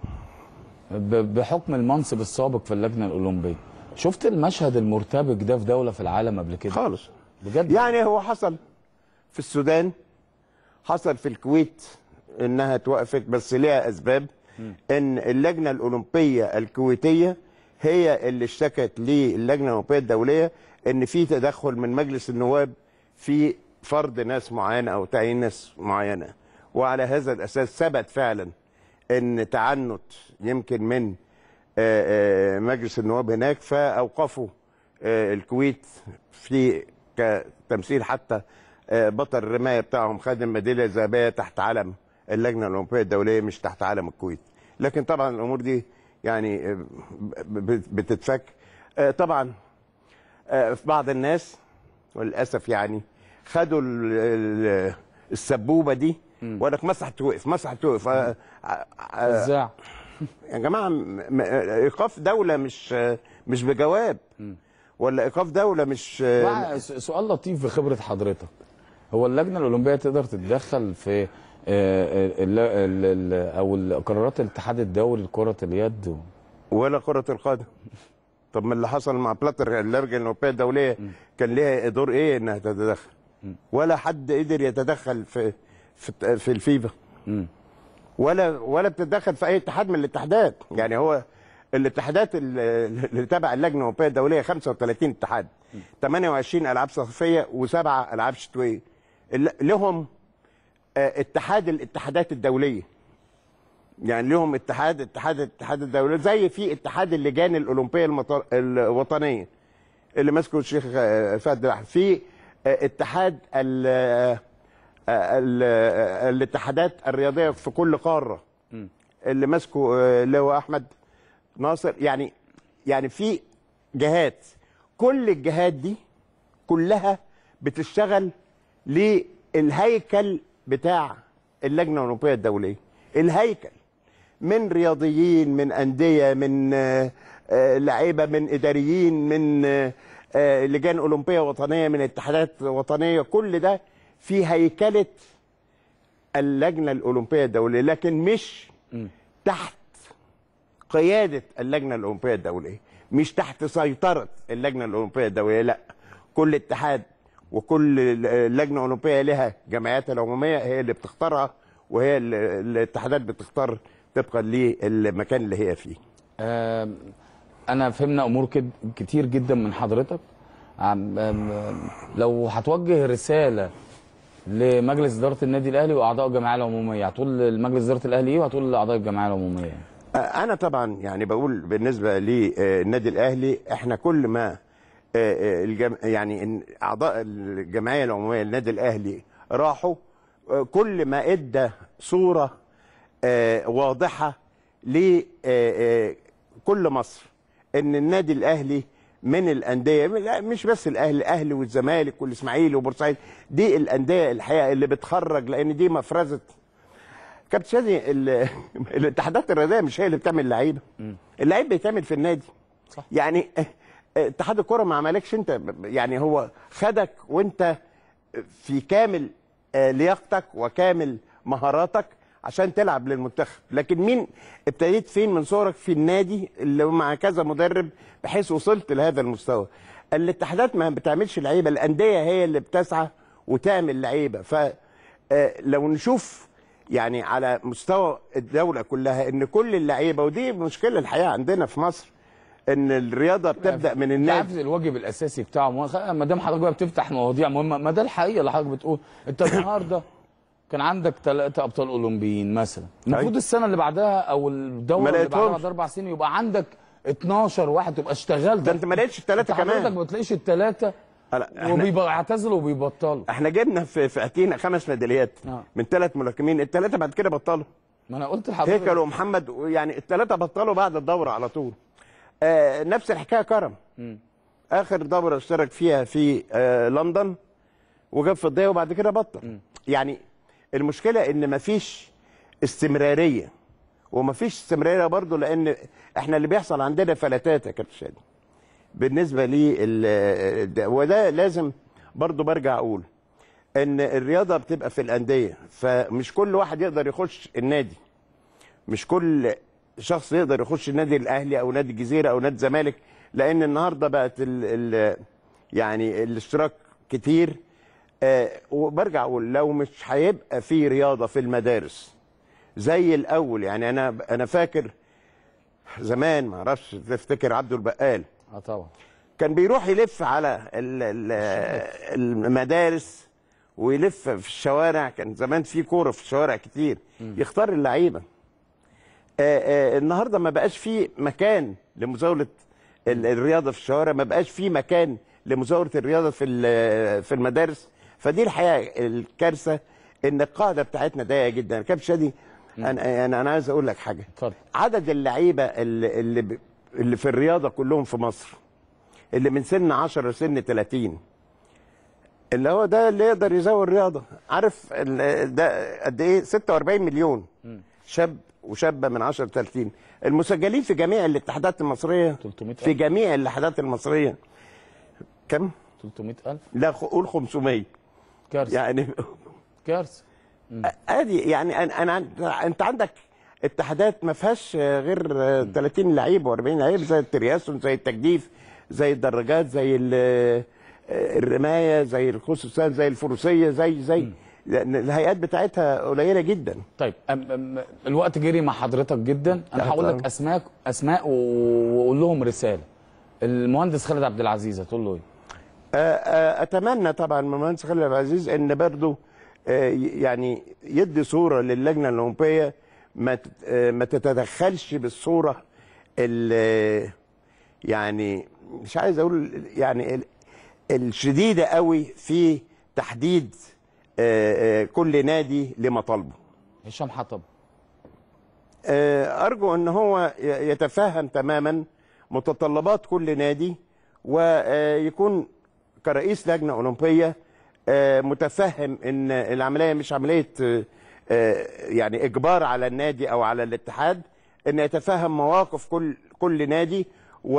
ب- بحكم المنصب السابق في اللجنه الاولمبيه شفت المشهد المرتبك ده في دوله في العالم قبل كده خالص بجد يعني هو حصل في السودان حصل في الكويت انها توقفت بس ليها اسباب ان اللجنه الاولمبيه الكويتيه هي اللي اشتكت للجنه الاولمبيه الدوليه ان في تدخل من مجلس النواب في فرض ناس معينه او تعيين ناس معينه وعلى هذا الاساس ثبت فعلا ان تعنت يمكن من آه، آه، مجلس النواب هناك فاوقفوا آه، الكويت في كتمثيل حتى آه، بطل الرمايه بتاعهم خد الميداليه الذهبيه تحت علم اللجنه الاولمبيه الدوليه مش تحت علم الكويت لكن طبعا الامور دي يعني آه، ب- ب- بتتفك آه، طبعا آه، في بعض الناس وللاسف يعني خدوا ال- ال- السبوبه دي وقال لك مسح توقف مسح توقف آه، آه، آه، ازاي يا جماعه م- م- ايقاف دوله مش مش بجواب ولا ايقاف دوله مش مع س- سؤال لطيف بخبره حضرتك هو اللجنه الاولمبيه تقدر تتدخل في آه، آه، ال- ال- ال- او قرارات الاتحاد الدولي لكره اليد و- ولا كره القدم طب ما اللي حصل مع بلاتر اللجنه الاوروبيه الدوليه كان ليها دور ايه انها تتدخل ولا حد قدر يتدخل في في في الفيفا ولا ولا بتتدخل في اي اتحاد من الاتحادات يعني هو الاتحادات ال- اللي تبع اللجنه الاوروبيه الدوليه 35 اتحاد 28 العاب صيفيه وسبعه العاب شتويه ال- لهم آه، اتحاد الاتحادات الدوليه يعني لهم اتحاد اتحاد الاتحاد الدولي زي في اتحاد اللجان الاولمبيه المط- الوطنيه اللي ماسكه الشيخ آه، فهد الأحمد. في آه، اتحاد ال آه، ال- آه، الاتحادات الرياضيه في كل قاره اللي ماسكه آه، اللي هو احمد ناصر يعني يعني في جهات كل الجهات دي كلها بتشتغل للهيكل بتاع اللجنه الاولمبيه الدوليه الهيكل من رياضيين من انديه من آه، آه، لعيبه من اداريين من آه، آه، لجان اولمبيه وطنيه من اتحادات وطنيه كل ده في هيكله اللجنه الاولمبيه الدوليه لكن مش تحت قياده اللجنه الاولمبيه الدوليه مش تحت سيطره اللجنه الاولمبيه الدوليه لا كل اتحاد وكل لجنه اولمبيه لها جمعياتها العموميه هي اللي بتختارها وهي اللي الاتحادات بتختار طبقا للمكان اللي هي فيه آم، انا فهمنا امور كد- كتير جدا من حضرتك عم- آم، لو هتوجه رساله لمجلس اداره النادي الاهلي واعضاء الجمعيه العموميه هتقول لمجلس اداره الاهلي ايه وهتقول لاعضاء الجمعيه العموميه انا طبعا يعني بقول بالنسبه للنادي الاهلي احنا كل ما آه، آه، الجم... يعني إن اعضاء الجمعيه العموميه للنادي الاهلي راحوا آه، كل ما ادى صوره آه، واضحه لكل مصر ان النادي الاهلي من الانديه لا، مش بس الاهلي الاهلي والزمالك والاسماعيلي وبورسعيد دي الانديه الحقيقه اللي بتخرج لان دي مفرزه كابتن شادي ال- الاتحادات الرياضيه مش هي اللي بتعمل لعيبه اللعيب بيتعمل في النادي صح. يعني اه، اه، اتحاد الكره ما عملكش انت ب- يعني هو خدك وانت في كامل اه، لياقتك وكامل مهاراتك عشان تلعب للمنتخب لكن مين ابتديت فين من صورك في النادي اللي مع كذا مدرب بحيث وصلت لهذا المستوى الاتحادات ما بتعملش لعيبه الانديه هي اللي بتسعى وتعمل لعيبه فلو نشوف يعني على مستوى الدوله كلها ان كل اللعيبه ودي مشكله الحقيقه عندنا في مصر ان الرياضه بتبدا من انت عارف النادي الواجب الاساسي بتاعه ما خ- ما دام حضرتك بقى بتفتح مواضيع مهمه ما ده الحقيقه اللي حضرتك بتقول انت النهارده كان عندك ثلاثة ابطال اولمبيين مثلا المفروض أيوة. السنه اللي بعدها او ما الدوره اللي بعدها لقيتهمش. بعد اربع سنين يبقى عندك 12 واحد تبقى اشتغلت ده انت ما لقيتش الثلاثه انت حضرتك كمان ما بتلاقيش الثلاثه لا، احنا وبيعتزلوا وبيبطلوا احنا جبنا في في اتينا خمس ميداليات آه. من ثلاث ملاكمين الثلاثه بعد كده بطلوا ما انا قلت لحضرتك هيكل ومحمد يعني الثلاثه بطلوا بعد الدوره على طول آه نفس الحكايه كرم اخر دوره اشترك فيها في آه لندن وجاب فضيه وبعد كده بطل يعني المشكله ان مفيش استمراريه ومفيش استمراريه برضه لان احنا اللي بيحصل عندنا فلتات يا كابتن شادي بالنسبه لي ال- ده- وده لازم برضه برجع اقول ان الرياضه بتبقى في الانديه فمش كل واحد يقدر يخش النادي مش كل شخص يقدر يخش النادي الاهلي او نادي الجزيره او نادي الزمالك لان النهارده بقت ال ال يعني الاشتراك كتير آه وبرجع اقول لو مش هيبقى في رياضه في المدارس زي الاول يعني انا انا فاكر زمان ما اعرفش تفتكر عبده البقال اه طبعا كان بيروح يلف على ال- ال- المدارس ويلف في الشوارع كان زمان في كوره في الشوارع كتير يختار اللعيبه آه، آه، النهارده ما بقاش في مكان لمزاوله ال- الرياضه في الشوارع ما بقاش في مكان لمزاوله الرياضه في ال- في المدارس فدي الحقيقه الكارثه ان القاعده بتاعتنا ضيقه جدا كابتن شادي انا انا انا عايز اقول لك حاجه اتفضل عدد اللعيبه اللي اللي, ب- اللي في الرياضه كلهم في مصر اللي من سن 10 لسن 30 اللي هو ده اللي يقدر يزود الرياضه عارف ال- ده قد ايه 46 مليون شاب وشابه من 10 ل 30 المسجلين في جميع الاتحادات المصريه 300 في جميع الاتحادات المصريه كم 300000 لا خ- قول 500 كارثه يعني كارثه ادي يعني انا انا انت عندك اتحادات ما فيهاش غير 30 لعيب و40 لعيب زي الترياسون زي التجديف زي الدراجات زي ال- الرمايه زي الخصوصات زي الفروسيه زي زي لان الهيئات بتاعتها قليله جدا طيب أم أم الوقت جري مع حضرتك جدا انا لا، هقول لك طبعا. اسماء اسماء و- واقول لهم رساله المهندس خالد عبد العزيز هتقول له ايه آه، آه، اتمنى طبعا من المهندس خالد عبد العزيز ان برضه آه، ي- يعني يدي صوره للجنه الاولمبيه ما ت- آه، ما تتدخلش بالصوره ال- يعني مش عايز اقول يعني ال- الشديده قوي في تحديد آه، آه، كل نادي لمطالبه هشام حطب آه، ارجو ان هو ي- يتفهم تماما متطلبات كل نادي ويكون كرئيس لجنه اولمبيه آه، متفهم ان العمليه مش عمليه آه، آه، يعني اجبار على النادي او على الاتحاد ان يتفهم مواقف كل كل نادي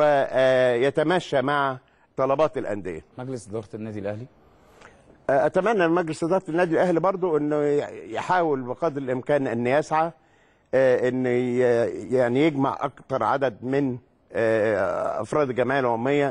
ويتمشى مع طلبات الانديه مجلس اداره النادي الاهلي اتمنى من مجلس اداره النادي الاهلي برضو انه يحاول بقدر الامكان ان يسعى آه، ان ي- يعني يجمع اكثر عدد من آه، افراد الجمعيه العموميه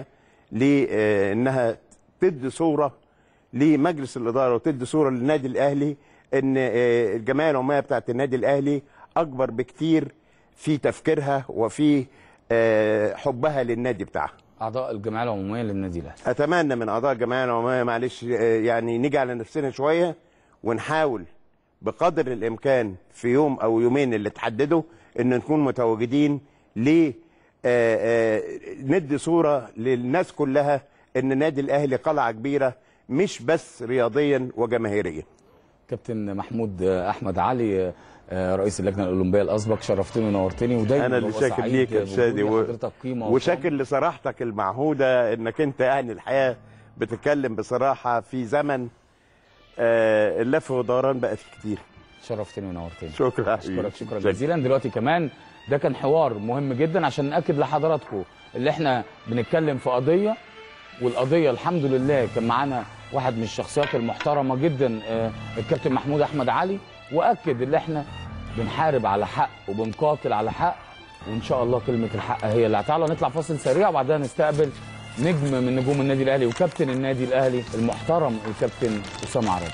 لانها تدي صوره لمجلس الاداره وتدي صوره للنادي الاهلي ان آه، الجمعيه العموميه بتاعت النادي الاهلي اكبر بكتير في تفكيرها وفي آه، حبها للنادي بتاعها اعضاء الجمعيه العموميه للنادي الاهلي اتمنى من اعضاء الجمعيه العموميه معلش آه، يعني نيجي على نفسنا شويه ونحاول بقدر الامكان في يوم او يومين اللي تحددوا ان نكون متواجدين ل آه، آه، ندي صوره للناس كلها ان النادي الاهلي قلعه كبيره مش بس رياضيا وجماهيريا كابتن محمود احمد علي آه، رئيس اللجنه الاولمبيه الاسبق شرفتني ونورتني ودايما انا اللي ببقى شاكر سعيد ليك يا بوجود شادي و... لحضرتك قيمه وشاكر لصراحتك المعهوده انك انت يعني الحياه بتتكلم بصراحه في زمن آه، اللف والدوران بقت كتير شرفتني ونورتني شكرا اشكرك شكرا جزيلا دلوقتي كمان ده كان حوار مهم جدا عشان ناكد لحضراتكم اللي احنا بنتكلم في قضيه والقضيه الحمد لله كان معانا واحد من الشخصيات المحترمه جدا آه، الكابتن محمود احمد علي واكد اللي احنا بنحارب على حق وبنقاتل على حق وان شاء الله كلمه الحق هي اللي هتعلى نطلع فاصل سريع وبعدها نستقبل نجم من نجوم النادي الاهلي وكابتن النادي الاهلي المحترم الكابتن اسامه عرابي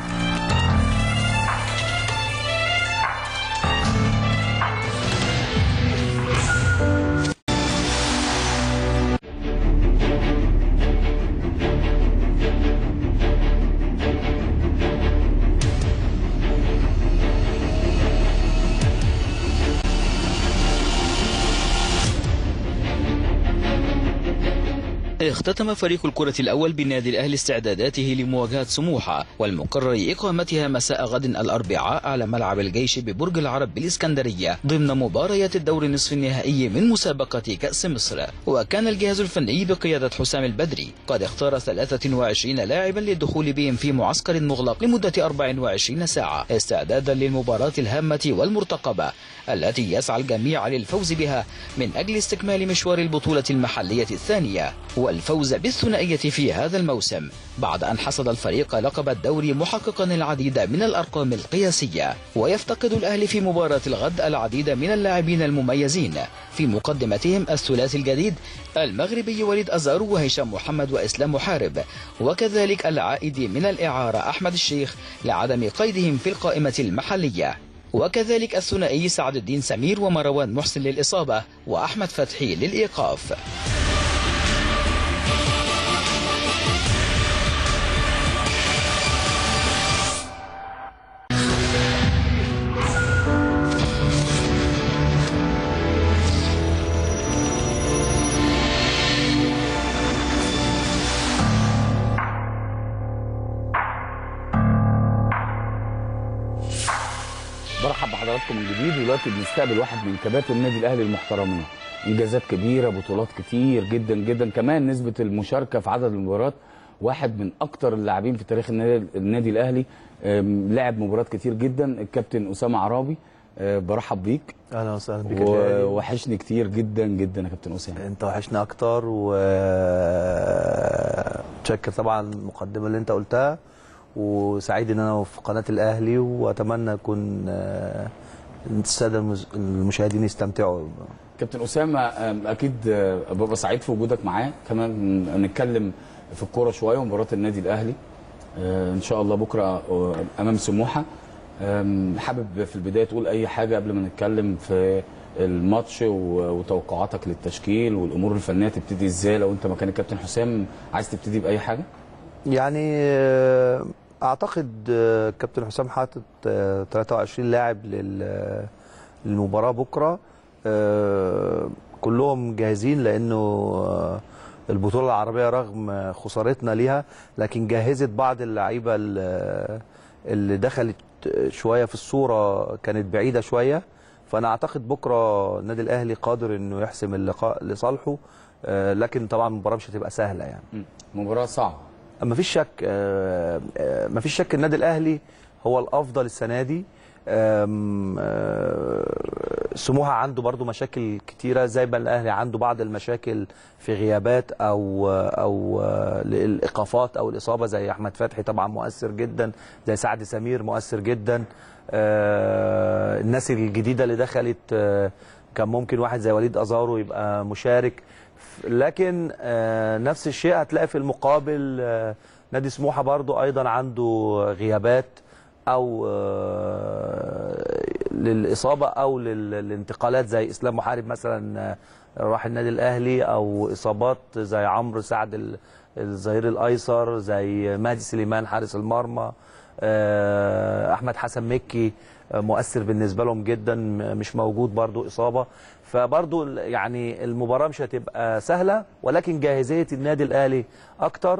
اختتم فريق الكرة الأول بالنادي الأهلي استعداداته لمواجهة سموحة والمقرر إقامتها مساء غد الأربعاء على ملعب الجيش ببرج العرب بالإسكندرية ضمن مباريات الدور النصف النهائي من مسابقة كأس مصر وكان الجهاز الفني بقيادة حسام البدري قد اختار 23 لاعبا للدخول بهم في معسكر مغلق لمدة 24 ساعة استعدادا للمباراة الهامة والمرتقبة التي يسعى الجميع للفوز بها من أجل استكمال مشوار البطولة المحلية الثانية والفوز بالثنائية في هذا الموسم بعد أن حصد الفريق لقب الدوري محققا العديد من الأرقام القياسية ويفتقد الأهلي في مباراة الغد العديد من اللاعبين المميزين في مقدمتهم الثلاثي الجديد المغربي وليد أزار وهشام محمد وإسلام محارب وكذلك العائد من الإعارة أحمد الشيخ لعدم قيدهم في القائمة المحلية وكذلك الثنائي سعد الدين سمير ومروان محسن للإصابة وأحمد فتحي للإيقاف برحب بحضراتكم من جديد ودلوقتي بنستقبل واحد من كباتن النادي الاهلي المحترمين انجازات كبيره بطولات كتير جدا جدا كمان نسبه المشاركه في عدد المباريات واحد من اكتر اللاعبين في تاريخ النادي, النادي الاهلي أم، لعب مباريات كتير جدا الكابتن اسامه عرابي أه، برحب بيك اهلا وسهلا بك يا شادي. ووحشني كتير جدا جدا يا كابتن اسامه انت وحشنا اكتر و متشكر طبعا المقدمه اللي انت قلتها وسعيد ان انا في قناه الاهلي واتمنى اكون آه، الساده المز- المشاهدين يستمتعوا كابتن اسامه أم، اكيد أه، ببقى سعيد في وجودك معاه كمان نتكلم في الكوره شويه ومباراه النادي الاهلي أه، ان شاء الله بكره أه، امام سموحه أم، حابب في البدايه تقول اي حاجه قبل ما نتكلم في الماتش و- وتوقعاتك للتشكيل والامور الفنيه تبتدي ازاي لو انت مكان الكابتن حسام عايز تبتدي باي حاجه يعني آه، اعتقد آه، كابتن حسام حاطط آه، 23 لاعب لل للمباراه بكره آه، كلهم جاهزين لانه آه، البطوله العربيه رغم خسارتنا ليها لكن جهزت بعض اللعيبه ال- اللي دخلت شويه في الصوره كانت بعيده شويه فانا اعتقد بكره النادي الاهلي قادر انه يحسم اللقاء لصالحه آه، لكن طبعا المباراه مش هتبقى سهله يعني مم. مباراه صعبه ما فيش شك آه، آه، ما فيش شك النادي الاهلي هو الافضل السنه دي آم، آه، سموحه عنده برضو مشاكل كتيره زي ما الاهلي عنده بعض المشاكل في غيابات او او آه، الايقافات او الاصابه زي احمد فتحي طبعا مؤثر جدا زي سعد سمير مؤثر جدا آه، الناس الجديده اللي دخلت آه، كان ممكن واحد زي وليد ازارو يبقى مشارك لكن آه، نفس الشيء هتلاقي في المقابل آه، نادي سموحه برضو ايضا عنده غيابات او آه، للاصابه او لل- للانتقالات زي اسلام محارب مثلا آه، راح النادي الاهلي او اصابات زي عمرو سعد ال- الظهير الايسر زي مهدي سليمان حارس المرمى آه، احمد حسن مكي آه، مؤثر بالنسبه لهم جدا م- مش موجود برضو اصابه فبرضو ال- يعني المباراه مش هتبقى سهله ولكن جاهزيه النادي الاهلي اكتر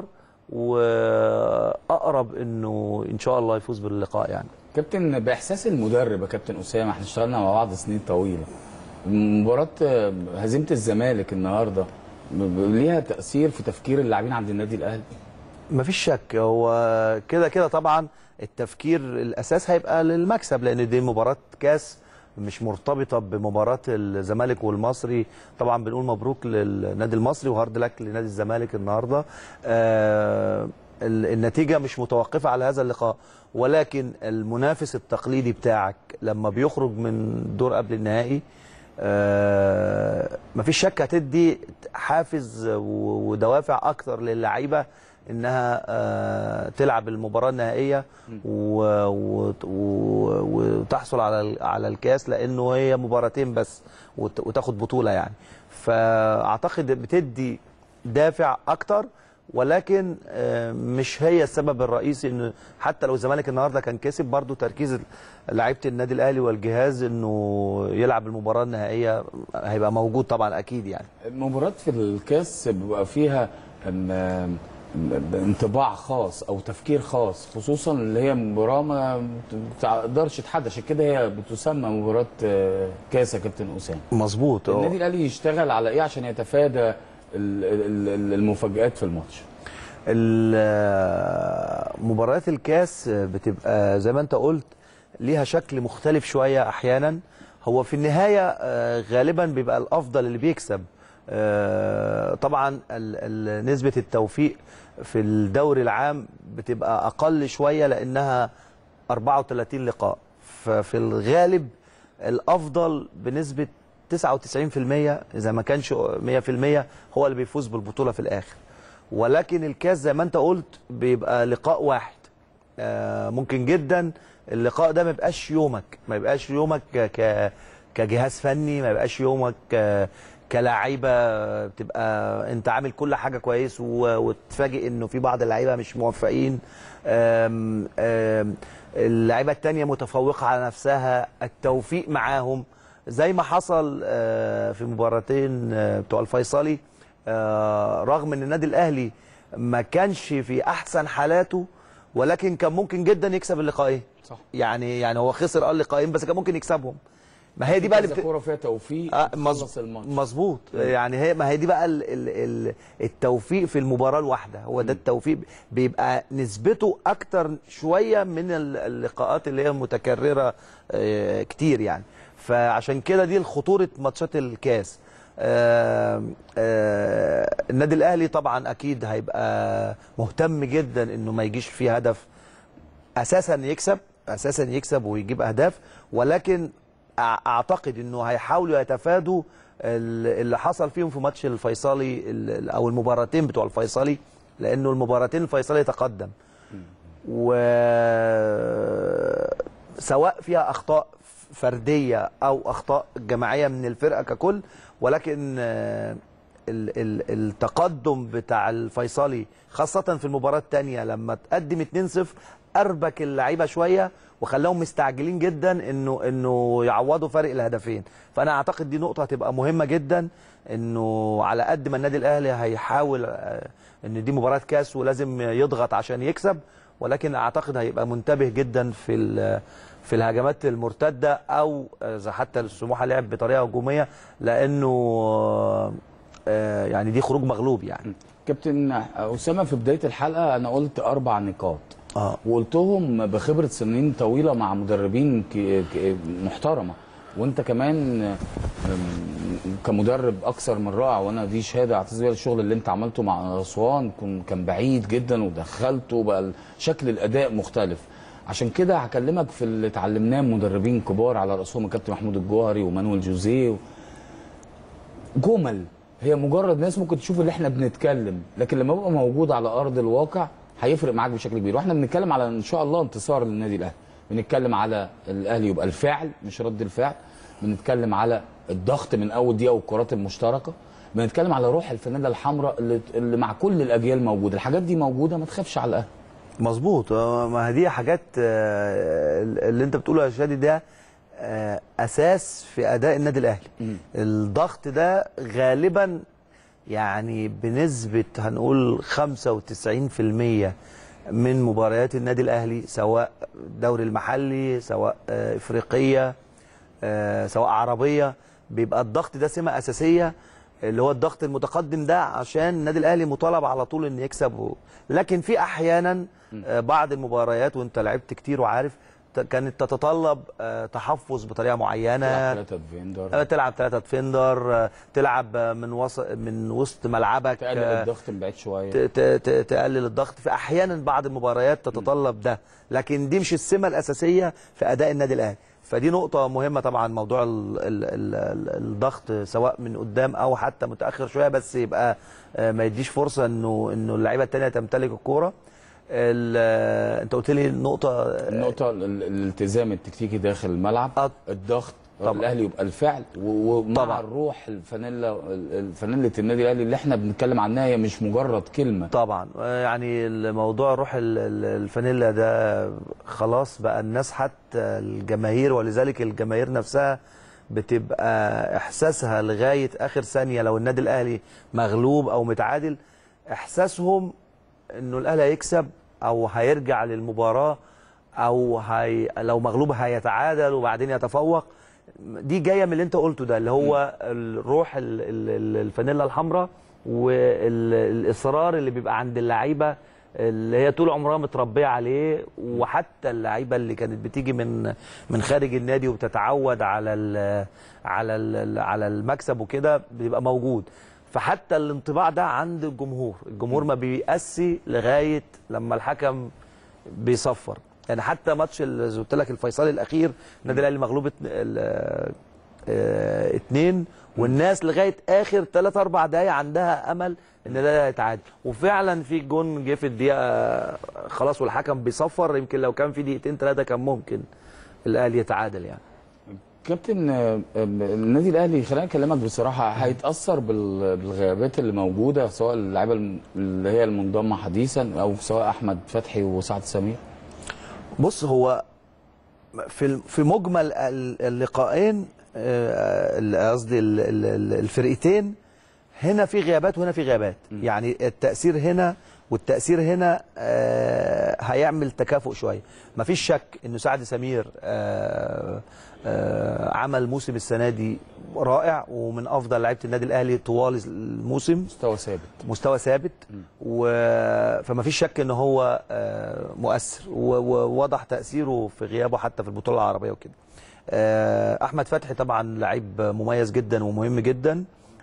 واقرب انه ان شاء الله يفوز باللقاء يعني كابتن باحساس المدرب يا كابتن اسامه احنا اشتغلنا مع بعض سنين طويله مباراه آه، هزيمه الزمالك النهارده ب- ب- ليها تاثير في تفكير اللاعبين عند النادي الاهلي مفيش شك هو كده كده طبعا التفكير الاساس هيبقى للمكسب لان دي مباراه كاس مش مرتبطه بمباراه الزمالك والمصري طبعا بنقول مبروك للنادي المصري وهارد لك لنادي الزمالك النهارده آه ال- النتيجه مش متوقفه على هذا اللقاء ولكن المنافس التقليدي بتاعك لما بيخرج من دور قبل النهائي آه مفيش شك هتدي حافز و- ودوافع اكتر للعيبه انها آه تلعب المباراه النهائيه و- و- و- وتحصل على ال- على الكاس لانه هي مباراتين بس وت- وتاخد بطوله يعني فاعتقد بتدي دافع اكتر ولكن آه، مش هي السبب الرئيسي ان حتى لو الزمالك النهارده كان كسب برضو تركيز لعيبه النادي الاهلي والجهاز انه يلعب المباراه النهائيه هيبقى موجود طبعا اكيد يعني المباراه في الكاس بيبقى فيها أم، أم، انطباع خاص او تفكير خاص خصوصا اللي هي مباراه ما تقدرش تحدد عشان كده هي بتسمى مباراه آه، كاس يا كابتن اسامه مظبوط النادي الاهلي يشتغل على ايه عشان يتفادى ال- ال- ال- المفاجآت في الماتش ال- مباريات الكاس بتبقى زي ما انت قلت ليها شكل مختلف شويه احيانا هو في النهايه آه، غالبا بيبقى الافضل اللي بيكسب آه، طبعا ال- ال- نسبه التوفيق في الدوري العام بتبقى اقل شويه لانها 34 لقاء ففي الغالب الافضل بنسبه 99% اذا ما كانش 100% هو اللي بيفوز بالبطوله في الاخر ولكن الكاس زي ما انت قلت بيبقى لقاء واحد آه، ممكن جدا اللقاء ده ما يبقاش يومك ما يبقاش يومك ك- ك كجهاز فني ما يبقاش يومك ك- كلاعيبه بتبقى انت عامل كل حاجه كويس و- وتتفاجئ انه في بعض اللعيبه مش موفقين آم، آم، اللعيبه التانية متفوقه على نفسها التوفيق معاهم زي ما حصل آه، في مباراتين آه، بتوع الفيصلي آه، رغم ان النادي الاهلي ما كانش في احسن حالاته ولكن كان ممكن جدا يكسب اللقاءين صح. يعني يعني هو خسر اه اللقاءين بس كان ممكن يكسبهم ما هي دي بقى اللي كذا بت... كوره فيها توفيق آه، تخلص مظ- الماتش مظبوط يعني هي ما هي دي بقى ال ال ال التوفيق في المباراه الواحده هو ده التوفيق بيبقى نسبته اكتر شويه من ال- اللقاءات اللي هي متكرره آه، كتير يعني فعشان كده دي خطوره ماتشات الكاس آه، آه، النادي الاهلي طبعا اكيد هيبقى مهتم جدا انه ما يجيش فيه هدف اساسا يكسب اساسا يكسب ويجيب اهداف ولكن أع- اعتقد انه هيحاولوا يتفادوا ال- اللي حصل فيهم في ماتش الفيصلي ال- او المباراتين بتوع الفيصلي لانه المباراتين الفيصلي تقدم و سواء فيها اخطاء فرديه او اخطاء جماعيه من الفرقه ككل ولكن آه، ال- ال- التقدم بتاع الفيصلي خاصه في المباراه الثانيه لما تقدم 2-0 اربك اللعيبه شويه وخلاهم مستعجلين جدا انه انه يعوضوا فرق الهدفين فانا اعتقد دي نقطه هتبقى مهمه جدا انه على قد ما النادي الاهلي هيحاول آه، ان دي مباراه كاس ولازم يضغط عشان يكسب ولكن اعتقد هيبقى منتبه جدا في ال- في الهجمات المرتده او اذا حتى السموحه لعب بطريقه هجوميه لانه آه، آه، يعني دي خروج مغلوب يعني كابتن اسامه في بدايه الحلقه انا قلت اربع نقاط اه وقلتهم بخبره سنين طويله مع مدربين ك- ك- محترمه وانت كمان أم، كمدرب اكثر من رائع وانا دي شهاده اعتز بيها الشغل اللي انت عملته مع اسوان كن- كان بعيد جدا ودخلته بقى شكل الاداء مختلف عشان كده هكلمك في اللي اتعلمناه من مدربين كبار على راسهم الكابتن محمود الجوهري ومانويل جوزيه جمل هي مجرد ناس ممكن تشوف اللي احنا بنتكلم لكن لما يبقى موجود على ارض الواقع هيفرق معاك بشكل كبير واحنا بنتكلم على ان شاء الله انتصار للنادي الاهلي بنتكلم على الاهلي يبقى الفعل مش رد الفعل بنتكلم على الضغط من اول دقيقه والكرات المشتركه بنتكلم على روح الفانيلا الحمراء اللي, اللي مع كل الاجيال موجوده الحاجات دي موجوده ما تخافش على الاهلي مظبوط آه، ما هي دي حاجات آه، اللي انت بتقوله يا شادي ده آه، اساس في اداء النادي الاهلي الضغط ده غالبا يعني بنسبه هنقول 95% من مباريات النادي الاهلي سواء الدوري المحلي سواء آه، افريقيه آه، سواء عربيه بيبقى الضغط ده سمه اساسيه اللي هو الضغط المتقدم ده عشان النادي الاهلي مطالب على طول ان يكسب لكن في احيانا آه، بعض المباريات وانت لعبت كتير وعارف ت- كانت تتطلب آه، تحفظ بطريقه معينه ثلاثه فيندر آه، تلعب ثلاثة ديفندر آه، تلعب آه، من وسط من وسط ملعبك تقلل آه، الضغط من بعيد شويه ت- ت- ت- تقلل الضغط في احيانا بعض المباريات تتطلب ده لكن دي مش السمه الاساسيه في اداء النادي الاهلي فدي نقطة مهمة طبعا موضوع ال ال ال ال الضغط سواء من قدام او حتى متأخر شوية بس يبقى آه، ما يديش فرصة انه انه اللعيبة التانية تمتلك الكورة ال- آه، انت قلت لي النقطة النقطة ال- ال- الالتزام التكتيكي داخل الملعب آه. الضغط طبعا. الاهلي يبقى الفعل و- ومع طبعا. الروح الفانيلا ال- ال- فانيلة النادي الاهلي اللي احنا بنتكلم عنها هي مش مجرد كلمة طبعا آه، يعني الموضوع روح ال- ال- الفانيلا ده خلاص بقى الناس حتى الجماهير ولذلك الجماهير نفسها بتبقى احساسها لغايه اخر ثانيه لو النادي الاهلي مغلوب او متعادل احساسهم انه الاهلي هيكسب او هيرجع للمباراه او هي لو مغلوب هيتعادل وبعدين يتفوق دي جايه من اللي انت قلته ده اللي هو الروح ال- ال- ال- الفانيلا الحمراء والاصرار اللي بيبقى عند اللعيبه اللي هي طول عمرها متربيه عليه وحتى اللعيبه اللي كانت بتيجي من من خارج النادي وبتتعود على ال على ال على المكسب وكده بيبقى موجود فحتى الانطباع ده عند الجمهور الجمهور ما بيأسي لغايه لما الحكم بيصفر يعني حتى ماتش ال- زي ما قلت لك الفيصلي الاخير النادي الاهلي مغلوب ات- ال- آه، اتنين والناس لغايه اخر ثلاث اربع دقايق عندها امل ان ده يتعادل وفعلا في جون جه في الدقيقه خلاص والحكم بيصفر يمكن لو كان في دقيقتين ثلاثه كان ممكن الاهلي يتعادل يعني كابتن آه، آه، النادي الاهلي خليني اكلمك بصراحة هيتأثر بال- بالغيابات اللي موجودة سواء اللعيبة الم- اللي هي المنضمة حديثا او سواء احمد فتحي وسعد سمير بص هو في في مجمل ال- اللقاءين آه، ال- قصدي ال- ال- ال- الفرقتين هنا في غيابات وهنا في غيابات يعني التأثير هنا والتأثير هنا آه، هيعمل تكافؤ شوية مفيش شك انه سعد سمير آه، آه، عمل موسم السنة دي رائع ومن افضل لعيبة النادي الاهلي طوال الموسم مستوى ثابت مستوى ثابت و... فما فيش شك ان هو آه، مؤثر و- ووضح تاثيره في غيابه حتى في البطوله العربيه وكده آه، احمد فتحي طبعا لعيب مميز جدا ومهم جدا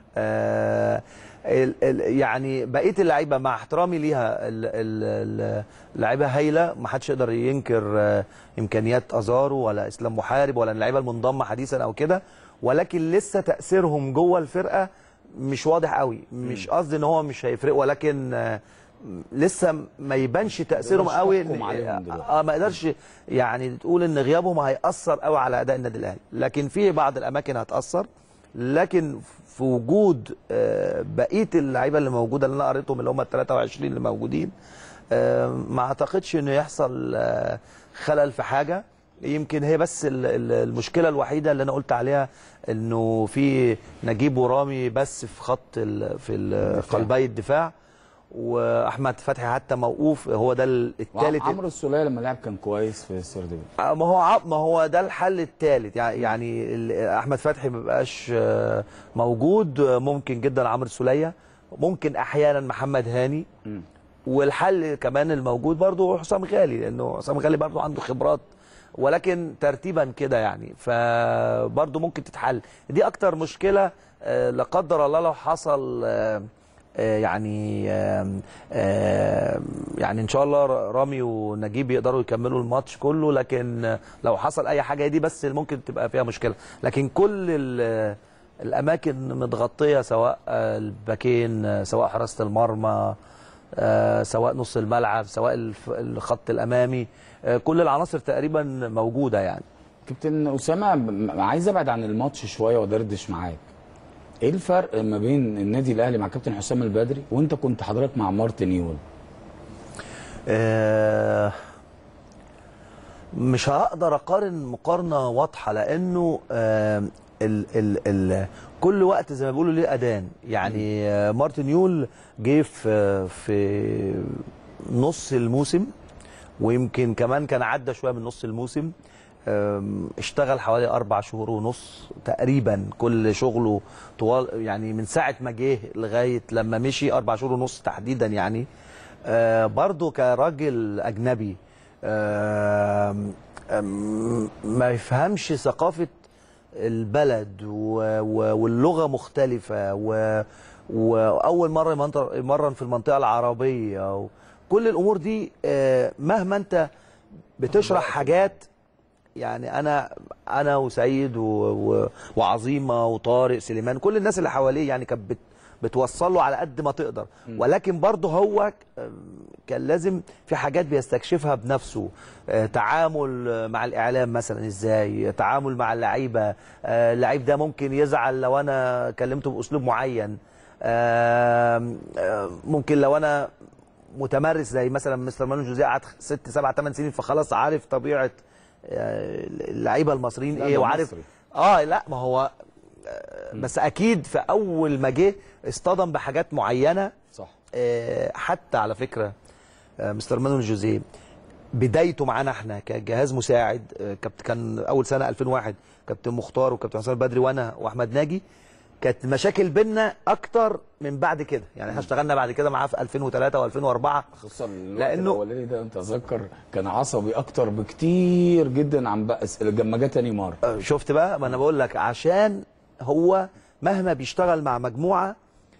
آه، ال- ال- يعني بقيه اللعيبه مع احترامي ليها ال- ال- ال- اللعيبه هايله ما حدش يقدر ينكر آه، امكانيات ازارو ولا اسلام محارب ولا اللعيبه المنضمه حديثا او كده ولكن لسه تاثيرهم جوه الفرقه مش واضح قوي مش قصدي ان هو مش هيفرق ولكن آه، لسه ما يبانش تاثيرهم تقدرش قوي تحكم عليهم دلوقتي. اه ما يقدرش يعني تقول ان غيابهم هيأثر قوي على اداء النادي الاهلي لكن في بعض الاماكن هتأثر لكن في وجود آه، بقيه اللعيبه اللي موجوده اللي انا قريتهم اللي هم ال 23 اللي موجودين آه، ما اعتقدش انه يحصل آه، خلل في حاجه يمكن هي بس ال- ال- المشكله الوحيده اللي انا قلت عليها انه في نجيب ورامي بس في خط ال- في ال- قلبي الدفاع واحمد فتحي حتى موقوف هو ده الثالث عمرو السوليه لما لعب كان كويس في السرديه ما هو ع- ما هو ده الحل الثالث يعني يعني ال- احمد فتحي ما بقاش آه، موجود آه، ممكن جدا عمرو السوليه ممكن احيانا محمد هاني والحل كمان الموجود برضو حسام غالي لانه حسام غالي برضو عنده خبرات ولكن ترتيبا كده يعني فبرضو ممكن تتحل دي اكتر مشكله آه، لا قدر الله لو حصل آه، آه، يعني آم، آم، يعني ان شاء الله ر- رامي ونجيب يقدروا يكملوا الماتش كله لكن آه، لو حصل اي حاجه دي بس اللي ممكن تبقى فيها مشكله لكن كل ال- الاماكن متغطيه سواء آه، الباكين آه، سواء حراسه المرمى آه، سواء نص الملعب سواء الف- الخط الامامي آه، كل العناصر تقريبا موجوده يعني كابتن اسامه م- عايز ابعد عن الماتش شويه وادردش معاك ايه الفرق ما بين النادي الاهلي مع كابتن حسام البدري وانت كنت حضرتك مع مارتن يول آه، مش هقدر اقارن مقارنه واضحه لانه آه، ال ال ال كل وقت زي ما بيقولوا ليه اذان يعني آه، مارتن يول جه في في نص الموسم ويمكن كمان كان عدى شويه من نص الموسم آم، اشتغل حوالي اربع شهور ونص تقريبا كل شغله طوال يعني من ساعه ما جه لغايه لما مشي اربع شهور ونص تحديدا يعني آه، برضه كراجل اجنبي آم، آم، ما يفهمش ثقافه البلد و... و... واللغه مختلفه و... واول مره يمنطر- يمرن في المنطقه العربيه و... كل الامور دي آه، مهما انت بتشرح حاجات يعني انا انا وسيد و... و... وعظيمه وطارق سليمان كل الناس اللي حواليه يعني كانت بت... بتوصل له على قد ما تقدر ولكن برضه هو ك- كان لازم في حاجات بيستكشفها بنفسه آه، تعامل آه، مع الاعلام مثلا ازاي تعامل مع اللعيبه آه، اللعيب ده ممكن يزعل لو انا كلمته باسلوب معين آم، آه، ممكن لو انا متمرس زي مثلا مستر مانو جوزيه قعد ست سبع ثمان سنين فخلاص عارف طبيعه آه، اللعيبه المصريين لا، ايه ده وعارف مصري. اه لا ما هو آه، بس اكيد في اول ما جه اصطدم بحاجات معينه صح آه، حتى على فكره آه، مستر مانويل جوزيه بدايته معانا احنا كجهاز مساعد آه، كابت كان اول سنه 2001 كابتن مختار وكابتن حسام البدري وانا واحمد ناجي كانت مشاكل بينا اكتر من بعد كده يعني احنا اشتغلنا بعد كده معاه في 2003 و2004 خصوصا الوقت لأنه- الاولاني ده انت اتذكر كان عصبي اكتر بكتير جدا عن بقى لما جه تاني مره آه، شفت بقى ما انا بقول لك عشان هو مهما بيشتغل مع مجموعه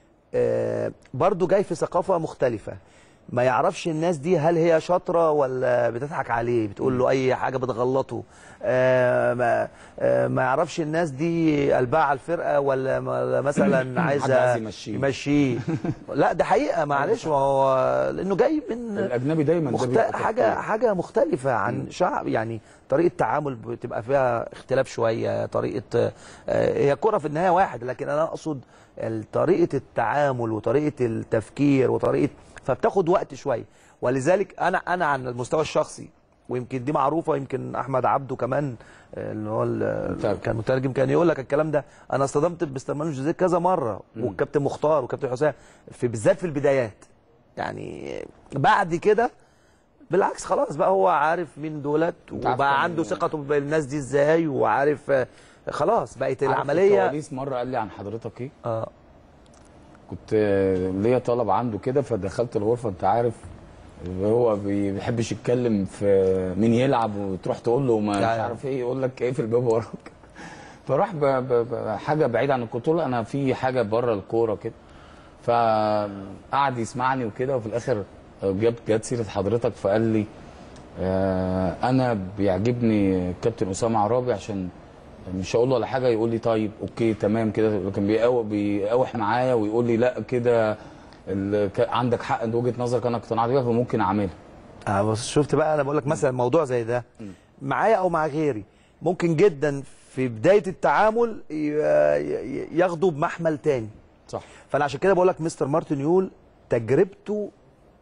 آه، برضو جاي في ثقافه مختلفه ما يعرفش الناس دي هل هي شاطره ولا بتضحك عليه بتقول له اي حاجه بتغلطه آه، ما آه، ما يعرفش الناس دي قلبها على الفرقه ولا ولا مثلا عايزه عايز يمشيه. يمشيه لا ده حقيقه معلش ما هو لانه جاي من الاجنبي دايما ده مخت... بيبقى حاجه تفكير. حاجه مختلفه عن شعب يعني طريقه تعامل بتبقى فيها اختلاف شويه طريقه آه، هي كره في النهايه واحد لكن انا اقصد ال- طريقه التعامل وطريقه التفكير وطريقه فبتاخد وقت شويه ولذلك انا انا على المستوى الشخصي ويمكن دي معروفه يمكن احمد عبده كمان آه، اللي هو ال- مترجم. كان مترجم كان يقول لك الكلام ده انا اصطدمت بمستر مانويل جوزيه كذا مره والكابتن مختار والكابتن حسام في بالذات في البدايات يعني بعد كده بالعكس خلاص بقى هو عارف مين دولت أنت عارف وبقى كان- عنده ثقته بالناس دي ازاي وعارف آه، خلاص بقت عارف العمليه الكواليس مره قال لي عن حضرتك ايه اه كنت آه، ليا طلب عنده كده فدخلت الغرفه انت عارف هو بي- بيحبش يتكلم في مين يلعب وتروح تقول له ما مش يعني. عارف ايه يقول لك ايه في الباب وراك فراح ب... ب... ب... حاجه بعيد عن الكوره قلت له انا في حاجه بره الكوره كده فقعد يسمعني وكده وفي الاخر جاب جت سيره حضرتك فقال لي آه انا بيعجبني كابتن اسامه عرابي عشان مش هقول له على حاجه يقول لي طيب اوكي تمام كده لكن بيقاوح بيقاوح معايا ويقول لي لا كده ال- ك- عندك حق انت وجهه نظرك انا اقتنعت بيها فممكن اعملها آه بس شفت بقى انا بقول لك مثلا موضوع زي ده معايا او مع غيري ممكن جدا في بدايه التعامل ي- ي- ياخده بمحمل تاني صح فانا عشان كده بقول لك مستر مارتن يول تجربته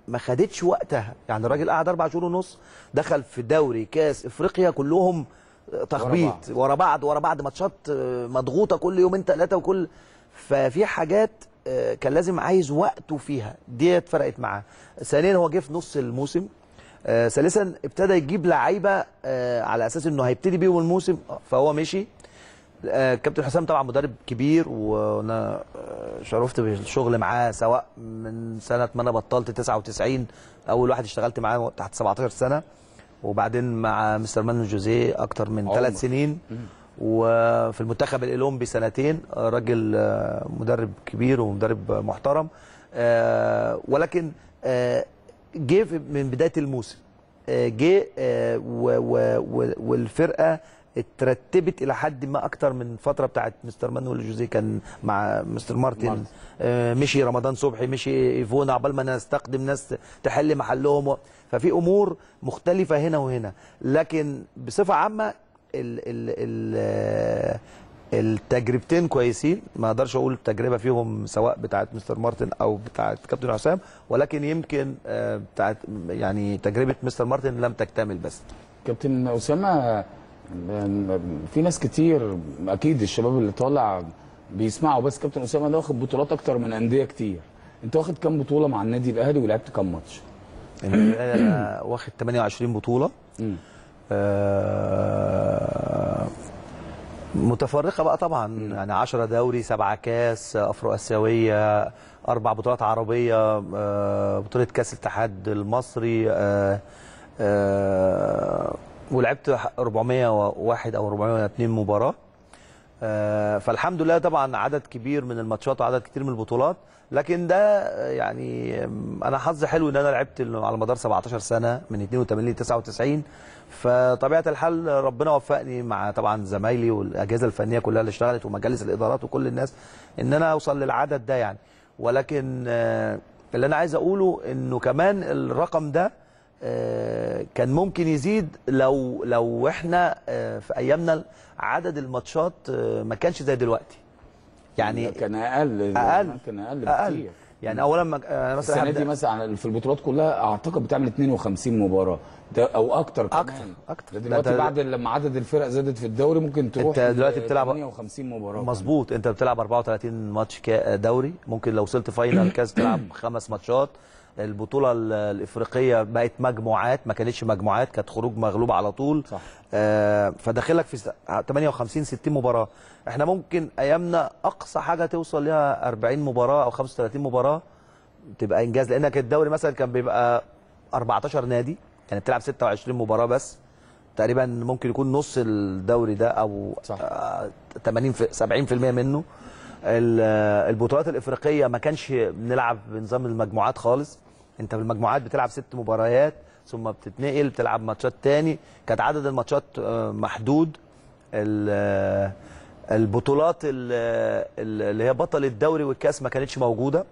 ما خدتش وقتها يعني الراجل قعد اربع شهور ونص دخل في دوري كاس افريقيا كلهم تخبيط ورا بعض ورا بعض ماتشات آه، مضغوطه كل يومين ثلاثه وكل ففي حاجات آه، كان لازم عايز وقته فيها ديت فرقت معاه ثانيا هو جه في نص الموسم آه، ثالثا ابتدى يجيب لعيبه آه، على اساس انه هيبتدي بيهم الموسم فهو مشي آه، كابتن حسام طبعا مدرب كبير وانا آه، شرفت بالشغل معاه سواء من سنه ما انا بطلت 99 اول واحد اشتغلت معاه تحت 17 سنه وبعدين مع مستر مانو جوزيه اكتر من عمر. ثلاث سنين وفي المنتخب الاولمبي سنتين آه، راجل آه، مدرب كبير ومدرب محترم آه، ولكن آه، جه في- من بدايه الموسم آه، جه آه، و- و- و- والفرقه اترتبت الى حد ما اكتر من فتره بتاعت مستر مانويل جوزيه كان مع مستر مارتن مارتن. آه، مشي رمضان صبحي مشي ايفون عقبال ما نستخدم ناس تحل محلهم و- ففي امور مختلفه هنا وهنا لكن بصفه عامه ال ال ال آه، التجربتين كويسين ما اقدرش اقول تجربه فيهم سواء بتاعت مستر مارتن او بتاعت كابتن حسام ولكن يمكن آه، بتاعت يعني تجربه مستر مارتن لم تكتمل بس كابتن اسامه م- في ناس كتير اكيد الشباب اللي طالع بيسمعوا بس كابتن اسامه ده واخد بطولات اكتر من انديه كتير انت واخد كام بطوله مع النادي الاهلي ولعبت كام ماتش انا واخد 28 بطوله مم. آه، متفرقه بقى طبعا يعني 10 دوري 7 كاس افرو اسيويه اربع بطولات عربيه آه، بطوله كاس الاتحاد المصري آه، آه، ولعبت 401 او 402 مباراه آه، فالحمد لله طبعا عدد كبير من الماتشات وعدد كتير من البطولات لكن ده آه، يعني آم، انا حظي حلو ان انا لعبت على مدار 17 سنه من 82 ل 99 فطبيعه الحال ربنا وفقني مع طبعا زمايلي والاجهزه الفنيه كلها اللي اشتغلت ومجالس الادارات وكل الناس ان انا اوصل للعدد ده يعني ولكن آه، اللي انا عايز اقوله انه كمان الرقم ده آه، كان ممكن يزيد لو لو احنا آه، في ايامنا عدد الماتشات آه، ما كانش زي دلوقتي يعني كان اقل اقل كان اقل اقل بكتير يعني اولا ما آه، مثلا السنه دي هبدأ- مثلا في البطولات كلها اعتقد بتعمل 52 مباراه ده او اكتر كمان أكتر، أكتر. ده دلوقتي ده- ده- بعد لما عدد الفرق زادت في الدوري ممكن تروح انت دلوقتي ل بتلعب 58 مباراه مظبوط انت بتلعب 34 ماتش كا- دوري ممكن لو وصلت فاينل كاس تلعب خمس ماتشات البطوله ال- الافريقيه بقت مجموعات ما كانتش مجموعات كانت خروج مغلوب على طول صح. آه فداخلك في س- 58 60 مباراه احنا ممكن ايامنا اقصى حاجه توصل لها 40 مباراه او 35 مباراه تبقى انجاز لانك الدوري مثلا كان بيبقى 14 نادي يعني بتلعب 26 مباراه بس تقريبا ممكن يكون نص الدوري ده او صح. آه، 80 في 70% منه ال- آه، البطولات الافريقيه ما كانش بنلعب بنظام المجموعات خالص انت في المجموعات بتلعب ست مباريات ثم بتتنقل بتلعب ماتشات تاني كانت عدد الماتشات آه، محدود ال- آه، البطولات ال- ال- اللي هي بطل الدوري والكاس ما كانتش موجوده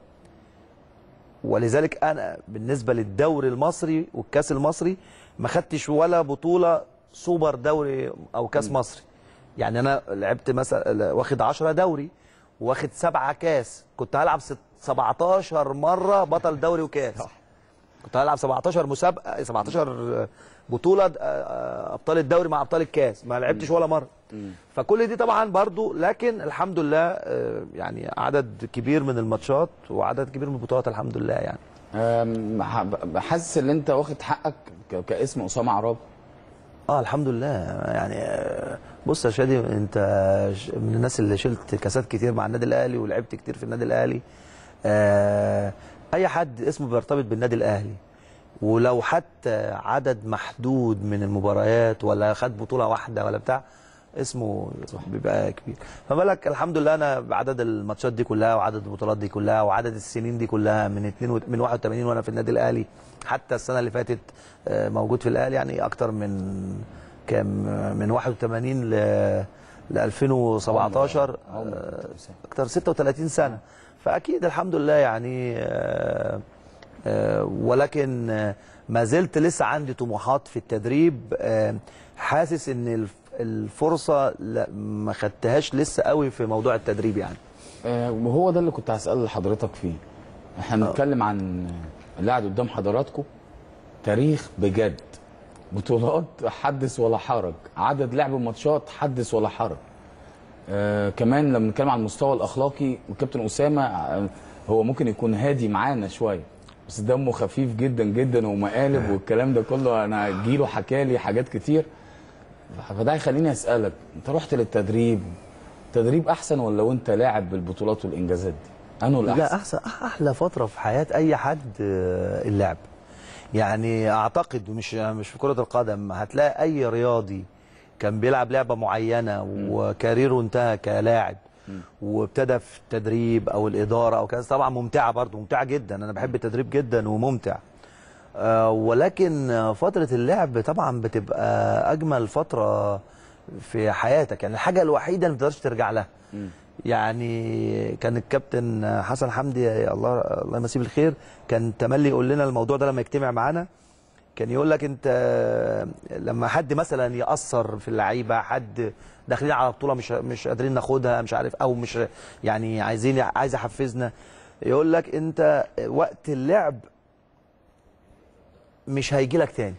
ولذلك انا بالنسبه للدوري المصري والكاس المصري ما خدتش ولا بطوله سوبر دوري او كاس مصري يعني انا لعبت مثلا واخد 10 دوري واخد سبعة كاس كنت هلعب ست- 17 مره بطل دوري وكاس كنت هلعب 17 مسابقه 17 بطوله آه، آه، ابطال الدوري مع ابطال الكاس ما لعبتش ولا مره فكل دي طبعا برضو لكن الحمد لله آه، يعني عدد كبير من الماتشات وعدد كبير من البطولات الحمد لله يعني أم، ح- حاسس ان انت واخد حقك ك- كاسم اسامه عراب اه الحمد لله يعني آه، بص يا شادي انت ش- من الناس اللي شلت كاسات كتير مع النادي الاهلي ولعبت كتير في النادي الاهلي آه اي حد اسمه بيرتبط بالنادي الاهلي ولو حتى عدد محدود من المباريات ولا خد بطوله واحده ولا بتاع اسمه بيبقى كبير فما بالك الحمد لله انا بعدد الماتشات دي كلها وعدد البطولات دي كلها وعدد السنين دي كلها من 2 و- من 81 وانا في النادي الاهلي حتى السنه اللي فاتت آه، موجود في الاهلي يعني اكتر من كام آه، من 81 ل ل 2017 آه، اكتر 36 سنه فاكيد الحمد لله يعني آه، آه، ولكن آه، ما زلت لسه عندي طموحات في التدريب آه، حاسس ان الف- الفرصه لا ما خدتهاش لسه قوي في موضوع التدريب يعني آه، وهو ده اللي كنت هسأل لحضرتك فيه احنا بنتكلم عن اللي قاعد قدام حضراتكم تاريخ بجد بطولات حدث ولا حرج عدد لعب ماتشات حدث ولا حرج آه كمان لما نتكلم عن المستوى الاخلاقي والكابتن اسامه آه هو ممكن يكون هادي معانا شويه بس دمه خفيف جدا جدا ومقالب والكلام ده كله انا جيله حكى لي حاجات كتير فده هيخليني اسالك انت رحت للتدريب تدريب احسن ولا وانت لاعب بالبطولات والانجازات دي انه الاحسن لا احسن احلى فتره في حياه اي حد آه، اللعب يعني اعتقد مش مش في كره القدم هتلاقي اي رياضي كان بيلعب لعبه معينه وكاريره انتهى كلاعب وابتدى في التدريب او الاداره او كذا طبعا ممتعه برضه ممتعه جدا انا بحب التدريب جدا وممتع آه، ولكن آه، فتره اللعب طبعا بتبقى اجمل فتره في حياتك يعني الحاجه الوحيده اللي ما تقدرش ترجع لها يعني كان الكابتن حسن حمدي الله الله يمسيه بالخير كان تملي يقول لنا الموضوع ده لما يجتمع معانا كان يقول لك انت لما حد مثلا ياثر في اللعيبه حد داخلين على بطوله مش مش قادرين ناخدها مش عارف او مش يعني عايزين عايز يحفزنا يقول لك انت وقت اللعب مش هيجي لك تاني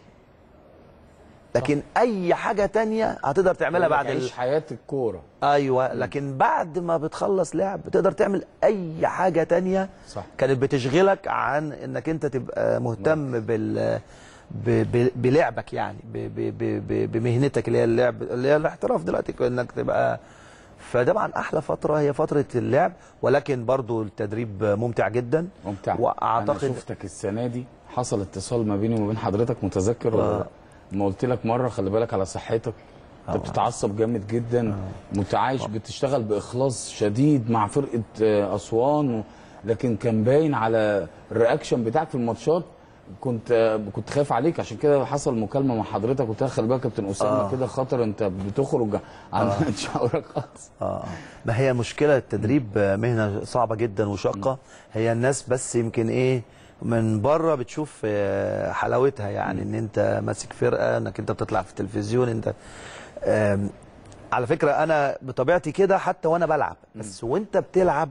لكن اي حاجه تانية هتقدر تعملها بعد ال... عيش حياه الكوره ايوه لكن بعد ما بتخلص لعب تقدر تعمل اي حاجه تانية صح. كانت بتشغلك عن انك انت تبقى مهتم بال ب... ب... بلعبك يعني ب... ب... ب... ب... بمهنتك اللي هي اللعب اللي هي الاحتراف دلوقتي انك تبقى فطبعا احلى فتره هي فتره اللعب ولكن برضو التدريب ممتع جدا ممتع واعتقد انا شفتك السنه دي حصل اتصال ما بيني وما بين حضرتك متذكر ولا لا؟ ما قلت لك مره خلي بالك على صحتك انت بتتعصب جامد جدا متعايش بتشتغل باخلاص شديد مع فرقه آه، اسوان و... لكن كان باين على الرياكشن بتاعك في الماتشات كنت آه، كنت خايف عليك عشان كده حصل مكالمه مع حضرتك قلت لك خلي بالك يا كابتن اسامه آه. كده خطر انت بتخرج عن شعورك خالص اه ما هي مشكله التدريب مهنه صعبه جدا وشاقه هي الناس بس يمكن ايه من بره بتشوف آه، حلاوتها يعني ان انت ماسك فرقه انك انت بتطلع في التلفزيون انت آم، على فكره انا بطبيعتي كده حتى وانا بلعب بس وانت بتلعب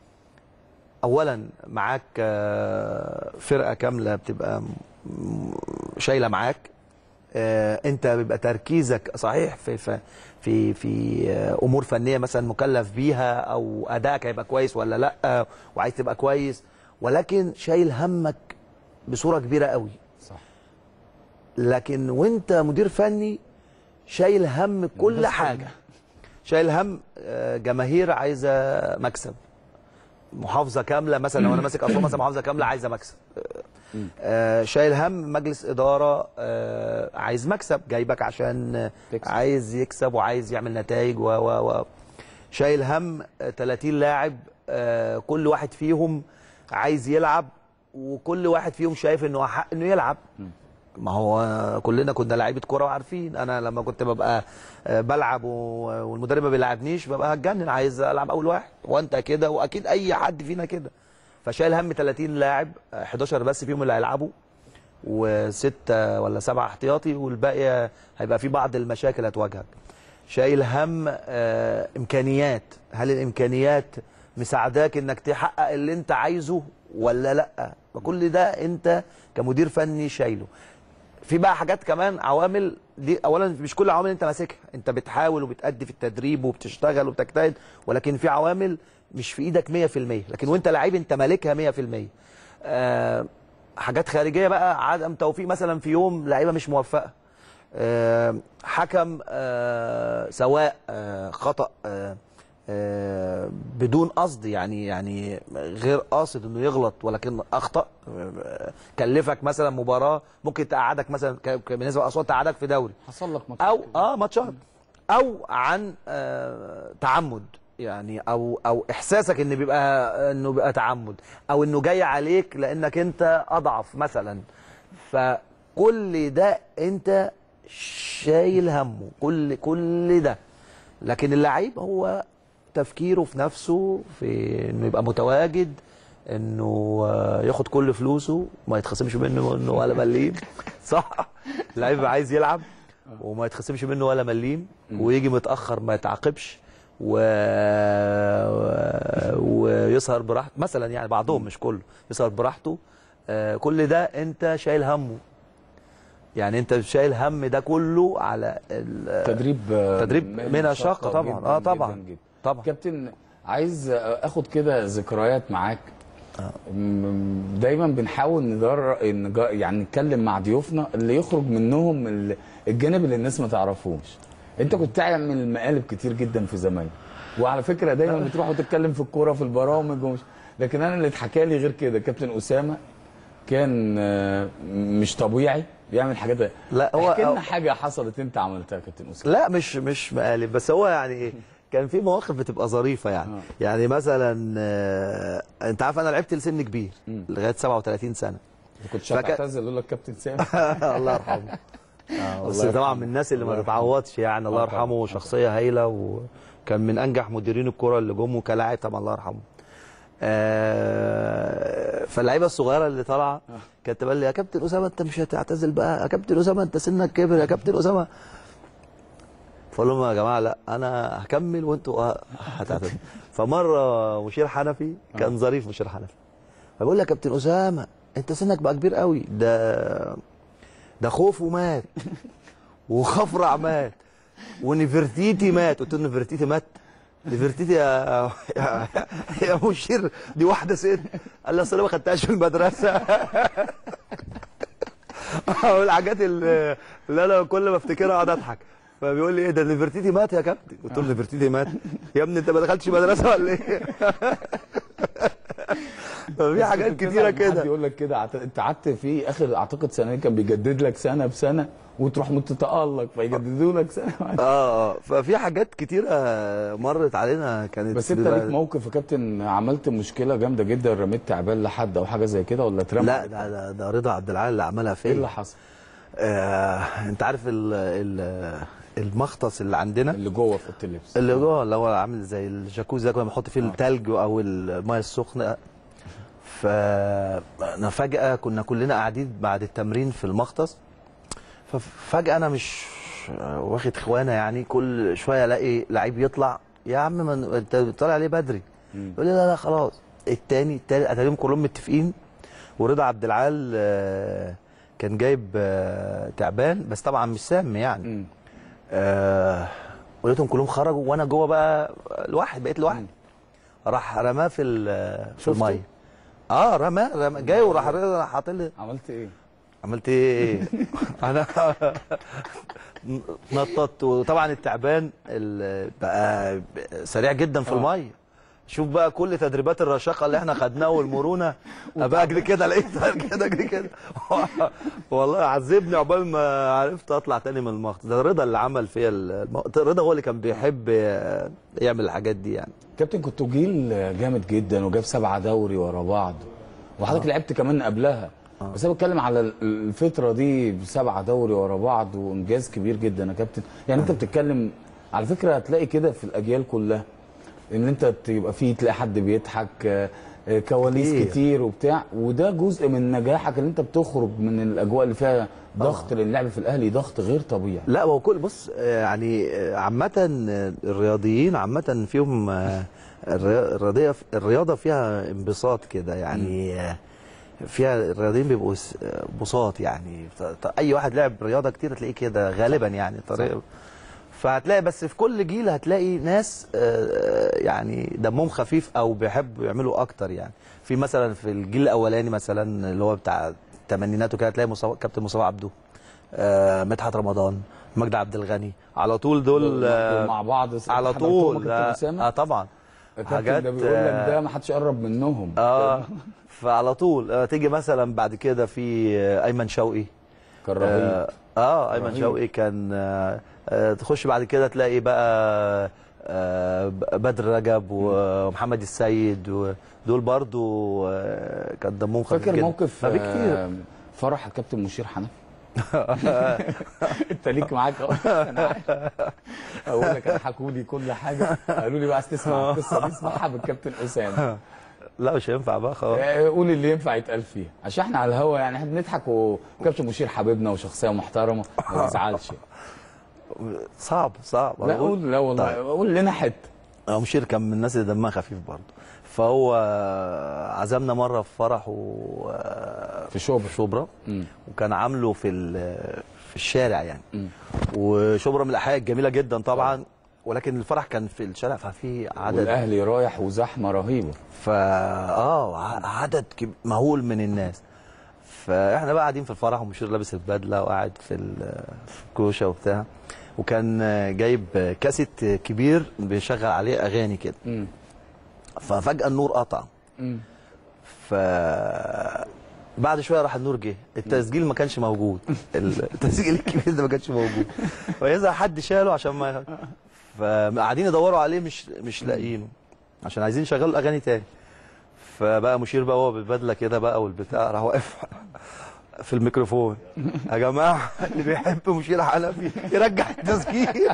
اولا معاك آه، فرقه كامله بتبقى م- شايله معاك آه، انت بيبقى تركيزك صحيح في في في, في آه، امور فنيه مثلا مكلف بيها او ادائك هيبقى كويس ولا لا وعايز تبقى كويس ولكن شايل همك بصوره كبيره قوي صح لكن وانت مدير فني شايل هم كل حاجه شايل هم آه، جماهير عايزه مكسب محافظه كامله مثلا لو انا ماسك اسوان مثلا محافظه كامله عايزه مكسب آه، شايل هم مجلس اداره آه، عايز مكسب جايبك عشان آه، تكسب. عايز يكسب وعايز يعمل نتائج و و و شايل هم آه، 30 لاعب آه، كل واحد فيهم عايز يلعب وكل واحد فيهم شايف انه حق انه يلعب ما هو كلنا كنا لعيبه كوره وعارفين انا لما كنت ببقى آه، بلعب و- والمدرب ما بيلعبنيش ببقى هتجنن عايز العب اول واحد وانت كده واكيد اي حد فينا كده فشايل هم 30 لاعب آه، 11 بس فيهم اللي هيلعبوا وستة ولا سبعة احتياطي والباقي هيبقى في بعض المشاكل هتواجهك شايل هم آه، امكانيات هل الامكانيات مساعداك انك تحقق اللي انت عايزه ولا لا فكل ده انت كمدير فني شايله في بقى حاجات كمان عوامل دي اولا مش كل عوامل انت ماسكها انت بتحاول وبتأدي في التدريب وبتشتغل وبتجتهد ولكن في عوامل مش في ايدك 100% لكن وانت لعيب انت مالكها 100% آه حاجات خارجيه بقى عدم توفيق مثلا في يوم لعيبه مش موفقه آه حكم آه سواء آه خطأ آه آه، بدون قصد يعني يعني غير قاصد انه يغلط ولكن اخطا آه، كلفك مثلا مباراه ممكن تقعدك مثلا ك- ك- بالنسبه لاصوات تقعدك في دوري حصل لك ماتش او اه ماتشات او عن آه تعمد يعني او او احساسك ان بيبقى انه بيبقى تعمد او انه جاي عليك لانك انت اضعف مثلا فكل ده انت شايل همه كل كل ده لكن اللعيب هو تفكيره في نفسه في انه يبقى متواجد انه آه، ياخد كل فلوسه ما يتخصمش منه انه ولا مليم صح اللعيب بيبقى عايز يلعب وما يتخصمش منه ولا مليم ويجي متاخر ما يتعاقبش و... و... ويسهر براحته مثلا يعني بعضهم مش كله يسهر براحته آه، كل ده انت شايل همه يعني انت شايل هم ده كله على ال- تدريب تدريب منها شاقة طبعا. آه، طبعا. جداً جداً. طبعا كابتن عايز اخد كده ذكريات معاك م- دايما بنحاول ندر نج- يعني نتكلم مع ضيوفنا اللي يخرج منهم ال- الجانب اللي الناس ما تعرفوش انت كنت تعمل مقالب كتير جدا في زمان وعلى فكره دايما بتروح وتتكلم في الكوره في البرامج ومش لكن انا اللي اتحكى لي غير كده كابتن اسامه كان آه، مش طبيعي بيعمل حاجات لا هو احكي لنا هو- حاجه حصلت انت عملتها يا كابتن اسامه لا مش مش مقالب بس هو يعني ايه كان في مواقف بتبقى ظريفه يعني آه. يعني مثلا آه، انت عارف انا لعبت لسن كبير مم. لغايه 37 سنه كنت فك- هتعتزل يقول لك كابتن سامي الله يرحمه آه، بس الله طبعا يرحمه. من الناس اللي الله ما يرحمه. تتعوضش يعني الله آه يرحمه طبعاً. شخصيه هايله وكان من انجح مديرين الكره اللي جم وكلاعب طبعا الله يرحمه آه، فاللعيبه الصغيره اللي طالعه كانت تقول لي يا كابتن اسامه انت مش هتعتزل بقى يا كابتن اسامه انت سنك كبر يا كابتن اسامه فقول لهم يا جماعه لا انا هكمل وانتوا هتعتزلوا فمره مشير حنفي كان ظريف مشير حنفي فبقول لي يا كابتن اسامه انت سنك بقى كبير قوي ده ده خوفه مات وخفرع مات ونفرتيتي مات قلت له نفرتيتي مات نفرتيتي يا يا, يا مشير دي واحده ست قال لي اصل انا ما خدتهاش في المدرسه والحاجات اللي اللي انا كل ما افتكرها اقعد اضحك فبيقول لي ايه ده نفرتيتي مات يا كابتن قلت له نفرتيتي مات يا ابني انت ما دخلتش مدرسه ولا ايه ففي حاجات كنت كتيره تزعل من حد كده يقول لك كده عت- انت قعدت في اخر اعتقد سنه كان بيجدد لك سنه بسنه وتروح متتالق فيجددوا لك سنه اه اه ففي حاجات كتيره مرت علينا كانت بس انت بيبقى- ليك موقف يا كابتن عملت مشكله جامده جدا رميت تعبان لحد او حاجه زي كده ولا اترمى لا ده, ده, ده رضا عبد العال اللي عملها ايه فيا اللي حصل آه انت عارف ال ال المختص اللي عندنا اللي جوه في اوضه اللبس اللي جوه اللي هو عامل زي الجاكوزي ده كنا بنحط فيه التلج او الميه السخنه فانا فجاه كنا كلنا قاعدين بعد التمرين في المختص ففجاه انا مش واخد خوانه يعني كل شويه الاقي لعيب يطلع يا عم من انت طالع ليه بدري يقول لي لا لا خلاص التاني التالت اتاريهم كلهم متفقين ورضا عبد العال آه، كان جايب آه، تعبان بس طبعا مش سام يعني مم. آه ولقيتهم كلهم خرجوا وانا جوه بقى لوحدي بقيت لوحدي راح رماه في ال- في شفته؟ الميه اه رماه رماه جاي وراح راح حاطط لي عملت ايه عملت ايه انا نططت وطبعا التعبان ال- بقى سريع جدا في الميه شوف بقى كل تدريبات الرشاقه اللي احنا خدناها والمرونه ابقى اجري كده لقيت كده اجري كده والله عذبني عقبال ما عرفت اطلع تاني من المخط ده رضا اللي عمل فيا الم... رضا هو اللي كان بيحب يعمل الحاجات دي يعني كابتن كنتوا جيل جامد جدا وجاب سبعه دوري ورا بعض وحضرتك لعبت كمان قبلها بس انا بتكلم على ال- الفتره دي بسبعه دوري ورا بعض وانجاز كبير جدا يا كابتن يعني انت بتتكلم على فكره هتلاقي كده في الاجيال كلها ان انت تبقى فيه تلاقي حد بيضحك آه، آه، كواليس كتير. كتير وبتاع وده جزء من نجاحك ان انت بتخرج من الاجواء اللي فيها ضغط لان اللعب في الاهلي ضغط غير طبيعي لا هو كل بص آه، يعني آه، عامة آه، الرياضيين عامة فيهم آه، الري- الرياضية الرياضة فيها انبساط كده يعني آه، فيها الرياضيين بيبقوا س- آه، بساط يعني ط- ط- اي واحد لعب رياضة كتير هتلاقيه كده غالبا يعني طريقة فهتلاقي بس في كل جيل هتلاقي ناس آه، يعني دمهم خفيف او بيحبوا يعملوا اكتر يعني في مثلا في الجيل الاولاني مثلا اللي هو بتاع الثمانينات وكده هتلاقي مصطفى كابتن مصطفى عبده آه، مدحت رمضان مجدي عبد الغني على طول دول آه، مع بعض على حضرتهم طول كابتن اه, أسامة؟ آه طبعا الكابتن حاجات، ده بيقول لك ده ما حدش يقرب منهم اه فعلى طول آه تيجي مثلا بعد كده في آه، ايمن شوقي كان رهيب اه, آه ايمن رهيب. شوقي كان آه آه تخش بعد كده تلاقي بقى آه بدر رجب ومحمد السيد ودول برضو آه كان دمهم خفيف فاكر جدا. موقف ما في كتير آه، فرح الكابتن مشير حنفي انت ليك معاك اهو انا عارف اقول لك انا حكوا لي كل حاجه قالوا لي بقى عايز تسمع القصه دي اسمعها بالكابتن اسامه لا مش هينفع بقى خلاص آه، قول اللي ينفع يتقال فيها عشان احنا على الهوا يعني احنا بنضحك وكابتن مشير حبيبنا وشخصيه محترمه ما يزعلش صعب صعب لا قول لا والله قول لنا حته هو مشير كان من الناس اللي دمها خفيف برضه فهو عزمنا مره في فرحه في شبرا في شبرا مم. وكان عامله في ال- في الشارع يعني وشبرا من الاحياء الجميله جدا طبعا ولكن الفرح كان في الشارع ففي عدد والاهلي رايح وزحمه رهيبه فا اه ع- عدد كب- مهول من الناس فاحنا بقى قاعدين في الفرح ومشير لابس البدله وقاعد في ال- في الكوشه وبتاع وكان جايب كاسيت كبير بيشغل عليه اغاني كده مم. ففجاه النور قطع مم. ف بعد شويه راح النور جه التسجيل ما كانش موجود التسجيل الكبير ده ما كانش موجود فاذا حد شاله عشان ما فقاعدين يدوروا عليه مش مش لاقيينه عشان عايزين يشغلوا الاغاني تاني فبقى مشير بقى هو بالبدله كده بقى والبتاع راح واقف في الميكروفون يا جماعه اللي بيحب مشير حنفي يرجع التسجيل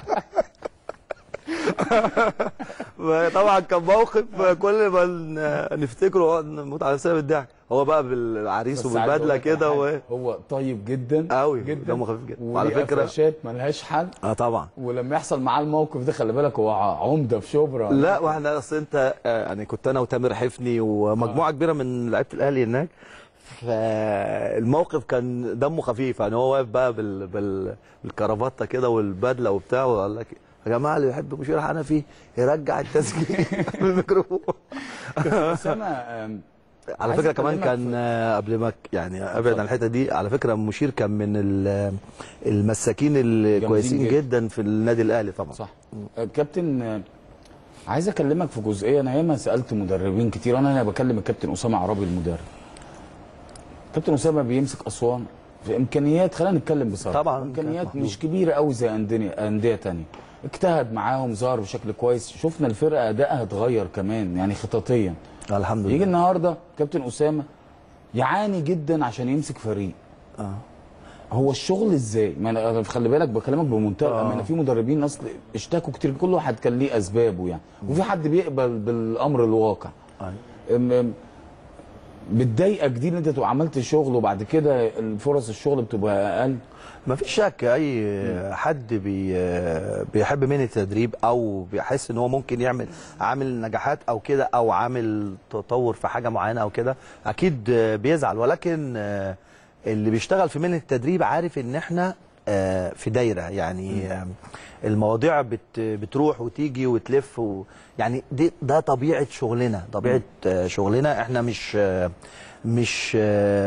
طبعا كان موقف كل ما ن- نفتكره نموت على سبب الضحك هو بقى بالعريس بس عايز أقول وبالبدله لك كده على و... حاجة، هو طيب جدا قوي جدا دمه خفيف جدا وعلى وعلى فكره فكره شات ملهاش حل اه طبعا ولما يحصل معاه الموقف ده خلي بالك هو عمده في شبرا لا واحنا اصل انت آه، يعني كنت انا وتامر حفني ومجموعه كبيره من لعيبه الاهلي هناك فالموقف كان دمه خفيف يعني هو واقف بقى بال... بال... بالكرافته كده والبدله وبتاع وقال لك يا جماعه اللي يحب مشير حنفي يرجع التسجيل بالميكروفون اسامه آم، على عايز فكره كمان أكلمك كان آه، قبل ما ك- يعني ابعد عن الحته دي على فكره مشير كان من ال- المساكين الكويسين جدا. جدا في النادي الاهلي طبعا صح آه، كابتن آه، عايز اكلمك في جزئيه انا ياما سالت مدربين كتير انا هنا بكلم الكابتن اسامه عرابي المدرب كابتن اسامه بيمسك اسوان في امكانيات خلينا نتكلم بصراحه طبعاً، امكانيات مظبوط. مش كبيره قوي زي انديه انديه تانية اجتهد معاهم ظهر بشكل كويس شفنا الفرقه ادائها اتغير كمان يعني خططيا الحمد يجي لله النهارده كابتن اسامه يعاني جدا عشان يمسك فريق اه هو الشغل ازاي؟ ما انا خلي بالك بكلمك بمنتهى الامانه في مدربين اصل اشتكوا كتير كل واحد كان ليه اسبابه يعني وفي حد بيقبل بالامر الواقع أيوة. أم- أم، بتضايقك دي ان انت تبقى عملت شغل وبعد كده فرص الشغل بتبقى اقل ما فيش شك اي حد بي بيحب من التدريب او بيحس ان هو ممكن يعمل عامل نجاحات او كده او عامل تطور في حاجه معينه او كده اكيد بيزعل ولكن اللي بيشتغل في مهنه التدريب عارف ان احنا في دايره يعني المواضيع بت بتروح وتيجي وتلف و يعني دي ده طبيعه شغلنا طبيعه شغلنا احنا مش مش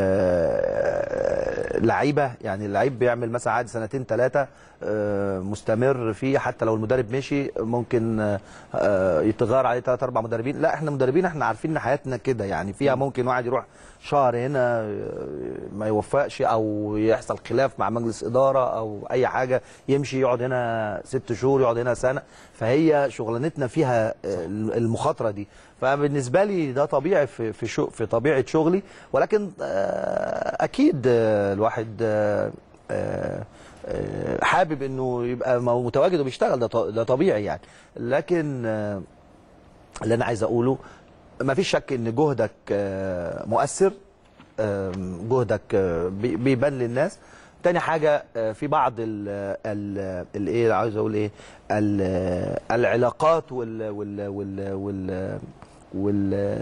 آه، لعيبه يعني اللعيب بيعمل مثلا عادي سنتين ثلاثه مستمر فيه حتى لو المدرب مشي ممكن آه، آه، يتغير عليه ثلاث اربع مدربين لا احنا مدربين احنا عارفين ان حياتنا كده يعني فيها ممكن واحد يروح شهر هنا آه، ما يوفقش او يحصل خلاف مع مجلس اداره او اي حاجه يمشي يقعد هنا ست شهور يقعد هنا سنه فهي شغلانتنا فيها آه، المخاطره دي فبالنسبه لي ده طبيعي في في شو في طبيعه شغلي ولكن آه، اكيد آه، الواحد آه، آه، آه، حابب انه يبقى مو- متواجد وبيشتغل ده ط- ده طبيعي يعني لكن آه، اللي انا عايز اقوله ما فيش شك ان جهدك آه، مؤثر آم، جهدك آه، بي- بيبان للناس تاني حاجة آه، في بعض ال ال الايه عايز اقول ايه ال- العلاقات وال وال وال وال, وال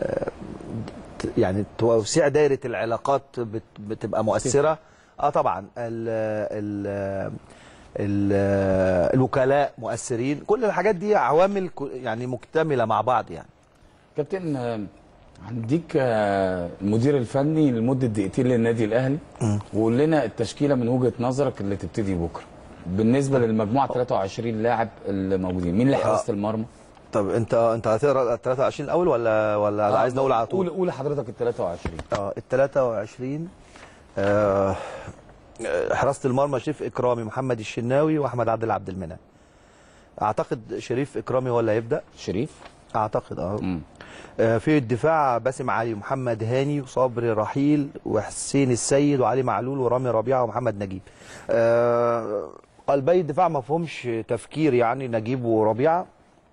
يعني توسيع دايرة العلاقات بت- بتبقى مؤثرة اه طبعا ال ال ال الوكلاء مؤثرين كل الحاجات دي عوامل ك- يعني مكتملة مع بعض يعني كابتن آه، هنديك آه، المدير الفني لمده دقيقتين للنادي الاهلي وقول لنا التشكيله من وجهه نظرك اللي تبتدي بكره بالنسبه للمجموعه 23 لاعب اللي موجودين مين اللي حراسه المرمى طب انت انت هتقرا ال 23 الاول ولا ولا آه، عايز نقول على طول؟ قول قول حضرتك ال 23 اه ال 23 آه آه، حراسه المرمى شريف اكرامي محمد الشناوي واحمد عبد عبد المنعم اعتقد شريف اكرامي هو اللي هيبدا شريف اعتقد اه مم. آه، في الدفاع باسم علي ومحمد هاني وصبري رحيل وحسين السيد وعلي معلول ورامي ربيعه ومحمد نجيب آه، قلبي الدفاع ما فيهمش تفكير يعني نجيب وربيعه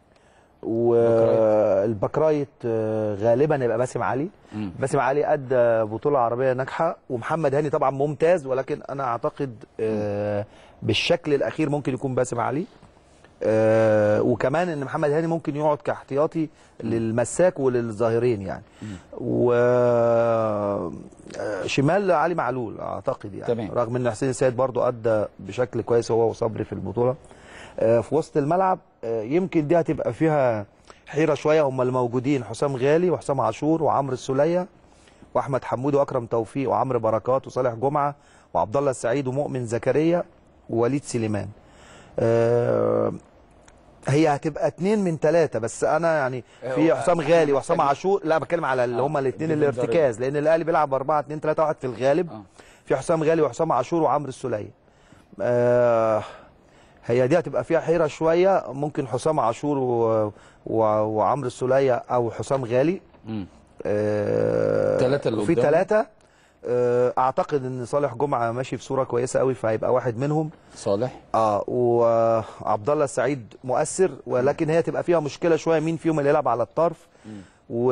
والبكرايت آه، غالبا يبقى باسم علي مم. باسم علي ادى بطوله عربيه ناجحه ومحمد هاني طبعا ممتاز ولكن انا اعتقد آه، بالشكل الاخير ممكن يكون باسم علي آه وكمان ان محمد هاني ممكن يقعد كاحتياطي للمساك وللظاهرين يعني و آه، شمال علي معلول اعتقد يعني تمام. رغم ان حسين السيد برضو ادى بشكل كويس هو وصبري في البطوله آه، في وسط الملعب آه، يمكن دي هتبقى فيها حيره شويه هم الموجودين حسام غالي وحسام عاشور وعمرو السوليه واحمد حمودي واكرم توفيق وعمرو بركات وصالح جمعه وعبد الله السعيد ومؤمن زكريا ووليد سليمان آه، هي هتبقى اتنين من ثلاثة بس انا يعني في هو حسام إحنا غالي وحسام محتاجين- عاشور لا بتكلم على اللي آه، هم الاثنين الديفندر. الارتكاز لان الاهلي بيلعب 4 2 3 1 في الغالب آه. في حسام غالي وحسام عاشور وعمرو السوليه آه هي دي هتبقى فيها حيره شويه ممكن حسام عاشور و... و... وعمرو السوليه او حسام غالي مم. آه تلاتة اللي وفي قدامه. ثلاثه آه اعتقد ان صالح جمعه ماشي في صوره كويسه قوي فهيبقى واحد منهم صالح اه وعبد الله السعيد مؤثر ولكن هي تبقى فيها مشكله شويه مين فيهم اللي يلعب على الطرف و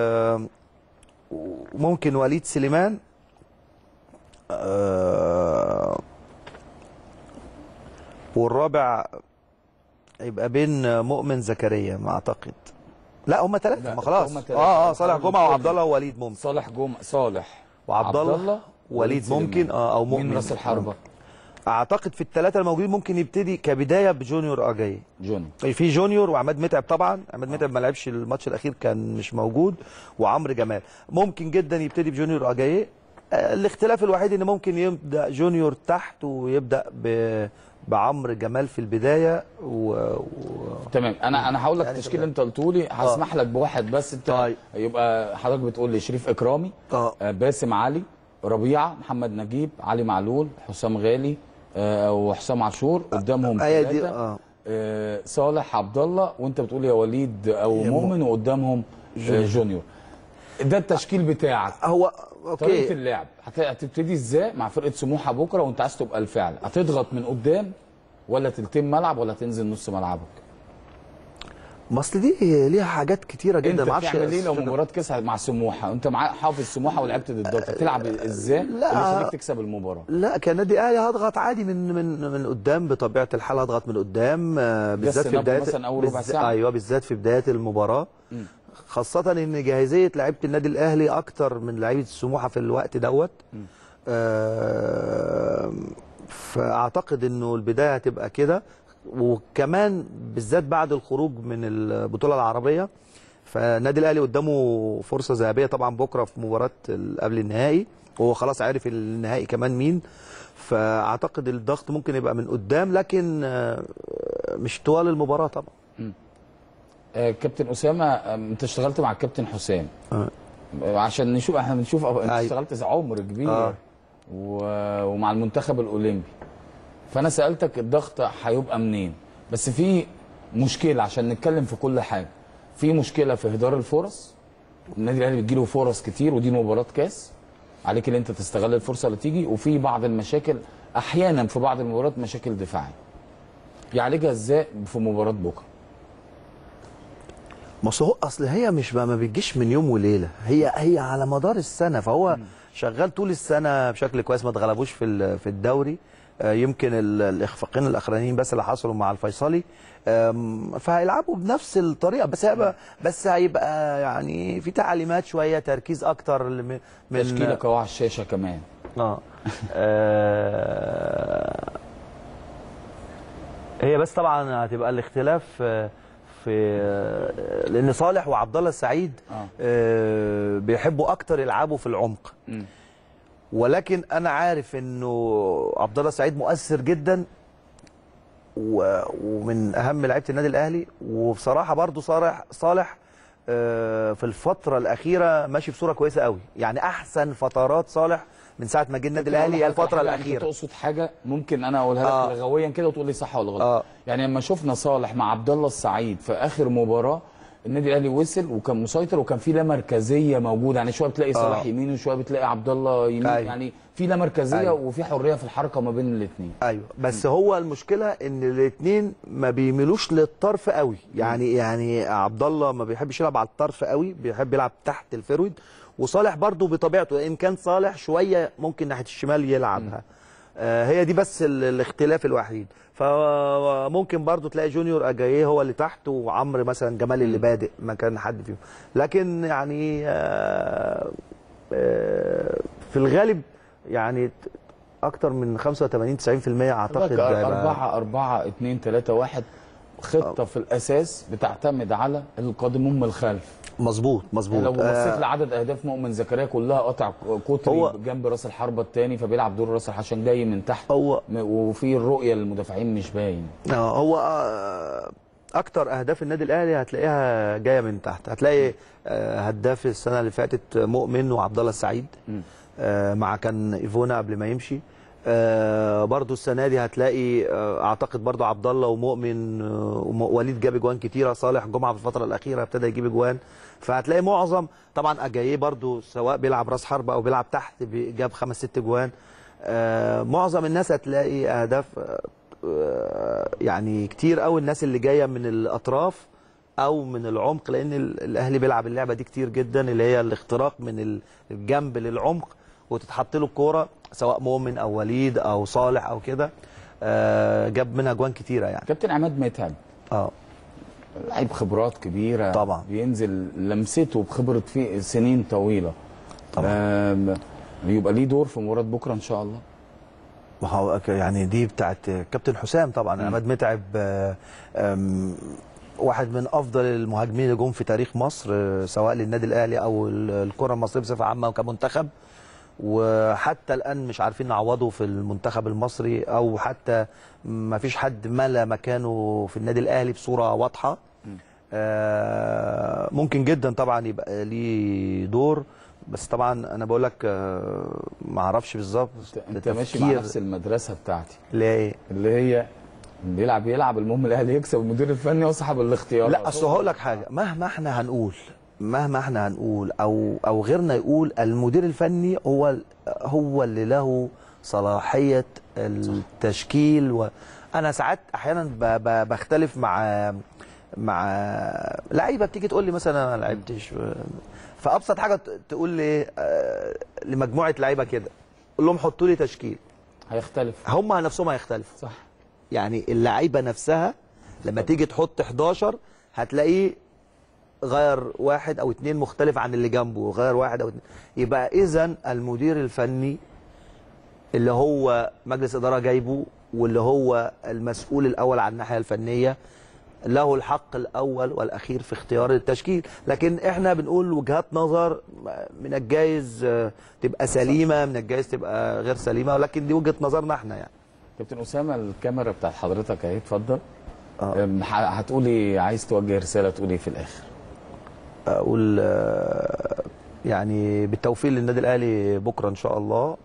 وممكن وليد سليمان آه والرابع يبقى بين مؤمن زكريا ما اعتقد لا هم ثلاثه لا، ما خلاص هم تلاتة. اه اه صالح الراجل جمعه وعبد الكل. الله ووليد ممكن صالح جمعة صالح وعبد عبد الله وليد سليمان. ممكن اه او مين مؤمن راس الحربة اعتقد في الثلاثه الموجودين ممكن يبتدي كبدايه بجونيور اجاي جوني في جونيور وعماد متعب طبعا عماد متعب ما لعبش الماتش الاخير كان مش موجود وعمرو جمال ممكن جدا يبتدي بجونيور اجاي آه، الاختلاف الوحيد ان ممكن يبدا جونيور تحت ويبدا ب بعمرو جمال في البدايه و... و... تمام انا انا هقول لك يعني التشكيل تمام. اللي انت قلته لي هسمح لك بواحد بس انت طيب. يبقى حضرتك بتقول لي شريف اكرامي اه آه، باسم علي ربيعه محمد نجيب علي معلول حسام غالي آه، وحسام عاشور قدامهم هي دي ثلاثة. اه آه، صالح عبد الله وانت بتقول يا وليد او يا مؤمن وقدامهم آه، جونيور ده التشكيل بتاعك هو طريقه اوكي اللعب هت- هتبتدي ازاي مع فرقه سموحه بكره وانت عايز تبقى الفعل هتضغط من قدام ولا تلتين ملعب ولا تنزل نص ملعبك ما اصل دي ليها حاجات كتيره انت جدا ما اعرفش بتعمل ايه لو مباراه كاس مع سموحه انت معاه حافظ سموحه ولعبت ضدها تلعب ازاي لا. اللي يخليك تكسب المباراه لا كنادي اهلي هضغط عادي من من من قدام بطبيعه الحال هضغط من قدام آه، بالذات في نبض بدايه مثلاً أول ربع بالذ- ساعة. ايوه بالذات في بدايه المباراه خاصه ان جاهزيه لعيبه النادي الاهلي اكتر من لعيبه السموحه في الوقت دوت آه فاعتقد انه البدايه هتبقى كده وكمان بالذات بعد الخروج من البطوله العربيه فالنادي الاهلي قدامه فرصه ذهبيه طبعا بكره في مباراه ال- قبل النهائي وهو خلاص عارف النهائي كمان مين فاعتقد الضغط ممكن يبقى من قدام لكن آه، مش طوال المباراه طبعا آه كابتن اسامه آه، انت اشتغلت مع الكابتن حسام آه. آه، عشان نشوف احنا بنشوف انت أيوة. اشتغلت عمر كبير آه. و... ومع المنتخب الاولمبي فانا سالتك الضغط هيبقى منين بس في مشكله عشان نتكلم في كل حاجه في مشكله في اهدار الفرص النادي الاهلي بتجيله فرص كتير ودي مباراه كاس عليك ان انت تستغل الفرصه اللي تيجي وفي بعض المشاكل احيانا في بعض المباريات مشاكل دفاعيه يعالجها ازاي في مباراه بكره ما أصل هو اصل هي مش بقى ما بتجيش من يوم وليله هي هي على مدار السنه فهو شغال طول السنه بشكل كويس ما اتغلبوش في ال- في الدوري آه، يمكن ال- الاخفاقين الاخرانيين بس اللي حصلوا مع الفيصلي آم، فهيلعبوا بنفس الطريقه بس هيبقى بس هيبقى يعني في تعليمات شويه تركيز اكتر من من تشكيلك اهو على الشاشه كمان اه آه، هي بس طبعا هتبقى الاختلاف آه، في آه، لان صالح وعبد الله السعيد آه. آه، بيحبوا اكتر يلعبوا في العمق مم. ولكن انا عارف انه عبد الله السعيد مؤثر جدا و- ومن اهم لعيبه النادي الاهلي وبصراحه برضو صالح صالح آه، في الفتره الاخيره ماشي بصوره كويسه قوي يعني احسن فترات صالح من ساعه ما جه النادي الاهلي هي الفتره يعني الاخيره انت تقصد حاجه ممكن انا اقولها آه. لك لغويا كده وتقول لي صح ولا غلط آه. يعني لما شفنا صالح مع عبد الله السعيد في اخر مباراه النادي الاهلي وصل وكان مسيطر وكان في لا مركزيه موجوده يعني شويه بتلاقي صالح آه. يمين وشويه بتلاقي عبد الله يمين أيوة. يعني في لا مركزيه أيوة. وفي حريه في الحركه ما بين الاثنين ايوه بس هو المشكله ان الاثنين ما بيميلوش للطرف قوي يعني يعني عبد الله ما بيحبش يلعب على الطرف قوي بيحب يلعب تحت الفرود وصالح برضو بطبيعته ان كان صالح شويه ممكن ناحيه الشمال يلعبها آه، هي دي بس ال- الاختلاف الوحيد فممكن برضو تلاقي جونيور اجاييه هو اللي تحت وعمرو مثلا جمال اللي بادئ مكان حد فيهم لكن يعني آه، آه، في الغالب يعني ت- اكتر من 85 90% اعتقد لك هيبقى- أربعة أربعة اتنين تلاتة واحد خطة في الأساس بتعتمد على القادمون من الخلف مظبوط مظبوط لو بصيت آه، لعدد أهداف مؤمن زكريا كلها قطع قطري هو- جنب راس الحربة الثاني فبيلعب دور راس عشان جاي من تحت هو م- وفي الرؤية للمدافعين مش باين آه، هو آه، اكتر اهداف النادي الاهلي هتلاقيها جايه من تحت هتلاقي آه، هداف السنه اللي فاتت مؤمن وعبد الله السعيد آه، مع كان ايفونا قبل ما يمشي آه، برضو السنه دي هتلاقي آه، اعتقد برضو عبد الله ومؤمن آه، ووليد جاب اجوان كتيره صالح جمعه في الفتره الاخيره ابتدى يجيب اجوان فهتلاقي معظم طبعا اجاييه برضو سواء بيلعب راس حربه او بيلعب تحت بي- جاب خمس ست اجوان آه، معظم الناس هتلاقي اهداف آه، آه، يعني كتير قوي الناس اللي جايه من الاطراف او من العمق لان ال- الاهلي بيلعب اللعبه دي كتير جدا اللي هي الاختراق من ال- الجنب للعمق وتتحط له الكوره سواء مؤمن او وليد او صالح او كده آه، جاب منها جوان كتيره يعني كابتن عماد متعب اه لعيب خبرات كبيرة طبعا. بينزل لمسته بخبرة فيه سنين طويلة طبعا يبقى ليه دور في مباراة بكرة إن شاء الله ما هو ك- يعني دي بتاعت كابتن حسام طبعا عماد متعب آه، آم، واحد من افضل المهاجمين اللي جم في تاريخ مصر آه، سواء للنادي الاهلي او ال- الكره المصريه بصفه عامه وكمنتخب وحتى الان مش عارفين نعوضه في المنتخب المصري او حتى ما فيش حد ملا مكانه في النادي الاهلي بصوره واضحه آه، ممكن جدا طبعا يبقى ليه دور بس طبعا انا بقول لك آه، ما اعرفش بالظبط أنت ماشي مع التفكير. نفس المدرسة بتاعتي ليه اللي هي بيلعب يلعب المهم الأهلي يكسب المدير الفني وصاحب الاختيار لا اصل هقول لك حاجه مهما احنا هنقول مهما احنا هنقول او او غيرنا يقول المدير الفني هو ال- هو اللي له صلاحيه التشكيل وانا ساعات احيانا ب- ب- بختلف مع مع لعيبه بتيجي تقول لي مثلا انا ما لعبتش فابسط حاجه ت- تقول لي آه، لمجموعه لعيبه كده قول لهم حطوا لي تشكيل هيختلف هم نفسهم هيختلفوا صح يعني اللعيبه نفسها لما تيجي تحط 11 هتلاقيه غير واحد او اتنين مختلف عن اللي جنبه غير واحد او اتنين يبقى اذا المدير الفني اللي هو مجلس اداره جايبه واللي هو المسؤول الاول عن الناحيه الفنيه له الحق الاول والاخير في اختيار التشكيل لكن احنا بنقول وجهات نظر من الجايز آه، تبقى سليمه من الجايز تبقى غير سليمه ولكن دي وجهه نظرنا احنا يعني كابتن أسامة الكاميرا بتاعت حضرتك أهي اتفضل آه. أم، ه- هتقولي عايز توجه رسالة تقولي في الآخر اقول آه، يعني بالتوفيق للنادي الاهلي بكره ان شاء الله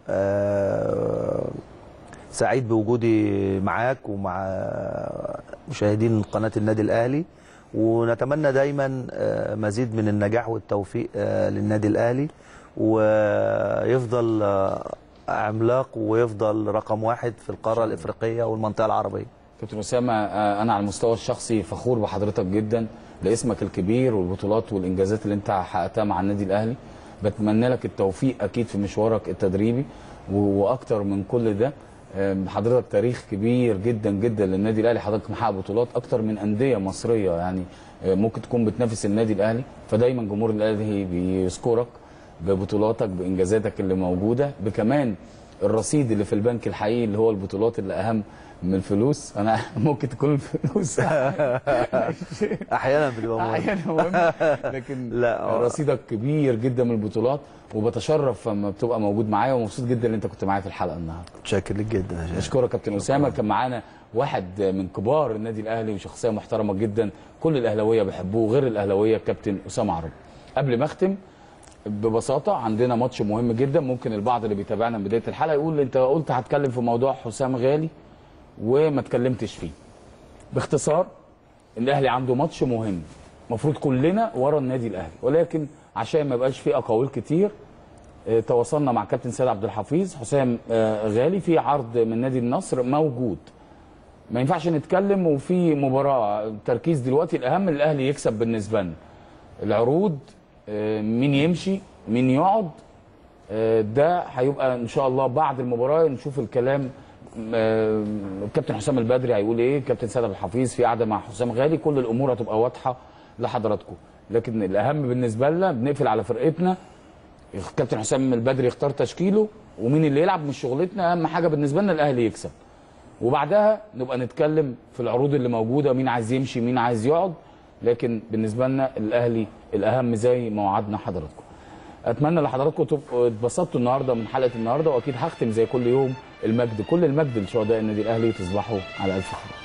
آه، سعيد بوجودي معاك ومع مشاهدين قناه النادي الاهلي ونتمنى دايما آه، مزيد من النجاح والتوفيق آه، للنادي الاهلي ويفضل آه، عملاق ويفضل رقم واحد في القاره الافريقيه والمنطقه العربيه كابتن أسامة آه، أنا على المستوى الشخصي فخور بحضرتك جدا لاسمك الكبير والبطولات والإنجازات اللي أنت حققتها مع النادي الأهلي بتمنى لك التوفيق أكيد في مشوارك التدريبي و- وأكتر من كل ده آم، حضرتك تاريخ كبير جدا جدا للنادي الأهلي حضرتك محقق بطولات أكتر من أندية مصرية يعني آه، ممكن تكون بتنافس النادي الأهلي فدايما جمهور الأهلي بيذكرك ببطولاتك بإنجازاتك اللي موجودة بكمان الرصيد اللي في البنك الحقيقي اللي هو البطولات اللي اهم من الفلوس انا ممكن تكون الفلوس احيانا بتبقى مهم. احيانا مهم لكن لا، هو- رصيدك كبير جدا من البطولات وبتشرف لما بتبقى موجود معايا ومبسوط جدا ان انت كنت معايا في الحلقه النهارده متشكر لك جدا يا شيخ. اشكرك كابتن اسامه كان معانا واحد من كبار النادي الاهلي وشخصيه محترمه جدا كل الاهلاويه بيحبوه غير الاهلاويه كابتن اسامه عرب قبل ما اختم ببساطه عندنا ماتش مهم جدا ممكن البعض اللي بيتابعنا من بدايه الحلقه يقول انت قلت هتكلم في موضوع حسام غالي وما اتكلمتش فيه باختصار الاهلي عنده ماتش مهم المفروض كلنا ورا النادي الاهلي ولكن عشان ما يبقاش فيه اقاويل كتير آه، تواصلنا مع كابتن سيد عبد الحفيظ حسام آه، غالي في عرض من نادي النصر موجود ما ينفعش نتكلم وفي مباراه تركيز دلوقتي الاهم الاهلي يكسب بالنسبه لنا العروض آه، مين يمشي مين يقعد آه، ده هيبقى ان شاء الله بعد المباراه نشوف الكلام آه، الكابتن حسام البدري هيقول ايه الكابتن سيد عبد الحفيظ في قعده مع حسام غالي كل الامور هتبقى واضحه لحضراتكم لكن الاهم بالنسبه لنا بنقفل على فرقتنا الكابتن حسام البدري يختار تشكيله ومين اللي يلعب مش شغلتنا اهم حاجه بالنسبه لنا الاهلي يكسب وبعدها نبقى نتكلم في العروض اللي موجوده مين عايز يمشي مين عايز يقعد لكن بالنسبه لنا الاهلي الاهم زي ما وعدنا حضراتكم اتمنى لحضراتكم تبقوا اتبسطتوا النهارده من حلقه النهارده واكيد هختم زي كل يوم المجد كل المجد لشهداء النادي الاهلي تصبحوا على الف خير